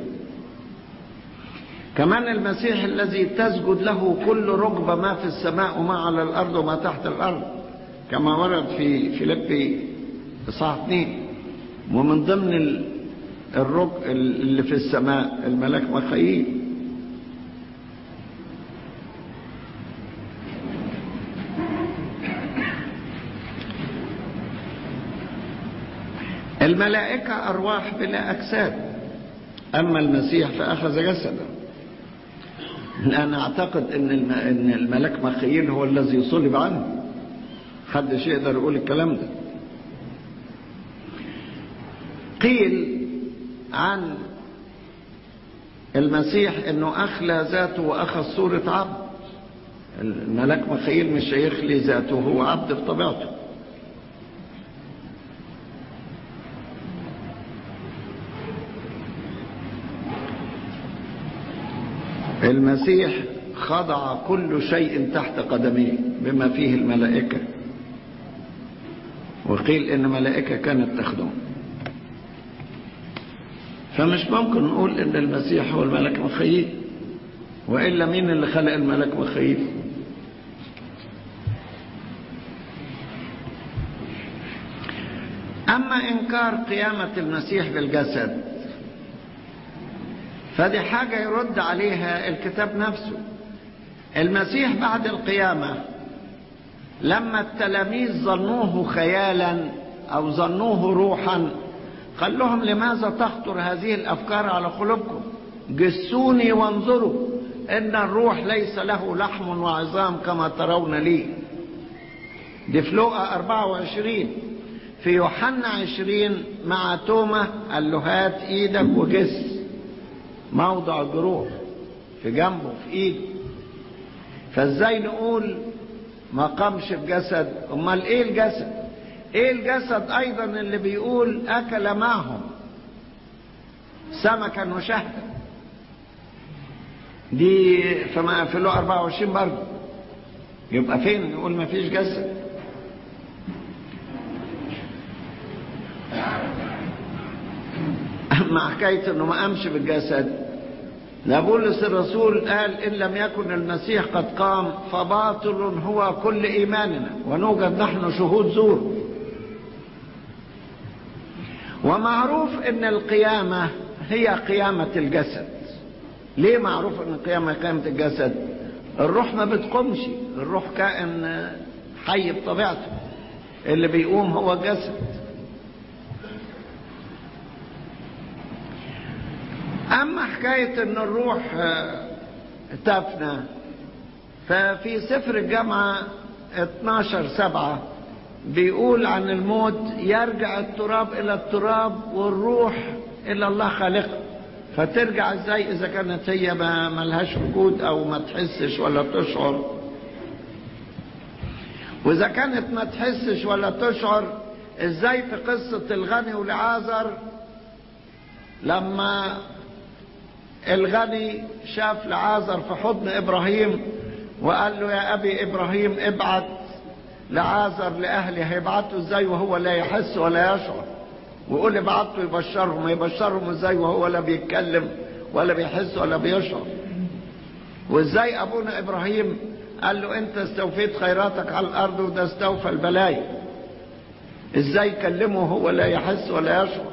كمان المسيح الذي تسجد له كل ركبة ما في السماء وما على الأرض وما تحت الأرض كما ورد في فيليبي إصحاح 2 ومن ضمن الرك اللي في السماء الملاك مخيل الملائكة أرواح بلا أجساد أما المسيح فأخذ جسدا أنا أعتقد أن إن الملك مخيل هو الذي صلب عنه حدش يقدر يقول الكلام ده قيل عن المسيح انه اخلى ذاته واخذ صورة عبد الملك مخيل مش هيخلي ذاته هو عبد بطبيعته المسيح خضع كل شيء تحت قدميه بما فيه الملائكة وقيل ان ملائكة كانت تخدمه فمش ممكن نقول ان المسيح هو الملك مخيل والا مين اللي خلق الملك مخيل اما انكار قيامة المسيح بالجسد فدي حاجة يرد عليها الكتاب نفسه المسيح بعد القيامة لما التلاميذ ظنوه خيالا او ظنوه روحا قال لهم لماذا تخطر هذه الافكار على قلوبكم جسوني وانظروا ان الروح ليس له لحم وعظام كما ترون لي دي في لوقا 24 في يوحنا 20 مع توما قال له هات ايدك وجس موضع الجروح في جنبه في ايده فازاي نقول ما قامش بجسد امال ايه الجسد ايه الجسد ايضا اللي بيقول اكل معهم سمكا وشهدا دي فما في له 24 برضه يبقى فين يقول ما فيش جسد اما حكايه انه ما قامش بالجسد لا بولس الرسول قال ان لم يكن المسيح قد قام فباطل هو كل ايماننا ونوجد نحن شهود زور ومعروف ان القيامة هي قيامة الجسد ليه معروف ان القيامة قيامة الجسد الروح ما بتقومش الروح كائن حي بطبيعته اللي بيقوم هو الجسد اما حكاية ان الروح تفنى ففي سفر الجامعة 12 سبعة بيقول عن الموت يرجع التراب الى التراب والروح الى الله خالقه فترجع ازاي اذا كانت هي ما ملهاش وجود او ما تحسش ولا تشعر واذا كانت ما تحسش ولا تشعر ازاي في قصة الغني والعازر لما الغني شاف لعازر في حضن ابراهيم وقال له يا ابي ابراهيم ابعت لعازر لاهلي هيبعته ازاي وهو لا يحس ولا يشعر ويقول لي بعته يبشرهم يبشرهم ازاي وهو لا بيتكلم ولا بيحس ولا بيشعر وازاي ابونا ابراهيم قال له انت استوفيت خيراتك على الارض وده استوفى البلايا ازاي يكلمه هو لا يحس ولا يشعر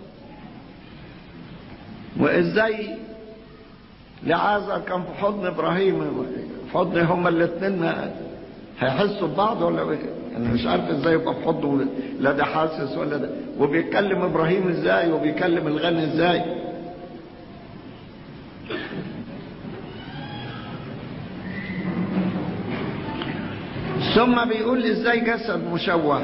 وازاي لعازر كان في حضن ابراهيم في حضن هما الاثنين هيحسوا ببعض ولا ايه انا مش عارف ازاي يبقى في حضنه لا ده حاسس ولا ده وبيتكلم ابراهيم ازاي وبيكلم الغني ازاي ثم بيقول ازاي جسد مشوه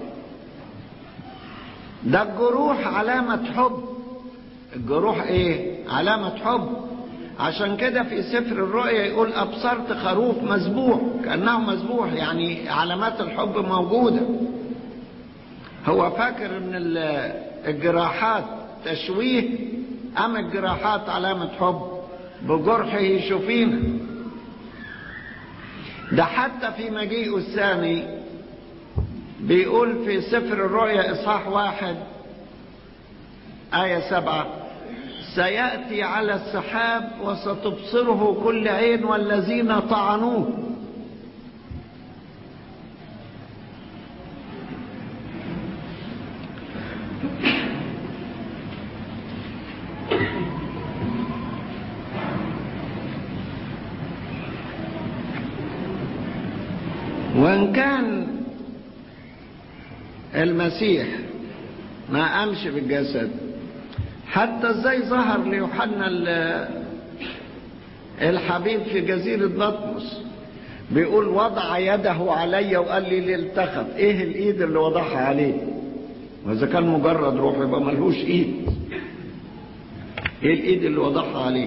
ده الجروح علامة حب الجروح ايه علامة حب عشان كده في سفر الرؤيا يقول ابصرت خروف مذبوح كانه مذبوح يعني علامات الحب موجوده هو فاكر ان الجراحات تشويه ام الجراحات علامه حب بجرحه يشوفينا ده حتى في مجيئه الثاني بيقول في سفر الرؤيا اصحاح واحد آية سبعة سيأتي على السحاب وستبصره كل عين والذين طعنوه وإن كان المسيح ما قامش بالجسد حتى ازاي ظهر ليوحنا الحبيب في جزيرة بطمس بيقول وضع يده علي وقال لي لالتخف ايه الايد اللي وضعها عليه واذا كان مجرد روح يبقى ملهوش ايد ايه الايد اللي وضعها عليه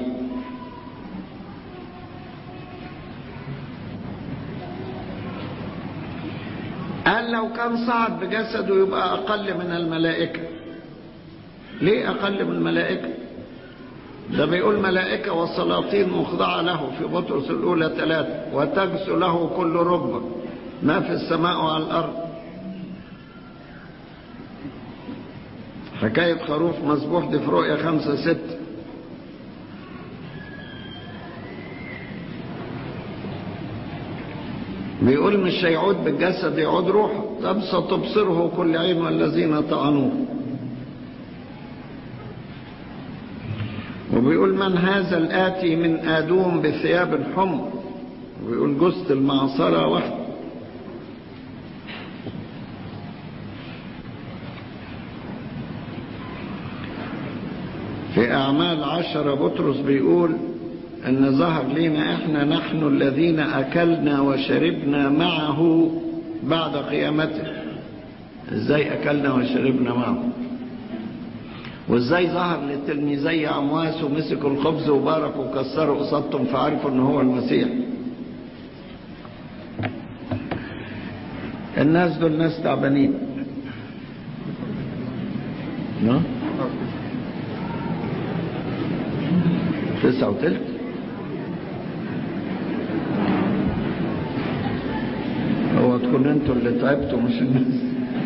قال لو كان صعد بجسده يبقى اقل من الملائكه ليه أقل من الملائكة ده بيقول ملائكة والسلاطين مخضعة له في بطرس الأولى ثلاثة وتجسو له كل ركبة ما في السماء وعلى الأرض حكاية خروف مذبوح دي في رؤية خمسة ستة بيقول مش هيعود بالجسد يعود روحه طب ستبصره كل عين والذين طعنوه وبيقول من هذا الآتي من آدوم بثياب حمر وبيقول جثة المعصرة واحدة في أعمال عشرة بطرس بيقول أن ظهر لنا إحنا نحن الذين أكلنا وشربنا معه بعد قيامته إزاي أكلنا وشربنا معه وازاي ظهر للتلميذي عمواس ومسكوا الخبز وباركوا وكسروا قصادهم فعرفوا ان هو المسيح الناس دول ناس تعبانين نعم تسعة وتلت هو تكون انتوا اللي تعبتوا مش الناس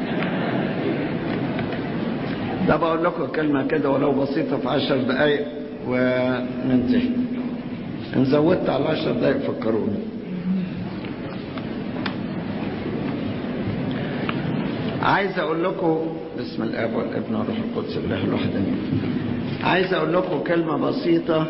ده بقول لكم كلمة كده ولو بسيطة في عشر دقايق وننتهي ان زودت على عشر دقايق فكروني عايز اقول لكم بسم الاب والابن والروح القدس الله الواحد عايز اقول لكم كلمة بسيطة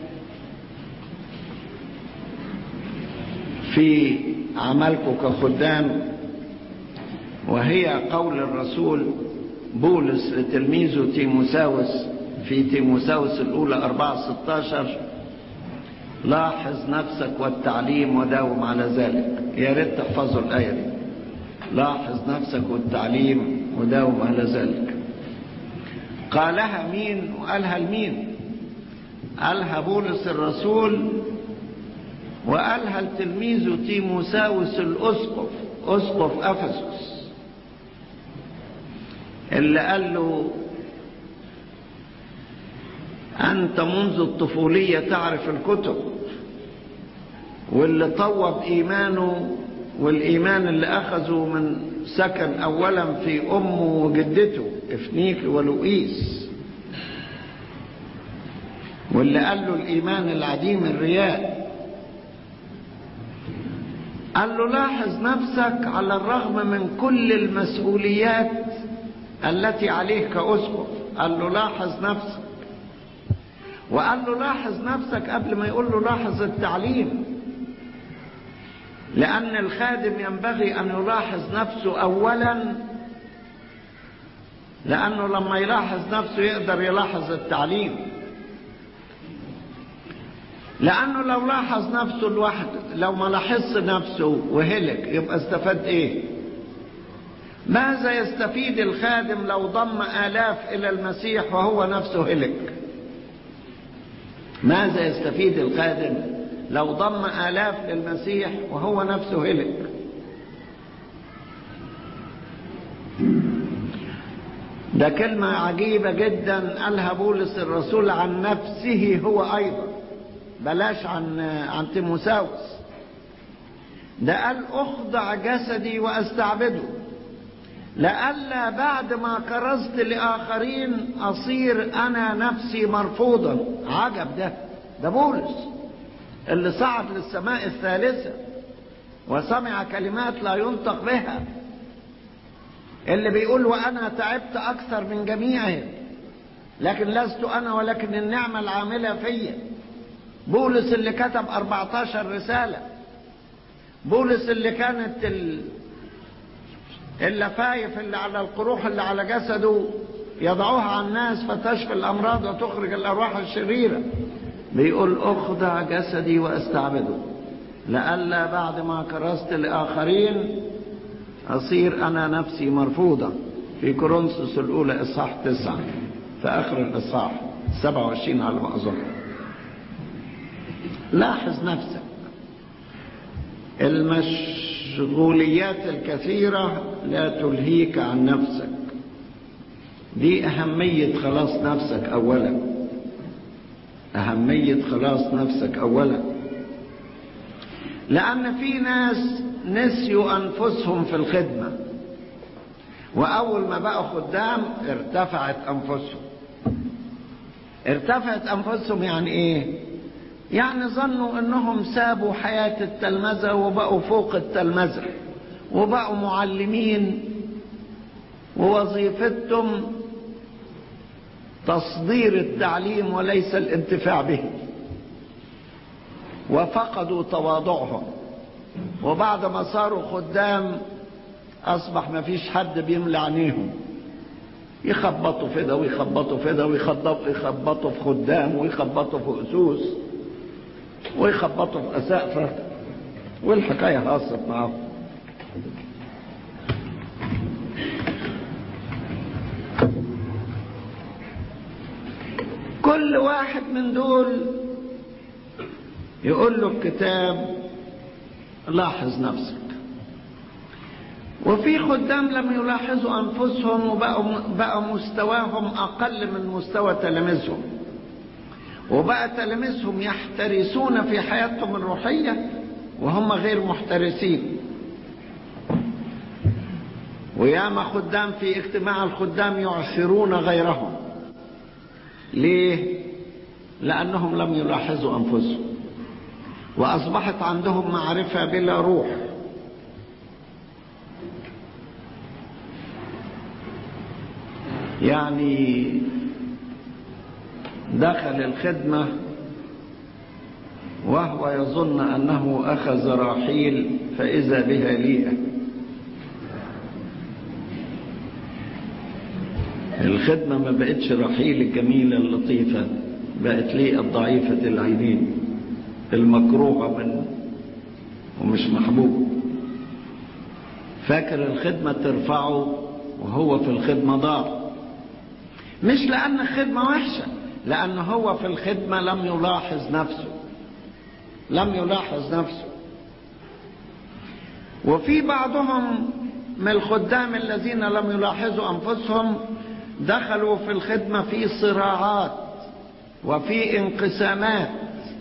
في عملكم كخدام وهي قول الرسول بولس لتلميذه تيموساوس في تيموساوس الأولى 4 16 لاحظ نفسك والتعليم وداوم على ذلك يا ريت تحفظوا الآية دي لاحظ نفسك والتعليم وداوم على ذلك قالها مين وقالها لمين قالها بولس الرسول وقالها لتلميذه تيموساوس الأسقف أسقف أفسس اللي قال له أنت منذ الطفولية تعرف الكتب واللي طوب إيمانه والإيمان اللي أخذه من سكن أولا في أمه وجدته إفنيك ولوئيس واللي قال له الإيمان العديم الرياء قال له لاحظ نفسك على الرغم من كل المسؤوليات التي عليه كأسقف قال له لاحظ نفسك وقال له لاحظ نفسك قبل ما يقول له لاحظ التعليم لأن الخادم ينبغي أن يلاحظ نفسه أولا لأنه لما يلاحظ نفسه يقدر يلاحظ التعليم لأنه لو لاحظ نفسه لوحده لو ما لاحظش نفسه وهلك يبقى استفاد إيه ماذا يستفيد الخادم لو ضم آلاف إلى المسيح وهو نفسه هلك ماذا يستفيد الخادم لو ضم آلاف للمسيح وهو نفسه هلك ده كلمة عجيبة جدا قالها بولس الرسول عن نفسه هو أيضا بلاش عن عن تيموساوس ده قال أخضع جسدي وأستعبده لئلا بعد ما كرزت لآخرين أصير أنا نفسي مرفوضا عجب ده ده بولس اللي صعد للسماء الثالثة وسمع كلمات لا ينطق بها اللي بيقول وأنا تعبت أكثر من جميعهم لكن لست أنا ولكن النعمة العاملة فيا بولس اللي كتب 14 رسالة بولس اللي كانت ال... اللفايف اللي على القروح اللي على جسده يضعوها على الناس فتشفي الأمراض وتخرج الأرواح الشريرة بيقول أخضع جسدي وأستعبده لئلا بعد ما كرست لآخرين أصير أنا نفسي مرفوضة في كورنثوس الأولى إصحاح تسعة في آخر الإصحاح 27 على ما أظن لاحظ نفسك المشغوليات الكثيرة لا تلهيك عن نفسك دي أهمية خلاص نفسك أولا أهمية خلاص نفسك أولا لأن في ناس نسيوا أنفسهم في الخدمة وأول ما بقوا خدام ارتفعت أنفسهم ارتفعت أنفسهم يعني إيه؟ يعني ظنوا انهم سابوا حياة التلمذة وبقوا فوق التلمذة وبقوا معلمين ووظيفتهم تصدير التعليم وليس الانتفاع به وفقدوا تواضعهم وبعد ما صاروا خدام اصبح ما فيش حد بيملى عينيهم يخبطوا في ده ويخبطوا في ده ويخبطوا في خدام ويخبطوا في اسوس ويخبطوا في أسقفة والحكاية هاصت معاهم كل واحد من دول يقول له الكتاب لاحظ نفسك وفي خدام لم يلاحظوا أنفسهم وبقوا بقى مستواهم أقل من مستوى تلاميذهم وبقى تلاميذهم يحترسون في حياتهم الروحية وهم غير محترسين وياما خدام في اجتماع الخدام يعثرون غيرهم ليه لأنهم لم يلاحظوا أنفسهم وأصبحت عندهم معرفة بلا روح يعني دخل الخدمة وهو يظن أنه أخذ راحيل فإذا بها ليئة الخدمة ما بقتش رحيل الجميلة اللطيفة بقت ليئة ضعيفة العينين المكروهة من ومش محبوب فاكر الخدمة ترفعه وهو في الخدمة ضاع مش لأن الخدمة وحشة لأن هو في الخدمة لم يلاحظ نفسه لم يلاحظ نفسه وفي بعضهم من الخدام الذين لم يلاحظوا أنفسهم دخلوا في الخدمة في صراعات وفي انقسامات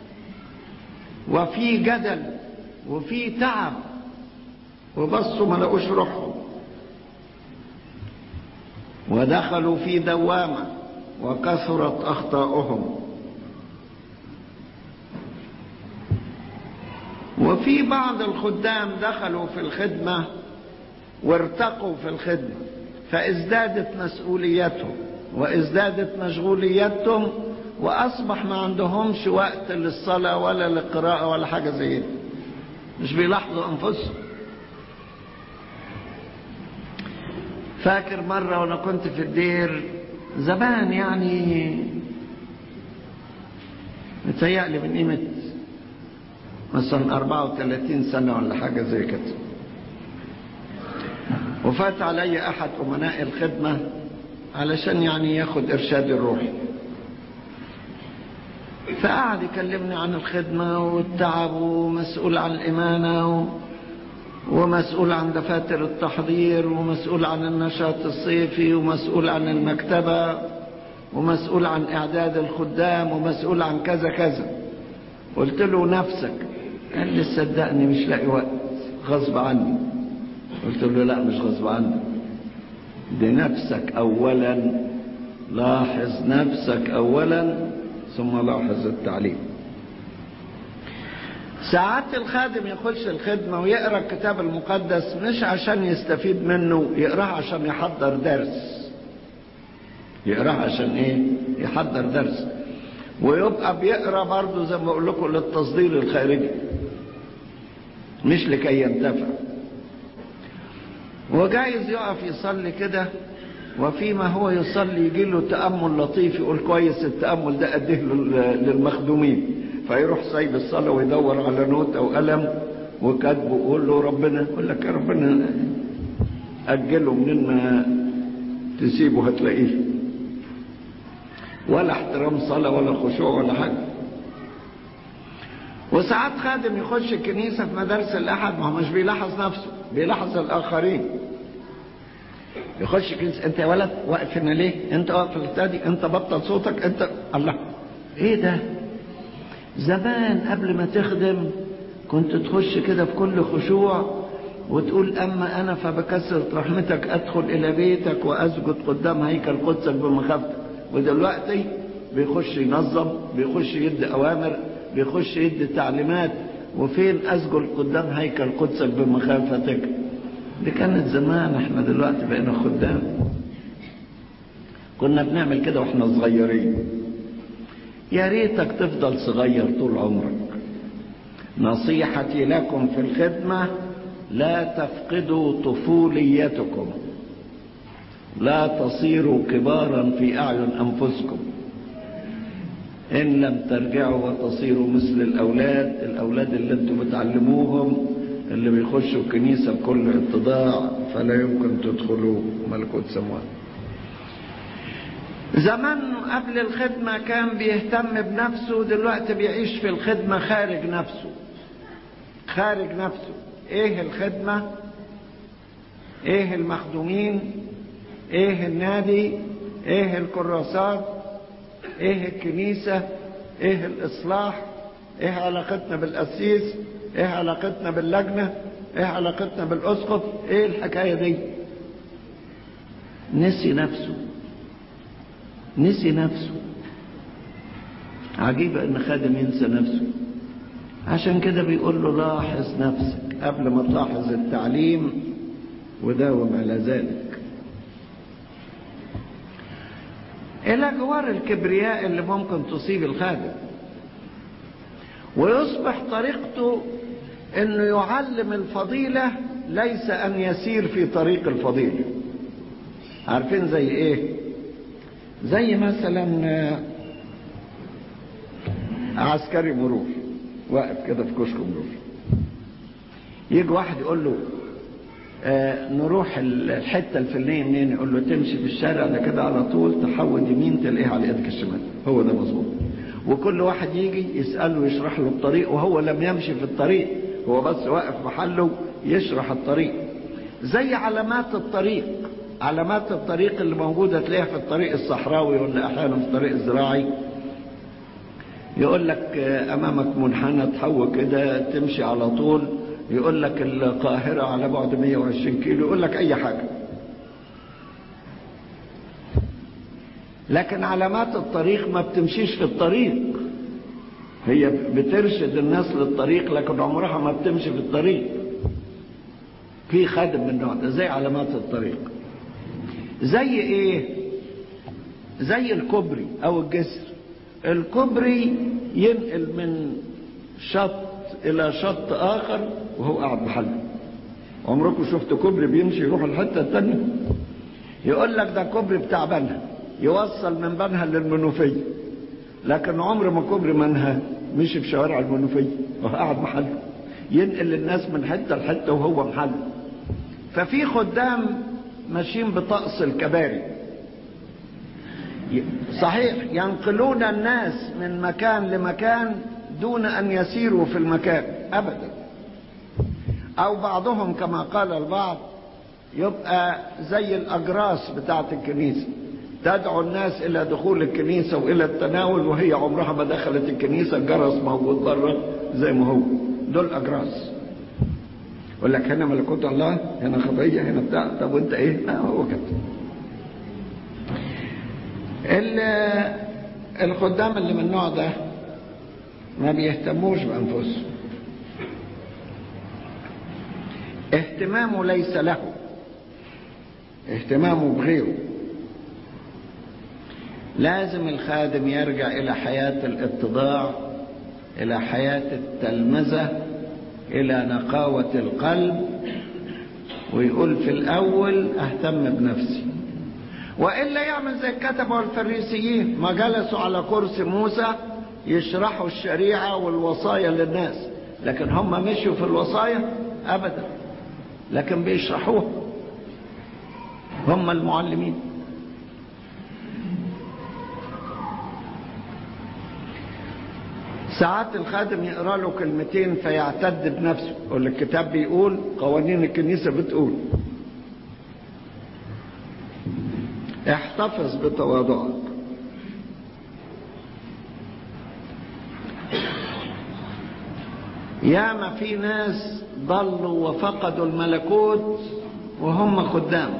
وفي جدل وفي تعب وبصوا ما لقوش روحهم ودخلوا في دوامة وكثرت أخطاؤهم وفي بعض الخدام دخلوا في الخدمة وارتقوا في الخدمة فازدادت مسؤوليتهم وازدادت مشغوليتهم واصبح ما عندهمش وقت للصلاة ولا للقراءة ولا حاجة زي دي مش بيلاحظوا انفسهم فاكر مرة وانا كنت في الدير زمان يعني متهيألي من قيمة مثلا 34 سنة ولا حاجة زي كده وفات علي أحد أمناء الخدمة علشان يعني ياخد إرشاد الروحي فقعد يكلمني عن الخدمة والتعب ومسؤول عن الإمانة و... ومسؤول عن دفاتر التحضير ومسؤول عن النشاط الصيفي ومسؤول عن المكتبة ومسؤول عن إعداد الخدام ومسؤول عن كذا كذا قلت له نفسك قال لي صدقني مش لاقي وقت غصب عني قلت له لا مش غصب عني دي نفسك أولا لاحظ نفسك أولا ثم لاحظ التعليم ساعات الخادم يخش الخدمة ويقرأ الكتاب المقدس مش عشان يستفيد منه يقرأه عشان يحضر درس يقرأه عشان ايه يحضر درس ويبقى بيقرأ برضه زي ما بقول لكم للتصدير الخارجي مش لكي ينتفع وجايز يقف يصلي كده وفيما هو يصلي يجي له تأمل لطيف يقول كويس التأمل ده أديه للمخدومين فيروح سايب الصلاة ويدور على نوت أو قلم وكاتبه ويقول له ربنا يقول لك يا ربنا أجله منين ما تسيبه هتلاقيه ولا احترام صلاة ولا خشوع ولا حاجة وساعات خادم يخش الكنيسة في مدارس الأحد ما هو مش بيلاحظ نفسه بيلاحظ الآخرين يخش الكنيسة أنت يا ولد واقف هنا ليه؟ أنت واقف في التادي أنت بطل صوتك أنت الله إيه ده؟ زمان قبل ما تخدم كنت تخش كده في كل خشوع وتقول أما أنا فبكثرة رحمتك أدخل إلى بيتك وأسجد قدام هيكل قدسك بمخافتك ودلوقتي بيخش ينظم بيخش يدي أوامر بيخش يدي تعليمات وفين أسجد قدام هيكل قدسك بمخافتك دي كانت زمان احنا دلوقتي بقينا خدام كنا بنعمل كده واحنا صغيرين يا ريتك تفضل صغير طول عمرك نصيحتي لكم في الخدمة لا تفقدوا طفوليتكم لا تصيروا كبارا في أعين أنفسكم إن لم ترجعوا وتصيروا مثل الأولاد الأولاد اللي انتم بتعلموهم اللي بيخشوا الكنيسة بكل اتضاع فلا يمكن تدخلوا ملكوت سموات زمان قبل الخدمة كان بيهتم بنفسه دلوقتي بيعيش في الخدمة خارج نفسه خارج نفسه ايه الخدمة ايه المخدومين ايه النادي ايه الكراسات ايه الكنيسة ايه الاصلاح ايه علاقتنا بالقسيس ايه علاقتنا باللجنة ايه علاقتنا بالاسقف ايه الحكاية دي نسي نفسه نسي نفسه عجيبة ان خادم ينسى نفسه عشان كده بيقول له لاحظ نفسك قبل ما تلاحظ التعليم وداوم على ذلك الى جوار الكبرياء اللي ممكن تصيب الخادم ويصبح طريقته انه يعلم الفضيلة ليس ان يسير في طريق الفضيلة عارفين زي ايه زي مثلا عسكري مرور واقف كده في كشك مرور يجي واحد يقول له آه نروح الحتة الفلانية منين يقول له تمشي في الشارع ده كده على طول تحود يمين تلاقيها على ايدك الشمال هو ده مظبوط وكل واحد يجي يسأله يشرح له الطريق وهو لم يمشي في الطريق هو بس واقف محله يشرح الطريق زي علامات الطريق علامات الطريق اللي موجودة تلاقيها في الطريق الصحراوي ولا أحيانا في الطريق الزراعي يقول لك أمامك منحنى تحول كده تمشي على طول يقول لك القاهرة على بعد 120 كيلو يقول لك أي حاجة لكن علامات الطريق ما بتمشيش في الطريق هي بترشد الناس للطريق لكن عمرها ما بتمشي في الطريق في خادم من النوع ده زي علامات الطريق زي ايه زي الكوبري او الجسر الكوبري ينقل من شط الى شط اخر وهو قاعد محله عمركم شفتوا كوبري بيمشي يروح الحته الثانيه يقول لك ده كوبري بتاع بنها يوصل من بنها للمنوفيه لكن عمر ما كوبري منها مشي في شوارع المنوفيه وهو قاعد محله ينقل الناس من حته لحته وهو محله ففي خدام ماشيين بطقس الكباري صحيح ينقلون الناس من مكان لمكان دون ان يسيروا في المكان ابدا او بعضهم كما قال البعض يبقى زي الاجراس بتاعت الكنيسه تدعو الناس الى دخول الكنيسه والى التناول وهي عمرها ما دخلت الكنيسه الجرس موجود بره زي ما هو دول اجراس يقول لك هنا ملكوت الله هنا خطيه هنا بتاع طب وانت ايه؟ لا هو كده الخدام اللي من النوع ده ما بيهتموش بانفسهم اهتمامه ليس له اهتمامه بغيره لازم الخادم يرجع الى حياه الاتضاع الى حياه التلمذه الى نقاوه القلب ويقول في الاول اهتم بنفسي والا يعمل زي الكتبه والفريسيين ما جلسوا على كرسي موسى يشرحوا الشريعه والوصايا للناس لكن هم مشوا في الوصايا ابدا لكن بيشرحوها هم المعلمين ساعات الخادم يقرا له كلمتين فيعتد بنفسه يقول الكتاب بيقول قوانين الكنيسه بتقول احتفظ بتواضعك ياما في ناس ضلوا وفقدوا الملكوت وهم خدام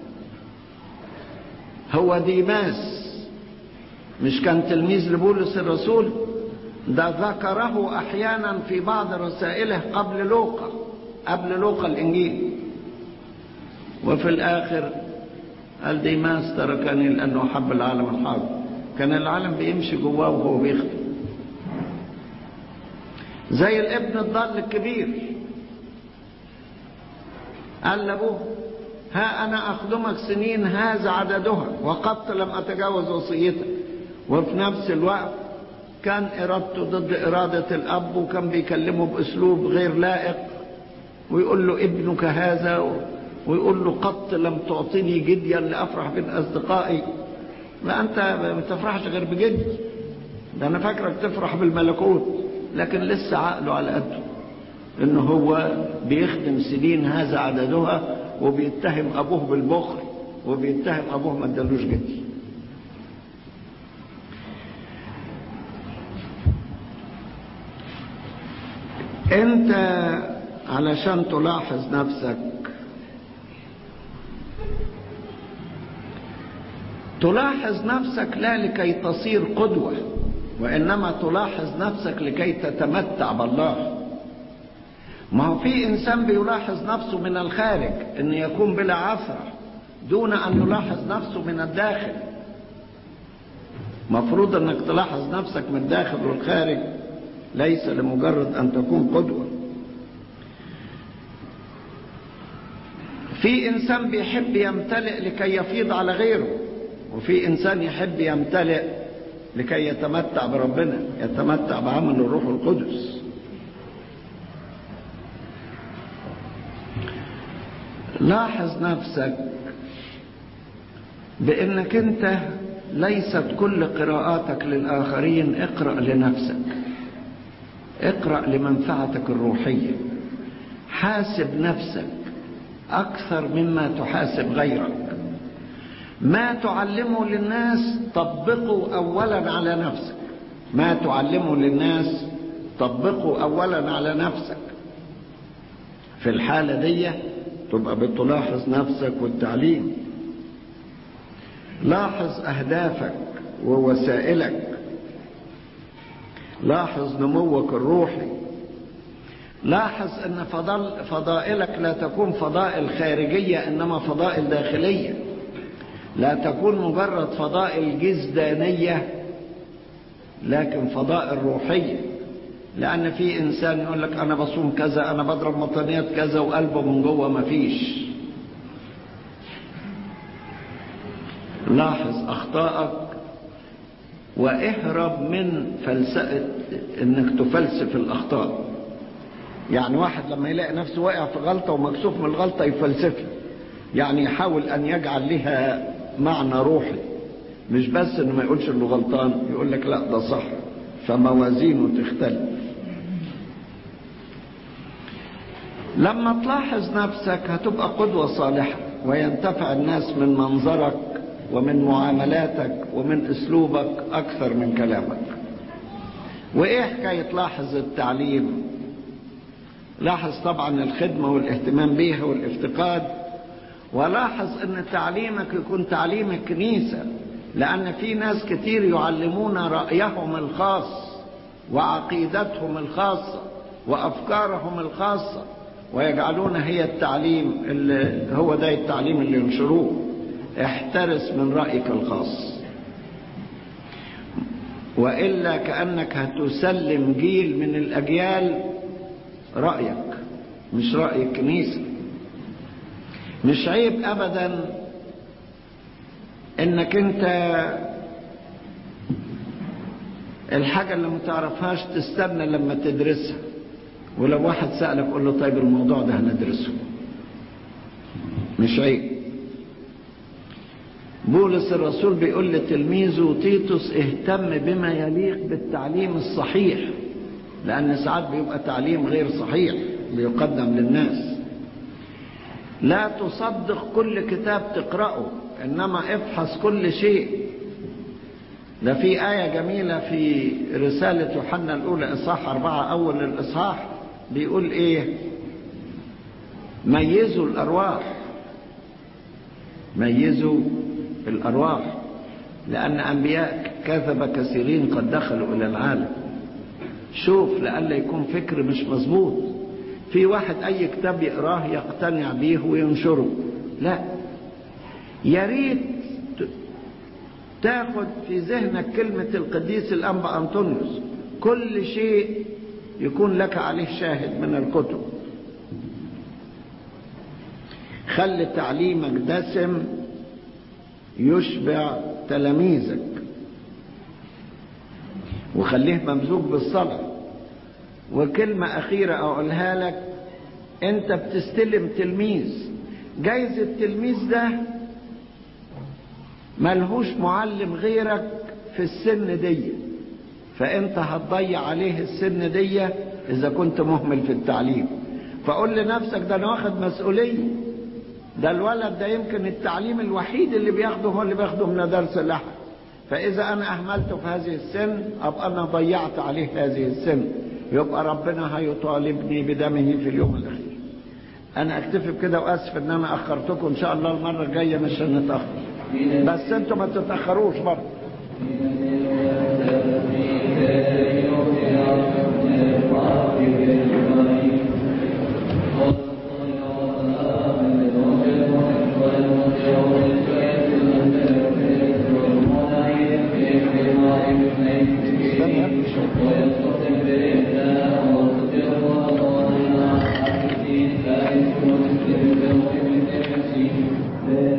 هو ديماس مش كان تلميذ لبولس الرسول ده ذكره احيانا في بعض رسائله قبل لوقا قبل لوقا الانجيل وفي الاخر قال ديماس تركني لانه حب العالم الحاضر كان العالم بيمشي جواه وهو بيخدم زي الابن الضال الكبير قال لابوه ها انا اخدمك سنين هذا عددها وقد لم اتجاوز وصيتك وفي نفس الوقت كان ارادته ضد اراده الاب وكان بيكلمه باسلوب غير لائق ويقول له ابنك هذا ويقول له قط لم تعطني جديا لافرح بين اصدقائي لا انت ما تفرحش غير بجدي ده انا فاكرك تفرح بالملكوت لكن لسه عقله على قده ان هو بيخدم سنين هذا عددها وبيتهم ابوه بالبخل وبيتهم ابوه ما ادالوش جدي انت علشان تلاحظ نفسك تلاحظ نفسك لا لكي تصير قدوة وإنما تلاحظ نفسك لكي تتمتع بالله ما هو في إنسان بيلاحظ نفسه من الخارج أن يكون بلا عثرة دون أن يلاحظ نفسه من الداخل مفروض أنك تلاحظ نفسك من الداخل والخارج ليس لمجرد أن تكون قدوة في إنسان بيحب يمتلئ لكي يفيض على غيره وفي إنسان يحب يمتلئ لكي يتمتع بربنا يتمتع بعمل الروح القدس لاحظ نفسك بانك انت ليست كل قراءاتك للاخرين اقرا لنفسك اقرا لمنفعتك الروحيه حاسب نفسك اكثر مما تحاسب غيرك ما تعلمه للناس طبقه اولا على نفسك ما تعلمه للناس طبقه اولا على نفسك في الحاله دي تبقى بتلاحظ نفسك والتعليم لاحظ اهدافك ووسائلك لاحظ نموك الروحي لاحظ ان فضل فضائلك لا تكون فضائل خارجية انما فضائل داخلية لا تكون مجرد فضائل جزدانية لكن فضائل روحية لان في انسان يقول لك انا بصوم كذا انا بضرب مطنيات كذا وقلبه من جوه مفيش لاحظ اخطائك واهرب من فلسفة انك تفلسف الاخطاء يعني واحد لما يلاقي نفسه واقع في غلطة ومكسوف من الغلطة يفلسفها يعني يحاول ان يجعل لها معنى روحي مش بس انه ما يقولش انه غلطان يقول لك لا ده صح فموازينه تختلف لما تلاحظ نفسك هتبقى قدوة صالحة وينتفع الناس من منظرك ومن معاملاتك ومن اسلوبك اكثر من كلامك وايه حكاية لاحظ التعليم لاحظ طبعا الخدمة والاهتمام بيها والافتقاد ولاحظ ان تعليمك يكون تعليم الكنيسة لان في ناس كتير يعلمون رأيهم الخاص وعقيدتهم الخاصة وافكارهم الخاصة ويجعلون هي التعليم اللي هو ده التعليم اللي ينشروه احترس من رأيك الخاص وإلا كأنك هتسلم جيل من الأجيال رأيك مش رأي الكنيسة مش عيب أبدا إنك أنت الحاجة اللي ما تعرفهاش تستنى لما تدرسها ولو واحد سألك قول له طيب الموضوع ده هندرسه مش عيب بولس الرسول بيقول لتلميذه تيتوس اهتم بما يليق بالتعليم الصحيح لأن ساعات بيبقى تعليم غير صحيح بيقدم للناس لا تصدق كل كتاب تقرأه إنما افحص كل شيء ده في آية جميلة في رسالة يوحنا الأولى إصحاح أربعة أول الإصحاح بيقول إيه ميزوا الأرواح ميزوا الأرواح لأن أنبياء كذب كثيرين قد دخلوا إلى العالم شوف لألا يكون فكر مش مظبوط في واحد أي كتاب يقراه يقتنع بيه وينشره لا يا ريت تاخد في ذهنك كلمة القديس الأنبا أنطونيوس كل شيء يكون لك عليه شاهد من الكتب خلي تعليمك دسم يشبع تلاميذك وخليه ممزوج بالصلاة وكلمة أخيرة أقولها لك أنت بتستلم تلميذ جايز التلميذ ده ملهوش معلم غيرك في السن دي فأنت هتضيع عليه السن دي إذا كنت مهمل في التعليم فقول لنفسك ده أنا واخد مسؤولية ده الولد ده يمكن التعليم الوحيد اللي بياخده هو اللي بياخده من درس الأحد فإذا أنا أهملته في هذه السن أبقى أنا ضيعت عليه هذه السن يبقى ربنا هيطالبني بدمه في اليوم الأخير أنا أكتفي بكده وأسف إن أنا أخرتكم إن شاء الله المرة الجاية مش هنتأخر بس أنتوا ما تتأخروش برضه Thank you.